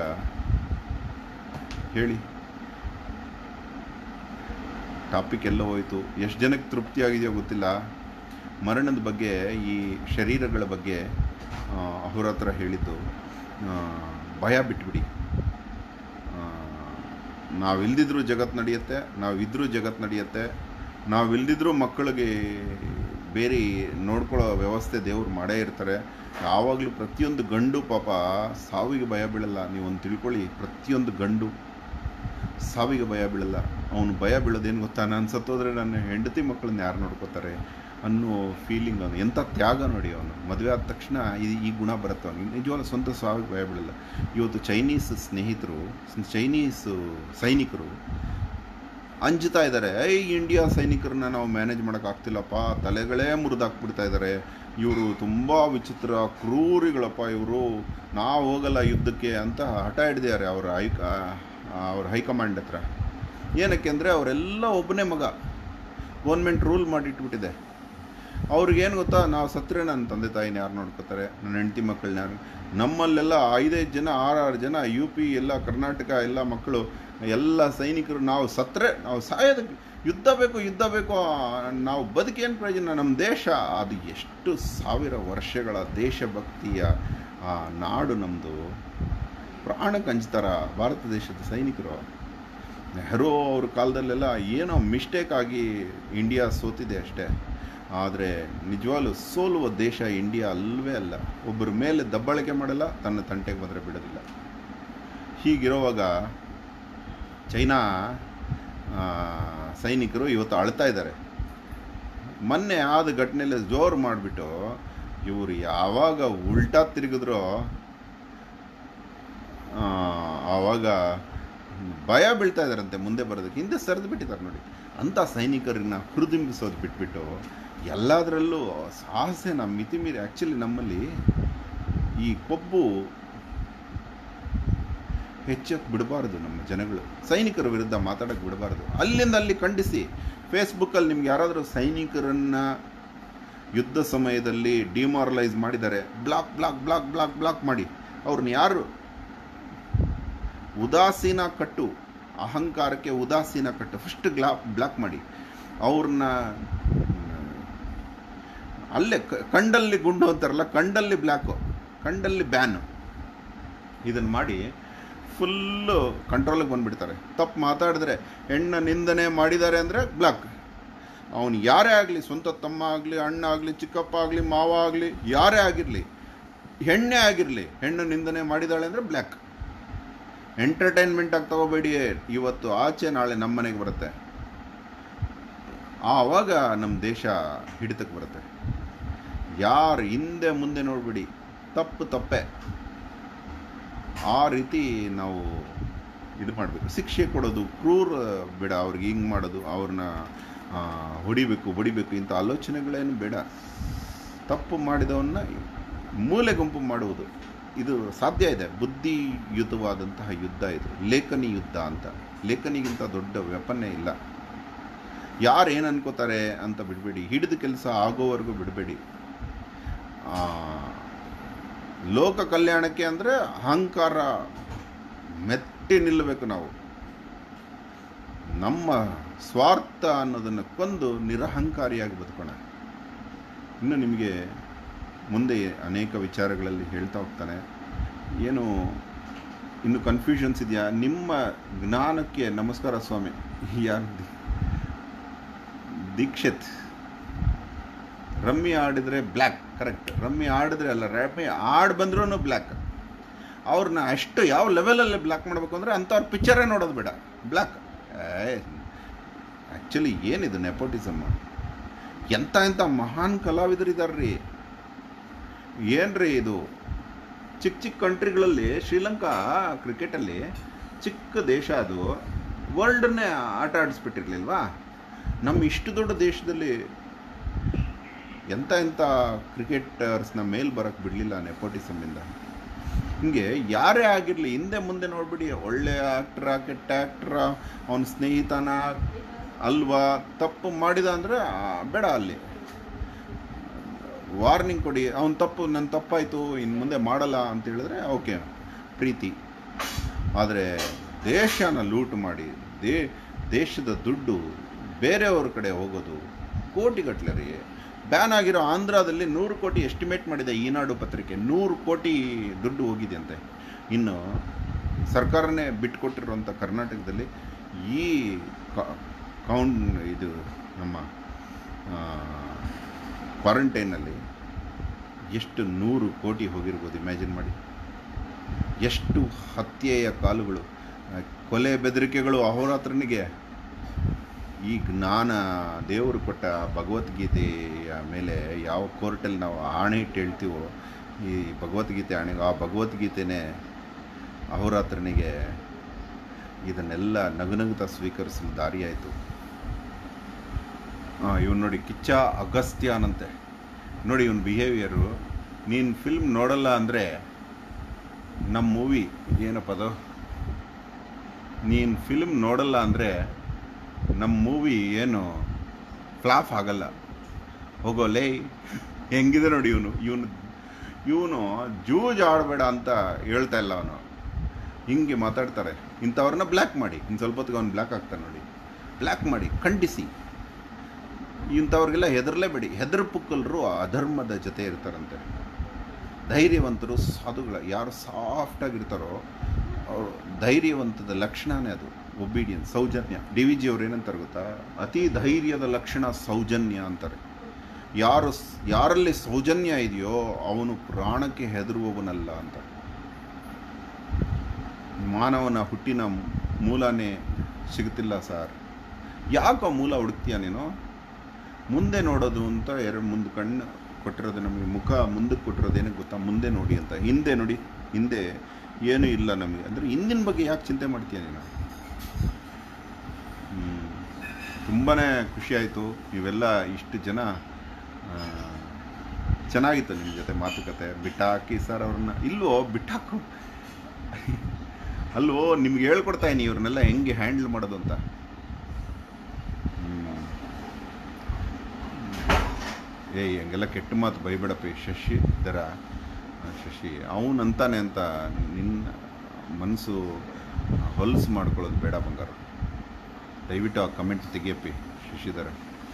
ಹೇಳಿ ಟಾಪಿಕ್ ಎಲ್ಲ ಹೋಯಿತು ಎಷ್ಟು ಜನಕ್ಕೆ ತೃಪ್ತಿ ಆಗಿದೆಯೋ ಗೊತ್ತಿಲ್ಲ ಮರಣದ ಬಗ್ಗೆ ಈ ಶರೀರಗಳ ಬಗ್ಗೆ ಆ, ಅವ್ರ ಹತ್ರ ಹೇಳಿದ್ದು ಆ, ಭಯ ಬಿಟ್ಬಿಡಿ ಆ, ನಾವಿಲ್ದಿದ್ರೂ ಜಗತ್ತು ನಡೆಯುತ್ತೆ ನಾವಿದ್ರೂ ಜಗತ್ತು ನಡೆಯುತ್ತೆ ನಾವಿಲ್ದಿದ್ರೂ ಮಕ್ಕಳಿಗೆ ಬೇರೆ ನೋಡ್ಕೊಳ್ಳೋ ವ್ಯವಸ್ಥೆ ದೇವ್ರು ಮಾಡೇ ಇರ್ತಾರೆ ಯಾವಾಗಲೂ ಪ್ರತಿಯೊಂದು ಗಂಡು ಪಾಪ ಸಾವಿಗೆ ಭಯ ಬೀಳಲ್ಲ ನೀವು ಒಂದು ತಿಳ್ಕೊಳ್ಳಿ ಪ್ರತಿಯೊಂದು ಗಂಡು ಸಾವಿಗೆ ಭಯ ಬೀಳಲ್ಲ ಅವನು ಭಯ ಬೀಳೋದೇನು ಗೊತ್ತಾ ನಾನು ಸತ್ತೋದ್ರೆ ನನ್ನ ಹೆಂಡತಿ ಮಕ್ಕಳನ್ನ ಯಾರು ನೋಡ್ಕೋತಾರೆ ಅನ್ನೋ ಫೀಲಿಂಗ್ ಅವನು ಎಂಥ ತ್ಯಾಗ ನೋಡಿ ಅವನು ಮದುವೆ ಆದ ತಕ್ಷಣ ಈ ಈ ಗುಣ ಬರುತ್ತೆ ಅವನಿಗೆ ನಿಜವಾಗ್ಲೂ ಸ್ವಂತ ಸಾವಿಗೆ ಭಯ ಬೀಳಲ್ಲ ಇವತ್ತು ಚೈನೀಸ್ ಸ್ನೇಹಿತರು ಚೈನೀಸ್ ಸೈನಿಕರು ಅಂಜುತ್ತಾ ಇದ್ದಾರೆ ಐ ಇಂಡಿಯಾ ಸೈನಿಕರನ್ನ ನಾವು ಮ್ಯಾನೇಜ್ ಮಾಡೋಕ್ಕಾಗ್ತಿಲ್ಲಪ್ಪ ತಲೆಗಳೇ ಮುರಿದಾಕ್ಬಿಡ್ತಾ ಇದ್ದಾರೆ ಇವರು ತುಂಬ ವಿಚಿತ್ರ ಕ್ರೂರಿಗಳಪ್ಪ ಇವರು ನಾವು ಹೋಗಲ್ಲ ಯುದ್ಧಕ್ಕೆ ಅಂತ ಹಠ ಹಿಡಿದಿದ್ದಾರೆ ಅವರ ಹೈ ಅವ್ರ ಹೈಕಮಾಂಡ್ ಹತ್ರ ಏನಕ್ಕೆ ಅಂದರೆ ಅವರೆಲ್ಲ ಒಬ್ಬನೇ ಮಗ ಗೌರ್ಮೆಂಟ್ ರೂಲ್ ಮಾಡಿಟ್ಬಿಟ್ಟಿದೆ ಅವ್ರಿಗೇನು ಗೊತ್ತಾ ನಾವು ಸತ್ತರೆ ನನ್ನ ತಂದೆ ತಾಯಿನ ಯಾರು ನೋಡ್ಕೋತಾರೆ ನನ್ನ ಹೆಂಡತಿ ಮಕ್ಕಳನ್ನ ಯಾರು ನಮ್ಮಲ್ಲೆಲ್ಲ ಐದೈದು ಜನ ಆರಾರು ಜನ ಯು ಪಿ ಎಲ್ಲ ಕರ್ನಾಟಕ ಎಲ್ಲ ಮಕ್ಕಳು ಎಲ್ಲ ಸೈನಿಕರು ನಾವು ಸತ್ತರೆ ನಾವು ಸಾಯೋದಕ್ಕೆ ಯುದ್ಧ ಬೇಕು ಯುದ್ಧ ಬೇಕು ಆ, ನಾವು ಬದುಕೇನು ಪ್ರಯೋಜನ ನಮ್ಮ ದೇಶ ಅದು ಎಷ್ಟು ಸಾವಿರ ವರ್ಷಗಳ ದೇಶಭಕ್ತಿಯ ಆ ನಾಡು ನಮ್ಮದು ಪ್ರಾಣಕ್ಕೆ ಹಂಚ್ತಾರ ಭಾರತ ದೇಶದ ಸೈನಿಕರು ನೆಹರು ಅವ್ರ ಕಾಲದಲ್ಲೆಲ್ಲ ಏನೋ ಮಿಸ್ಟೇಕ್ ಆಗಿ ಇಂಡಿಯಾ ಸೋತಿದೆ ಅಷ್ಟೇ ಆದರೆ ನಿಜವಾಗ್ಲೂ ಸೋಲುವ ದೇಶ ಇಂಡಿಯಾ ಅಲ್ವೇ ಅಲ್ಲ ಒಬ್ಬರ ಮೇಲೆ ದಬ್ಬಾಳಿಕೆ ಮಾಡಲ್ಲ ತನ್ನ ತಂಟೆಗೆ ಬಂದರೆ ಬಿಡೋದಿಲ್ಲ ಹೀಗಿರುವಾಗ ಚೈನಾ ಆ, ಸೈನಿಕರು ಇವತ್ತು ಅಳ್ತಾ ಇದ್ದಾರೆ ಮೊನ್ನೆ ಆದ ಘಟನೆಯಲ್ಲಿ ಜೋರು ಮಾಡಿಬಿಟ್ಟು ಇವರು ಯಾವಾಗ ಉಲ್ಟಾ ತಿರುಗಿದ್ರೋ ಆ, ಆವಾಗ ಭಯ ಬೀಳ್ತಾ ಇದ್ದಾರಂತೆ ಮುಂದೆ ಬರೋದಕ್ಕೆ ಹಿಂದೆ ಸರಿದು ಬಿಟ್ಟಿದ್ದಾರೆ ನೋಡಿ ಅಂಥ ಸೈನಿಕರನ್ನ ಹುರಿದುಂಬಿಸೋದು ಬಿಟ್ಬಿಟ್ಟು ಎಲ್ಲದರಲ್ಲೂ ಸಾಹಸನ ಮಿತಿ ಮೀರಿ ಆ್ಯಕ್ಚುಲಿ ನಮ್ಮಲ್ಲಿ ಈ ಕೊಬ್ಬು ಹೆಚ್ಚಕ್ಕೆ ಬಿಡಬಾರ್ದು ನಮ್ಮ ಜನಗಳು ಸೈನಿಕರ ವಿರುದ್ಧ ಮಾತಾಡೋಕ್ಕೆ ಬಿಡಬಾರ್ದು ಅಲ್ಲಿಂದ ಅಲ್ಲಿ ಖಂಡಿಸಿ ಫೇಸ್ಬುಕ್ಕಲ್ಲಿ ನಿಮ್ಗೆ ಯಾರಾದರೂ ಸೈನಿಕರನ್ನ ಯುದ್ಧ ಸಮಯದಲ್ಲಿ ಡಿಮಾರಲೈಸ್ ಮಾಡಿದ್ದಾರೆ block block block block block ಮಾಡಿ ಅವ್ರನ್ನ ಯಾರು ಉದಾಸೀನ ಕಟ್ಟು ಅಹಂಕಾರಕ್ಕೆ ಉದಾಸೀನ ಕಟ್ಟು ಫಸ್ಟ್ ಗ್ಲಾ ಬ್ಲಾಕ್ ಮಾಡಿ ಅವ್ರನ್ನ ಅಲ್ಲೇ ಕ- ಕಂಡಲ್ಲಿ ಗುಂಡು ಅಂತಾರಲ್ಲ ಕಂಡಲ್ಲಿ ಬ್ಲ್ಯಾಕು ಕಂಡಲ್ಲಿ ಬ್ಯಾನು ಇದನ್ನು ಮಾಡಿ ಫುಲ್ಲು ಕಂಟ್ರೋಲಿಗೆ ಬಂದುಬಿಡ್ತಾರೆ ತಪ್ಪು ಮಾತಾಡಿದ್ರೆ ಹೆಣ್ಣ ನಿಂದನೆ ಮಾಡಿದ್ದಾರೆ ಅಂದರೆ ಬ್ಲಾಕ್ ಅವನು ಯಾರೇ ಆಗಲಿ ಸ್ವಂತ ತಮ್ಮ ಆಗಲಿ ಅಣ್ಣ ಆಗಲಿ ಚಿಕ್ಕಪ್ಪ ಆಗಲಿ ಮಾವ ಆಗಲಿ ಯಾರೇ ಆಗಿರಲಿ ಹೆಣ್ಣೇ ಆಗಿರಲಿ ಹೆಣ್ಣು ನಿಂದನೆ ಮಾಡಿದಾಳೆ ಅಂದರೆ ಬ್ಲ್ಯಾಕ್ ಎಂಟರ್ಟೈನ್ಮೆಂಟ್ ಆಗಿ ತಗೋಬೇಡಿ ಇವತ್ತು ಆಚೆ ನಾಳೆ ನಮ್ಮ ಮನೆಗೆ ಬರುತ್ತೆ ಆವಾಗ ನಮ್ಮ ದೇಶ ಹಿಡಿತಕ್ಕೆ ಬರುತ್ತೆ ಯಾರು ಹಿಂದೆ ಮುಂದೆ ನೋಡ್ಬಿಡಿ ತಪ್ಪು ತಪ್ಪೆ ಆ ರೀತಿ ನಾವು ಇದು ಮಾಡಬೇಕು ಶಿಕ್ಷೆ ಕೊಡೋದು ಕ್ರೂರ ಬೇಡ ಅವ್ರಿಗೆ ಹಿಂಗೆ ಮಾಡೋದು ಅವ್ರನ್ನ ಆ, ಹೊಡಿಬೇಕು ಬಡಿಬೇಕು ಇಂಥ ಆಲೋಚನೆಗಳೇನು ಬೇಡ ತಪ್ಪು ಮಾಡಿದವನ್ನ ಮೂಲೆ ಗುಂಪು ಮಾಡುವುದು ಇದು ಸಾಧ್ಯ ಇದೆ ಬುದ್ಧಿಯುತವಾದಂತಹ ಯುದ್ಧ ಇದು ಲೇಖನಿ ಯುದ್ಧ ಅಂತ ಲೇಖನಿಗಿಂತ ದೊಡ್ಡ ವೆಪನ್ನೇ ಇಲ್ಲ ಯಾರು ಏನು ಅನ್ಕೋತಾರೆ ಅಂತ ಬಿಡಬೇಡಿ ಹಿಡಿದ ಕೆಲಸ ಆಗೋವರೆಗೂ ಬಿಡಬೇಡಿ ಲೋಕ ಕಲ್ಯಾಣಕ್ಕೆ ಅಂದರೆ ಅಹಂಕಾರ ಮೆಟ್ಟಿ ನಿಲ್ಲಬೇಕು ನಾವು ನಮ್ಮ ಸ್ವಾರ್ಥ ಅನ್ನೋದನ್ನು ಕೊಂದು ನಿರಹಂಕಾರಿಯಾಗಿ ಬದುಕೋಣ ಇನ್ನು ನಿಮಗೆ ಮುಂದೆ ಅನೇಕ ವಿಚಾರಗಳಲ್ಲಿ ಹೇಳ್ತಾ ಹೋಗ್ತಾನೆ ಏನು ಇನ್ನು ಕನ್ಫ್ಯೂಷನ್ಸ್ ಇದೆಯಾ ನಿಮ್ಮ ಜ್ಞಾನಕ್ಕೆ ನಮಸ್ಕಾರ ಸ್ವಾಮಿ ಯಾರು ದಿ- ದೀಕ್ಷಿತ್ ರಮ್ಮಿ ಆಡಿದ್ರೆ ಬ್ಲ್ಯಾಕ್ ಕರೆಕ್ಟ್ ರಮ್ಮಿ ಆಡಿದ್ರೆ ಅಲ್ಲ ರಮ್ಮಿ ಆಡ್ ಬಂದ್ರೂ ಬ್ಲ್ಯಾಕ್ ಅವ್ರನ್ನ ಅಷ್ಟು ಯಾವ ಲೆವೆಲಲ್ಲಿ ಬ್ಲ್ಯಾಕ್ ಮಾಡಬೇಕು ಅಂದರೆ ಅಂಥವ್ರ ಪಿಕ್ಚರೇ ನೋಡೋದು ಬೇಡ ಬ್ಲ್ಯಾಕ್ ಆ್ಯಕ್ಚುಲಿ ಏನಿದು ನೆಪೋಟಿಸಮ್ ಎಂಥ ಎಂಥ ಮಹಾನ್ ಕಲಾವಿದರಿದ್ದಾರೆ ರೀ ಏನ್ರಿ ಇದು ಚಿಕ್ಕ ಚಿಕ್ಕ ಕಂಟ್ರಿಗಳಲ್ಲಿ ಶ್ರೀಲಂಕಾ ಕ್ರಿಕೆಟಲ್ಲಿ ಚಿಕ್ಕ ದೇಶ ಅದು ವರ್ಲ್ಡನ್ನೇ ಆಟ ಆಡಿಸ್ಬಿಟ್ಟಿರ್ಲಿಲ್ವಾ ನಮ್ಮ ಇಷ್ಟು ದೊಡ್ಡ ದೇಶದಲ್ಲಿ ಎಂಥ ಎಂಥ ಕ್ರಿಕೆಟರ್ಸ್ನ ಮೇಲ್ ಬರೋಕ್ಕೆ ಬಿಡಲಿಲ್ಲ ನೆಪೋಟಿಸಮ್ಮಿಂದ ಹಿಂಗೆ ಯಾರೇ ಆಗಿರಲಿ ಹಿಂದೆ ಮುಂದೆ ನೋಡ್ಬಿಡಿ ಒಳ್ಳೆ ಆ್ಯಕ್ಟ್ರ ಕೆಟ್ಟ ಆ್ಯಕ್ಟ್ರ ಅವನ ಸ್ನೇಹಿತನ ಅಲ್ವಾ ತಪ್ಪು ಮಾಡಿದ ಅಂದರೆ ಬೇಡ ಅಲ್ಲಿ ವಾರ್ನಿಂಗ್ ಕೊಡಿ ಅವನ ತಪ್ಪು ನನ್ನ ತಪ್ಪಾಯಿತು ಇನ್ನು ಮುಂದೆ ಮಾಡಲ್ಲ ಅಂತ ಹೇಳಿದ್ರೆ ಓಕೆ ಪ್ರೀತಿ ಆದರೆ ದೇಶನ ಲೂಟ್ ಮಾಡಿ ದೇ ದೇಶದ ದುಡ್ಡು ಬೇರೆಯವ್ರ ಕಡೆ ಹೋಗೋದು ಕೋಟಿಗಟ್ಟಲೆ ರೀ ಬ್ಯಾನ್ ಆಗಿರೋ ಆಂಧ್ರದಲ್ಲಿ ನೂರು ಕೋಟಿ ಎಸ್ಟಿಮೇಟ್ ಮಾಡಿದೆ ಈನಾಡು ಪತ್ರಿಕೆ ನೂರು ಕೋಟಿ ದುಡ್ಡು ಹೋಗಿದೆ ಅಂತೆ ಇನ್ನು ಸರ್ಕಾರನೇ ಬಿಟ್ಕೊಟ್ಟಿರುವಂಥ ಕರ್ನಾಟಕದಲ್ಲಿ ಈ ಕೌಂಟ್ ಇದು ನಮ್ಮ ಕ್ವಾರಂಟೈನಲ್ಲಿ ಎಷ್ಟು ನೂರು ಕೋಟಿ ಹೋಗಿರ್ಬೋದು ಇಮ್ಯಾಜಿನ್ ಮಾಡಿ ಎಷ್ಟು ಹತ್ಯೆಯ ಕಾಲುಗಳು ಆ, ಕೊಲೆ ಬೆದರಿಕೆಗಳು ಅಹೋರಾತ್ರನಿಗೆ ಈ ಜ್ಞಾನ ದೇವರು ಕೊಟ್ಟ ಭಗವದ್ಗೀತೆಯ ಮೇಲೆ ಯಾವ ಕೋರ್ಟಲ್ಲಿ ನಾವು ಆಣೆ ಇಟ್ಟು ಹೇಳ್ತೀವೋ ಈ ಭಗವದ್ಗೀತೆ ಆಣೆ ಆ ಭಗವದ್ಗೀತೆನೇ ಅಹೋರಾತ್ರನಿಗೆ ಇದನ್ನೆಲ್ಲ ನಗುನಗುತ್ತಾ ಸ್ವೀಕರಿಸಲು ದಾರಿಯಾಯಿತು ಇವನು ನೋಡಿ ಕಿಚ್ಚ ಅಗಸ್ತ್ಯನಂತೆ ನೋಡಿ ಇವನ್ ಬಿಹೇವಿಯರು ನೀನು ಫಿಲ್ಮ್ ನೋಡಲ್ಲ ಅಂದರೆ ನಮ್ಮ ಮೂವಿ ಏನಪ್ಪ ಅದು ನೀನು ಫಿಲ್ಮ್ ನೋಡಲ್ಲ ಅಂದರೆ ನಮ್ಮ ಮೂವಿ ಏನು ಫ್ಲಾಪ್ ಆಗಲ್ಲ ಹೋಗೋ ಲೇ ಹೆಂಗಿದೆ ನೋಡಿ ಇವನು ಇವನು ಇವನು ಜೂಜ್ ಆಡಬೇಡ ಅಂತ ಹೇಳ್ತಾ ಇಲ್ಲ ಅವನು ಹಿಂಗೆ ಮಾತಾಡ್ತಾರೆ ಇಂಥವ್ರನ್ನ ಬ್ಲ್ಯಾಕ್ ಮಾಡಿ ಇನ್ನು ಸ್ವಲ್ಪ ಹೊತ್ತಿಗೆ ಅವ್ನು ಬ್ಲ್ಯಾಕ್ ಆಗ್ತಾನೆ ನೋಡಿ ಬ್ಲ್ಯಾಕ್ ಮಾಡಿ ಖಂಡಿಸಿ ಇಂಥವ್ರಿಗೆಲ್ಲ ಹೆದರ್ಲೇಬೇಡಿ ಹೆದರ್ ಪುಕ್ಕಲರು ಅಧರ್ಮದ ಜೊತೆ ಇರ್ತಾರಂತೆ ಧೈರ್ಯವಂತರು ಸಾಧುಗಳ ಯಾರು ಸಾಫ್ಟಾಗಿರ್ತಾರೋ ಅವರು ಧೈರ್ಯವಂತದ ಲಕ್ಷಣನೇ ಅದು ಒಬಿಡಿಯನ್ಸ್ ಸೌಜನ್ಯ ಡಿ ವಿ ಜಿ ಅವ್ರು ಏನಂತಾರೆ ಗೊತ್ತಾ ಅತಿ ಧೈರ್ಯದ ಲಕ್ಷಣ ಸೌಜನ್ಯ ಅಂತಾರೆ ಯಾರು ಸ್- ಯಾರಲ್ಲಿ ಸೌಜನ್ಯ ಇದೆಯೋ ಅವನು ಪ್ರಾಣಕ್ಕೆ ಹೆದರುವವನಲ್ಲ ಅಂತ ಮಾನವನ ಹುಟ್ಟಿನ ಮೂಲನೇ ಸಿಗುತ್ತಿಲ್ಲ ಸರ್ ಯಾಕೋ ಮೂಲ ಹುಡುಕ್ತೀಯ ನೀನು ಮುಂದೆ ನೋಡೋದು ಅಂತ ಎರಡು ಮುಂದೆ ಕಣ್ಣು ಕೊಟ್ಟಿರೋದು ನಮಗೆ ಮುಖ ಮುಂದಕ್ಕೆ ಕೊಟ್ಟಿರೋದು ಏನಕ್ಕೆ ಗೊತ್ತಾ ಮುಂದೆ ನೋಡಿ ಅಂತ ಹಿಂದೆ ನೋಡಿ ಹಿಂದೆ ಏನೂ ಇಲ್ಲ ನಮಗೆ ಅಂದರೆ ಹಿಂದಿನ ಬಗ್ಗೆ ಯಾಕೆ ಚಿಂತೆ ಮಾಡ್ತೀಯ ನೀನು ತುಂಬಾ ಖುಷಿ ಆಯಿತು ನೀವೆಲ್ಲ ಇಷ್ಟು ಜನ ಆ, ಚೆನ್ನಾಗಿತ್ತು ನಿಮ್ಮ ಜೊತೆ ಮಾತುಕತೆ ಬಿಟ್ಟಾಕಿ ಸರ್ ಅವ್ರನ್ನ ಇಲ್ವೋ ಬಿಟ್ಟಾಕು ಅಲ್ವೋ ನಿಮ್ಗೆ ಹೇಳ್ಕೊಡ್ತಾ ಇದೀನಿ ಇವ್ರನ್ನೆಲ್ಲ ಹೆಂಗೆ ಹ್ಯಾಂಡಲ್ ಮಾಡೋದು ಅಂತ ಹ್ಮ್. ಏಯ್ ಹಂಗೆಲ್ಲ ಕೆಟ್ಟ ಮಾತು ಬೈಬೇಡಪ್ಪ ಈ ಶಶಿ ಇದರ ಶಶಿ ಅವನಂತಾನೆ ಅಂತ ನಿನ್ನ ಮನಸ್ಸು ಹೊಲಸು ಮಾಡ್ಕೊಳ್ಳೋದು ಬೇಡ ಬಂಗಾರ ದಯವಿಟ್ಟು ಆ ಕಮೆಂಟ್ ತೆಗಿಯಪ್ಪಿ ಶಶಿಧರ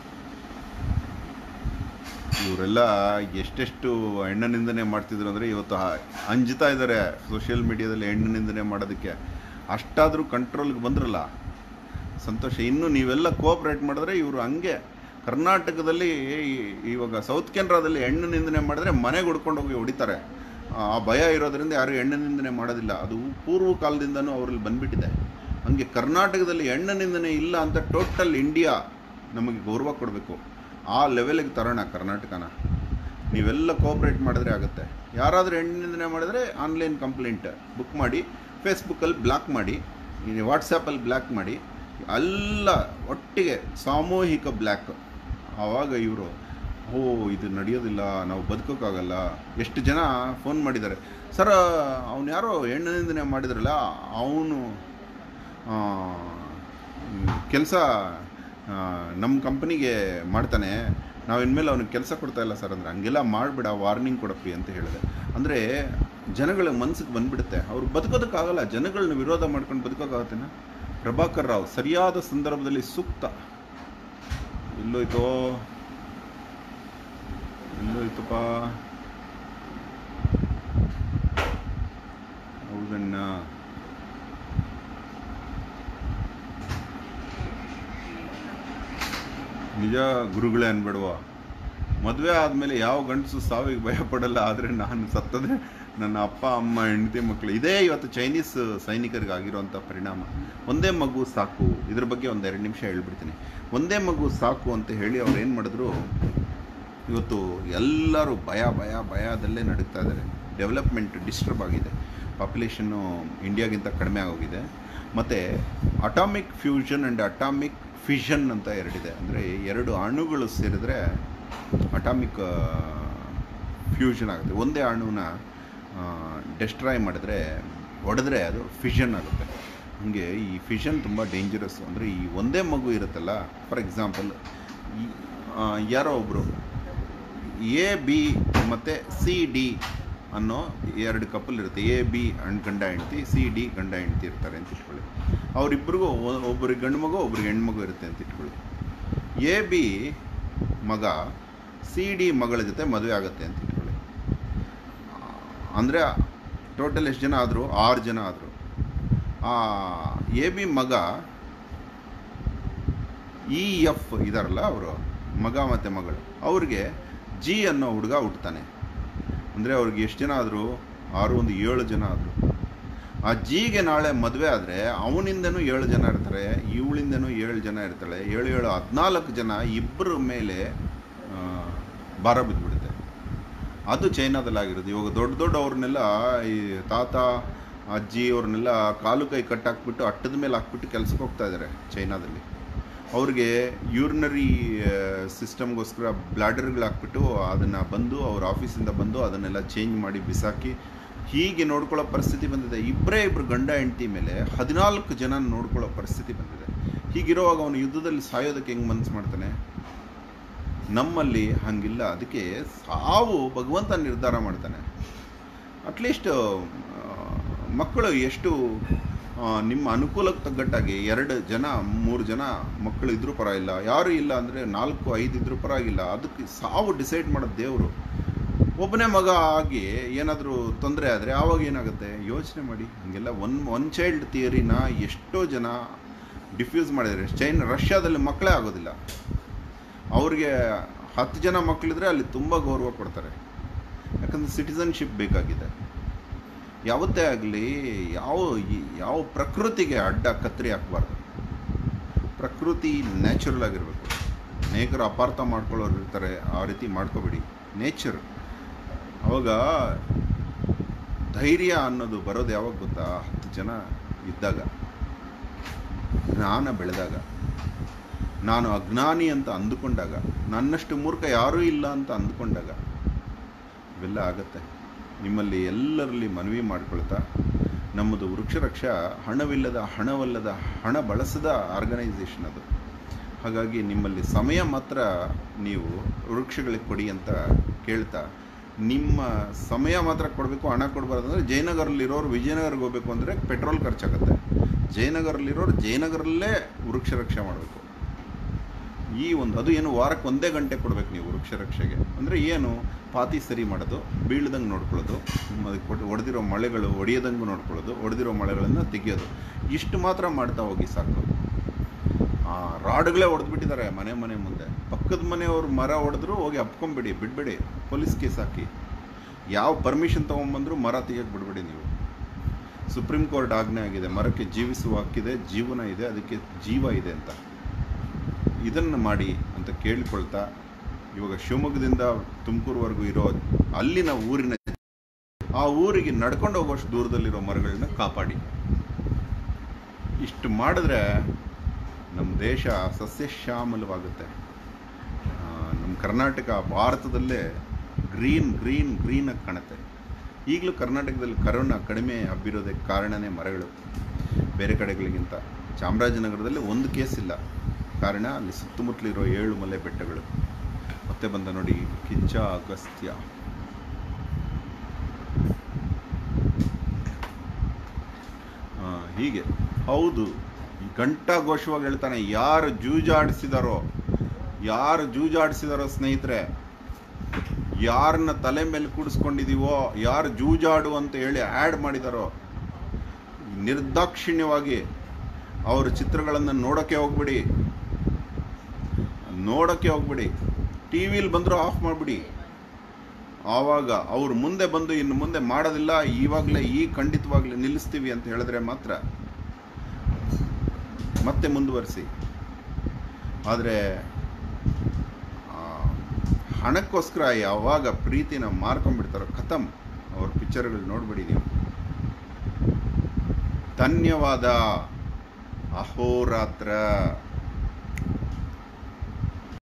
ಇವರೆಲ್ಲ ಎಷ್ಟೆಷ್ಟು ಹೆಣ್ಣು ನಿಂದನೆ ಮಾಡ್ತಿದ್ರು ಅಂದರೆ ಇವತ್ತು ಆ- ಅಂಜ್ತಾ ಇದ್ದಾರೆ ಸೋಷಿಯಲ್ ಮೀಡಿಯಾದಲ್ಲಿ ಹೆಣ್ಣು ನಿಂದನೆ ಮಾಡೋದಕ್ಕೆ ಅಷ್ಟಾದರೂ ಕಂಟ್ರೋಲ್ಗೆ ಬಂದ್ರಲ್ಲ ಸಂತೋಷ ಇನ್ನು ನೀವೆಲ್ಲ ಕೋಆಪ್ರೇಟ್ ಮಾಡಿದ್ರೆ ಇವರು ಹಂಗೆ ಕರ್ನಾಟಕದಲ್ಲಿ ಈ- ಇವಾಗ ಸೌತ್ ಕೆನರಾದಲ್ಲಿ ಹೆಣ್ಣು ನಿಂದನೆ ಮಾಡಿದ್ರೆ ಮನೆಗೆ ಹುಡ್ಕೊಂಡು ಹೋಗಿ ಹೊಡಿತಾರೆ ಆ ಭಯ ಇರೋದ್ರಿಂದ ಯಾರು ಹೆಣ್ಣು ನಿಂದನೆ ಮಾಡೋದಿಲ್ಲ ಅದು ಪೂರ್ವ ಕಾಲದಿಂದನೂ ಅವರಲ್ಲಿ ಬಂದ್ಬಿಟ್ಟಿದೆ ಹಂಗೆ ಕರ್ನಾಟಕದಲ್ಲಿ ಹೆಣ್ಣು ನಿಂದನೆ ಇಲ್ಲ ಅಂತ ಟೋಟಲ್ ಇಂಡಿಯಾ ನಮಗೆ ಗೌರವ ಕೊಡಬೇಕು ಆ ಲೆವೆಲಿಗೆ ತರೋಣ ಕರ್ನಾಟಕನ ನೀವೆಲ್ಲ ಕೋಆಪ್ರೇಟ್ ಮಾಡಿದ್ರೆ ಆಗುತ್ತೆ ಯಾರಾದರೂ ಹೆಣ್ಣು ನಿಂದನೆ ಮಾಡಿದ್ರೆ ಆನ್ಲೈನ್ ಕಂಪ್ಲೇಂಟ್ ಬುಕ್ ಮಾಡಿ ಫೇಸ್ಬುಕ್ಕಲ್ಲಿ ಬ್ಲಾಕ್ ಮಾಡಿ ವಾಟ್ಸಪ್ಪಲ್ಲಿ ಬ್ಲಾಕ್ ಮಾಡಿ ಎಲ್ಲ ಒಟ್ಟಿಗೆ ಸಾಮೂಹಿಕ ಬ್ಲ್ಯಾಕ್ ಆವಾಗ ಇವರು ಓ ಇದು ನಡೆಯೋದಿಲ್ಲ ನಾವು ಬದುಕೋಕ್ಕಾಗಲ್ಲ ಎಷ್ಟು ಜನ ಫೋನ್ ಮಾಡಿದ್ದಾರೆ ಸರ್ ಅವನು ಯಾರೋ ಹೆಣ್ಣು ನಿಂದನೆ ಮಾಡಿದ್ರಲ್ಲ ಅವನು ಕೆಲಸ ನಮ್ಮ ಕಂಪನಿಗೆ ಮಾಡ್ತಾನೆ ನಾವು ಇನ್ಮೇಲೆ ಅವ್ನಿಗೆ ಕೆಲಸ ಕೊಡ್ತಾ ಇಲ್ಲ ಸರ್ ಅಂದರೆ ಹಂಗೆಲ್ಲ ಮಾಡಬೇಡ ವಾರ್ನಿಂಗ್ ಕೊಡಪ್ಪಿ ಅಂತ ಹೇಳಿದೆ ಅಂದರೆ ಜನಗಳ ಮನಸ್ಸಿಗೆ ಬಂದ್ಬಿಡುತ್ತೆ ಅವ್ರು ಬದುಕೋದಕ್ಕಾಗಲ್ಲ ಜನಗಳನ್ನ ವಿರೋಧ ಮಾಡ್ಕೊಂಡು ಬದುಕೋಕ್ಕಾಗತ್ತೇನ ಪ್ರಭಾಕರ್ ರಾವ್ ಸರಿಯಾದ ಸಂದರ್ಭದಲ್ಲಿ ಸೂಕ್ತ ಎಲ್ಲೋಯ್ತೋ ಎಲ್ಲೋಯ್ತಪ್ಪ ಹೌದಣ್ಣ ನಿಜ ಗುರುಗಳೇ ಅನ್ಬೇಡವಾ ಮದುವೆ ಆದಮೇಲೆ ಯಾವ ಗಂಡಸು ಸಾವಿಗೆ ಭಯ ಪಡಲ್ಲ ಆದರೆ ನಾನು ಸತ್ತದೆ ನನ್ನ ಅಪ್ಪ ಅಮ್ಮ ಹೆಂಡತಿ ಮಕ್ಕಳು ಇದೇ ಇವತ್ತು ಚೈನೀಸ್ ಸೈನಿಕರಿಗೆ ಆಗಿರುವಂಥ ಪರಿಣಾಮ ಒಂದೇ ಮಗು ಸಾಕು ಇದ್ರ ಬಗ್ಗೆ ಒಂದು ಎರಡು ನಿಮಿಷ ಹೇಳ್ಬಿಡ್ತೀನಿ ಒಂದೇ ಮಗು ಸಾಕು ಅಂತ ಹೇಳಿ ಅವ್ರು ಏನು ಮಾಡಿದ್ರು ಇವತ್ತು ಎಲ್ಲರೂ ಭಯ ಭಯ ಭಯದಲ್ಲೇ ನಡುಗ್ತಾ ಇದ್ದಾರೆ ಡೆವಲಪ್ಮೆಂಟ್ ಡಿಸ್ಟರ್ಬ್ ಆಗಿದೆ ಪಾಪ್ಯುಲೇಷನ್ನು ಇಂಡಿಯಾಗಿಂತ ಕಡಿಮೆ ಆಗೋಗಿದೆ ಮತ್ತು atomic fusion and atomic fission ಅಂತ ಎರಡಿದೆ ಅಂದರೆ ಎರಡು ಅಣುಗಳು ಸೇರಿದ್ರೆ ಅಟಾಮಿಕ್ ಫ್ಯೂಷನ್ ಆಗುತ್ತೆ ಒಂದೇ ಅಣುನ ಡೆಸ್ಟ್ರಾಯ್ ಮಾಡಿದ್ರೆ ಹೊಡೆದ್ರೆ ಅದು ಫಿಷನ್ ಆಗುತ್ತೆ ಹಾಗೆ ಈ ಫಿಷನ್ ತುಂಬ ಡೇಂಜರಸ್ ಅಂದರೆ ಈ ಒಂದೇ ಮಗು ಇರುತ್ತಲ್ಲ ಫಾರ್ ಎಕ್ಸಾಂಪಲ್ ಈ ಆ, ಯಾರೋ ಒಬ್ಬರು ಎ ಬಿ ಮತ್ತು ಸಿ ಡಿ ಅನ್ನೋ ಎರಡು ಕಪಲ್ ಇರುತ್ತೆ ಎ ಬಿ ಅಂಡ್ ಗಂಡ ಹೆಂಡ್ತಿ ಸಿ ಡಿ ಗಂಡ ಹೆಂಡ್ತಿ ಇರ್ತಾರೆ ಅಂತ ಇಟ್ಕೊಳ್ಳಿ ಅವರಿಬ್ಬರಿಗೂ ಒಬ್ಬರಿಗೆ ಗಂಡು ಮಗು ಒಬ್ರಿಗೆ ಹೆಣ್ಮಗು ಇರುತ್ತೆ ಅಂತ ಇಟ್ಕೊಳ್ಳಿ ಎ ಬಿ ಮಗ ಸಿ ಡಿ ಮಗಳ ಜೊತೆ ಮದುವೆ ಆಗುತ್ತೆ ಅಂತ ಇಟ್ಕೊಳ್ಳಿ ಅಂದರೆ ಟೋಟಲ್ ಎಷ್ಟು ಜನ ಆದರು ಆರು ಜನ ಆದರು ಆ ಎ ಬಿ ಮಗ ಇ ಎಫ್ ಇದಾರಲ್ಲ ಅವರು ಮಗ ಮತ್ತು ಮಗಳು ಅವ್ರಿಗೆ ಜಿ ಅನ್ನೋ ಹುಡುಗ ಹುಟ್ತಾನೆ ಅಂದರೆ ಅವ್ರಿಗೆ ಎಷ್ಟು ಜನ ಆದರು ಆರು ಒಂದು ಏಳು ಜನ ಆದರು ಆ ಜಿಗೆ ನಾಳೆ ಮದುವೆ ಆದರೆ ಅವನಿಂದನೂ ಏಳು ಜನ ಇರ್ತಾರೆ ಇವಳಿಂದನೂ ಏಳು ಜನ ಇರ್ತಾಳೆ ಏಳು ಏಳು ಹದಿನಾಲ್ಕು ಜನ ಇಬ್ಬರ ಮೇಲೆ ಆ, ಭಾರ ಬಿದ್ದುಬಿಡುತ್ತೆ ಅದು ಚೈನಾದಲ್ಲಾಗಿರೋದು ಇವಾಗ ದೊಡ್ಡ ದೊಡ್ಡ ಅವ್ರನ್ನೆಲ್ಲ ಈ ತಾತ ಅಜ್ಜಿ ಅವ್ರನ್ನೆಲ್ಲ ಕಾಲು ಕೈ ಕಟ್ಟಾಕ್ಬಿಟ್ಟು ಅಟ್ಟದ ಮೇಲೆ ಹಾಕ್ಬಿಟ್ಟು ಕೆಲ್ಸಕ್ಕೆ ಹೋಗ್ತಾ ಇದ್ದಾರೆ ಚೈನಾದಲ್ಲಿ ಅವ್ರಿಗೆ ಯೂರಿನರಿ ಸಿಸ್ಟಮ್ಗೋಸ್ಕರ ಬ್ಲಾಡರ್ಗಳು ಹಾಕ್ಬಿಟ್ಟು ಅದನ್ನು ಬಂದು ಅವ್ರ ಆಫೀಸಿಂದ ಬಂದು ಅದನ್ನೆಲ್ಲ ಚೇಂಜ್ ಮಾಡಿ ಬಿಸಾಕಿ ಹೀಗೆ ನೋಡ್ಕೊಳ್ಳೋ ಪರಿಸ್ಥಿತಿ ಬಂದಿದೆ ಇಬ್ಬರೇ ಇಬ್ಬರು ಗಂಡ ಹೆಂಡತಿ ಮೇಲೆ ಹದಿನಾಲ್ಕು ಜನ ನೋಡ್ಕೊಳ್ಳೋ ಪರಿಸ್ಥಿತಿ ಬಂದಿದೆ ಹೀಗಿರುವಾಗ ಅವನು ಯುದ್ಧದಲ್ಲಿ ಸಾಯೋದಕ್ಕೆ ಹೆಂಗೆ ಮನಸ್ಸು ಮಾಡ್ತಾನೆ ನಮ್ಮಲ್ಲಿ ಹಂಗಿಲ್ಲ ಅದಕ್ಕೆ ಸಾವು ಭಗವಂತ ನಿರ್ಧಾರ ಮಾಡ್ತಾನೆ ಅಟ್ಲೀಸ್ಟ್ ಮಕ್ಕಳು ಎಷ್ಟು ಆ, ನಿಮ್ಮ ಅನುಕೂಲಕ್ಕೆ ತಗ್ಗಟ್ಟಾಗಿ ಎರಡು ಜನ ಮೂರು ಜನ ಮಕ್ಕಳು ಇದ್ರೂ ಪರವಾಗಿಲ್ಲ ಯಾರು ಇಲ್ಲ ಅಂದರೆ ನಾಲ್ಕು ಐದು ಇದ್ರೂ ಪರವಾಗಿಲ್ಲ ಅದಕ್ಕೆ ಸಾವು ಡಿಸೈಡ್ ಮಾಡೋದು ದೇವರು ಒಬ್ಬನೇ ಮಗ ಆಗಿ ಏನಾದರೂ ತೊಂದರೆ ಆದರೆ ಆವಾಗ ಏನಾಗುತ್ತೆ ಯೋಚನೆ ಮಾಡಿ ಹಂಗೆಲ್ಲ ಒನ್ ಒನ್ ಚೈಲ್ಡ್ ಥಿಯರಿನ ಎಷ್ಟೋ ಜನ ಡಿಫ್ಯೂಸ್ ಮಾಡಿದ್ದಾರೆ ಚೈನ್ ರಷ್ಯಾದಲ್ಲಿ ಮಕ್ಕಳೇ ಆಗೋದಿಲ್ಲ ಅವ್ರಿಗೆ ಹತ್ತು ಜನ ಮಕ್ಕಳಿದ್ರೆ ಅಲ್ಲಿ ತುಂಬ ಗೌರವ ಕೊಡ್ತಾರೆ ಯಾಕಂದರೆ ಸಿಟಿಸನ್ಶಿಪ್ ಬೇಕಾಗಿದೆ ಯಾವತ್ತೇ ಆಗಲಿ ಯಾವ ಈ- ಯಾವ ಪ್ರಕೃತಿಗೆ ಅಡ್ಡ ಕತ್ತರಿ ಹಾಕಬಾರ್ದು ಪ್ರಕೃತಿ ನ್ಯಾಚುರಲ್ ಆಗಿರಬೇಕು ಅನೇಕರು ಅಪಾರ್ಥ ಮಾಡ್ಕೊಳ್ಳೋರು ಇರ್ತಾರೆ ಆ ರೀತಿ ಮಾಡ್ಕೋಬೇಡಿ ನೇಚರ್ ಅವಾಗ ಧೈರ್ಯ ಅನ್ನೋದು ಬರೋದು ಯಾವಾಗ ಗೊತ್ತಾ ಹತ್ತು ಜನ ಇದ್ದಾಗ ಜ್ಞಾನ ಬೆಳೆದಾಗ ನಾನು ಅಜ್ಞಾನಿ ಅಂತ ಅಂದುಕೊಂಡಾಗ ನನ್ನಷ್ಟು ಮೂರ್ಖ ಯಾರೂ ಇಲ್ಲ ಅಂತ ಅಂದುಕೊಂಡಾಗ ಇವೆಲ್ಲ ಆಗತ್ತೆ ನಿಮ್ಮಲ್ಲಿ ಎಲ್ಲರಲ್ಲಿ ಮನವಿ ಮಾಡ್ಕೊಳ್ತಾ ನಮ್ಮದು ವೃಕ್ಷರಕ್ಷ ಹಣವಿಲ್ಲದ ಹಣವಲ್ಲದ ಹಣ ಬಳಸದ ಆರ್ಗನೈಸೇಷನ್ ಅದು ಹಾಗಾಗಿ ನಿಮ್ಮಲ್ಲಿ ಸಮಯ ಮಾತ್ರ ನೀವು ವೃಕ್ಷಗಳಿಗೆ ಕೊಡಿ ಅಂತ ಕೇಳ್ತಾ ನಿಮ್ಮ ಸಮಯ ಮಾತ್ರ ಕೊಡಬೇಕು ಹಣ ಕೊಡಬಾರ್ದು ಅಂದರೆ ಜಯನಗರಲ್ಲಿರೋರು ವಿಜಯನಗರ್ಗೆ ಹೋಗ್ಬೇಕು ಅಂದರೆ ಪೆಟ್ರೋಲ್ ಖರ್ಚಾಗುತ್ತೆ ಜಯನಗರಲ್ಲಿರೋರು ಜಯನಗರಲ್ಲೇ ವೃಕ್ಷ ರಕ್ಷೆ ಮಾಡಬೇಕು ಈ ಒಂದು ಅದು ಏನು ವಾರಕ್ಕೆ ಒಂದೇ ಗಂಟೆ ಕೊಡ್ಬೇಕು ನೀವು ವೃಕ್ಷ ರಕ್ಷೆಗೆ ಅಂದರೆ ಏನು ಪಾತಿ ಸರಿ ಮಾಡೋದು ಬೀಳ್ದಂಗೆ ನೋಡ್ಕೊಳ್ಳೋದು ಅದಕ್ಕೆ ಕೊಟ್ಟು ಹೊಡೆದಿರೋ ಮಳೆಗಳು ಹೊಡೆಯದಂಗೆ ನೋಡ್ಕೊಳ್ಳೋದು ಹೊಡೆದಿರೋ ಮಳೆಗಳನ್ನು ತೆಗೆಯೋದು ಇಷ್ಟು ಮಾತ್ರ ಮಾಡ್ತಾ ಹೋಗಿ ಸಾಕು ಆ ರಾಡ್ಗಳೇ ಹೊಡೆದ್ಬಿಟ್ಟಿದ್ದಾರೆ ಮನೆ ಮನೆ ಮುಂದೆ ಪಕ್ಕದ ಮನೆಯವ್ರು ಮರ ಹೊಡೆದ್ರು ಹೋಗಿ ಅಪ್ಕೊಂಬಿಡಿ ಬಿಡ್ಬೇಡಿ ಪೊಲೀಸ್ ಕೇಸ್ ಹಾಕಿ ಯಾವ ಪರ್ಮಿಷನ್ ತೊಗೊಂಬಂದ್ರು ಮರ ತೆಗಿಯೋಕೆ ಬಿಡಬೇಡಿ ನೀವು ಸುಪ್ರೀಂ ಕೋರ್ಟ್ ಆಜ್ಞೆ ಆಗಿದೆ ಮರಕ್ಕೆ ಜೀವಿಸುವ ಹಕ್ಕಿದೆ ಜೀವನ ಇದೆ ಅದಕ್ಕೆ ಜೀವ ಇದೆ ಅಂತ ಇದನ್ನು ಮಾಡಿ ಅಂತ ಕೇಳಿಕೊಳ್ತಾ ಇವಾಗ ಶಿವಮೊಗ್ಗದಿಂದ ತುಮಕೂರುವರೆಗೂ ಇರೋ ಅಲ್ಲಿನ ಊರಿನ ಆ ಊರಿಗೆ ನಡ್ಕೊಂಡು ಹೋಗೋಷ್ಟು ದೂರದಲ್ಲಿರೋ ಮರಗಳನ್ನ ಕಾಪಾಡಿ ಇಷ್ಟು ಮಾಡಿದ್ರೆ ನಮ್ಮ ದೇಶ ಸಸ್ಯಶ್ಯಾಮಲವಾಗುತ್ತೆ ಆ, ನಮ್ಮ ಕರ್ನಾಟಕ ಭಾರತದಲ್ಲೇ ಗ್ರೀನ್ ಗ್ರೀನ್ ಗ್ರೀನಾಗಿ ಕಾಣುತ್ತೆ ಈಗಲೂ ಕರ್ನಾಟಕದಲ್ಲಿ ಕರೋನಾ ಕಡಿಮೆ ಹಬ್ಬಿರೋದಕ್ಕೆ ಕಾರಣನೇ ಮರಗಳು ಬೇರೆ ಕಡೆಗಳಿಗಿಂತ ಚಾಮರಾಜನಗರದಲ್ಲಿ ಒಂದು ಕೇಸ್ ಇಲ್ಲ ಕಾರಣ ಅಲ್ಲಿ ಸುತ್ತಮುತ್ತಲಿರೋ ಏಳು ಮಲೆ ಬೆಟ್ಟಗಳು ಮತ್ತೆ ಬಂದ ನೋಡಿ ಕಿಚ್ಚ ಅಗಸ್ತ್ಯ ಆ, ಹೀಗೆ ಹೌದು ಘಂಟಾಘೋಷವಾಗಿ ಹೇಳ್ತಾನೆ ಯಾರು ಜೂಜಾಡಿಸಿದಾರೋ ಯಾರು ಜೂಜಾಡಿಸಿದಾರೋ ಸ್ನೇಹಿತರೆ ಯಾರನ್ನ ತಲೆ ಮೇಲೆ ಕೂಡಿಸ್ಕೊಂಡಿದೀವೋ ಯಾರು ಜೂಜಾಡು ಅಂತ ಹೇಳಿ ಆ್ಯಡ್ ಮಾಡಿದಾರೋ ನಿರ್ದಾಕ್ಷಿಣ್ಯವಾಗಿ ಅವ್ರ ಚಿತ್ರಗಳನ್ನು ನೋಡೋಕ್ಕೆ ಹೋಗ್ಬಿಡಿ ನೋಡೋಕ್ಕೆ ಹೋಗ್ಬಿಡಿ ಟಿ ವಿಲಿ ಬಂದರೂ ಆಫ್ ಮಾಡಿಬಿಡಿ ಆವಾಗ ಅವ್ರು ಮುಂದೆ ಬಂದು ಇನ್ನು ಮುಂದೆ ಮಾಡೋದಿಲ್ಲ ಇವಾಗಲೇ ಈ ಖಂಡಿತವಾಗ್ಲೇ ನಿಲ್ಲಿಸ್ತೀವಿ ಅಂತ ಹೇಳಿದ್ರೆ ಮಾತ್ರ ಮತ್ತೆ ಮುಂದುವರಿಸಿ ಆದರೆ ಹಣಕ್ಕೋಸ್ಕರ ಯಾವಾಗ ಪ್ರೀತಿನ ಮಾರ್ಕೊಂಡ್ಬಿಡ್ತಾರೋ ಖತಮ್ ಅವ್ರ ಪಿಕ್ಚರ್ಗಳು ನೋಡ್ಬಿಡಿ ನೀವು ಧನ್ಯವಾದ ಅಹೋರಾತ್ರ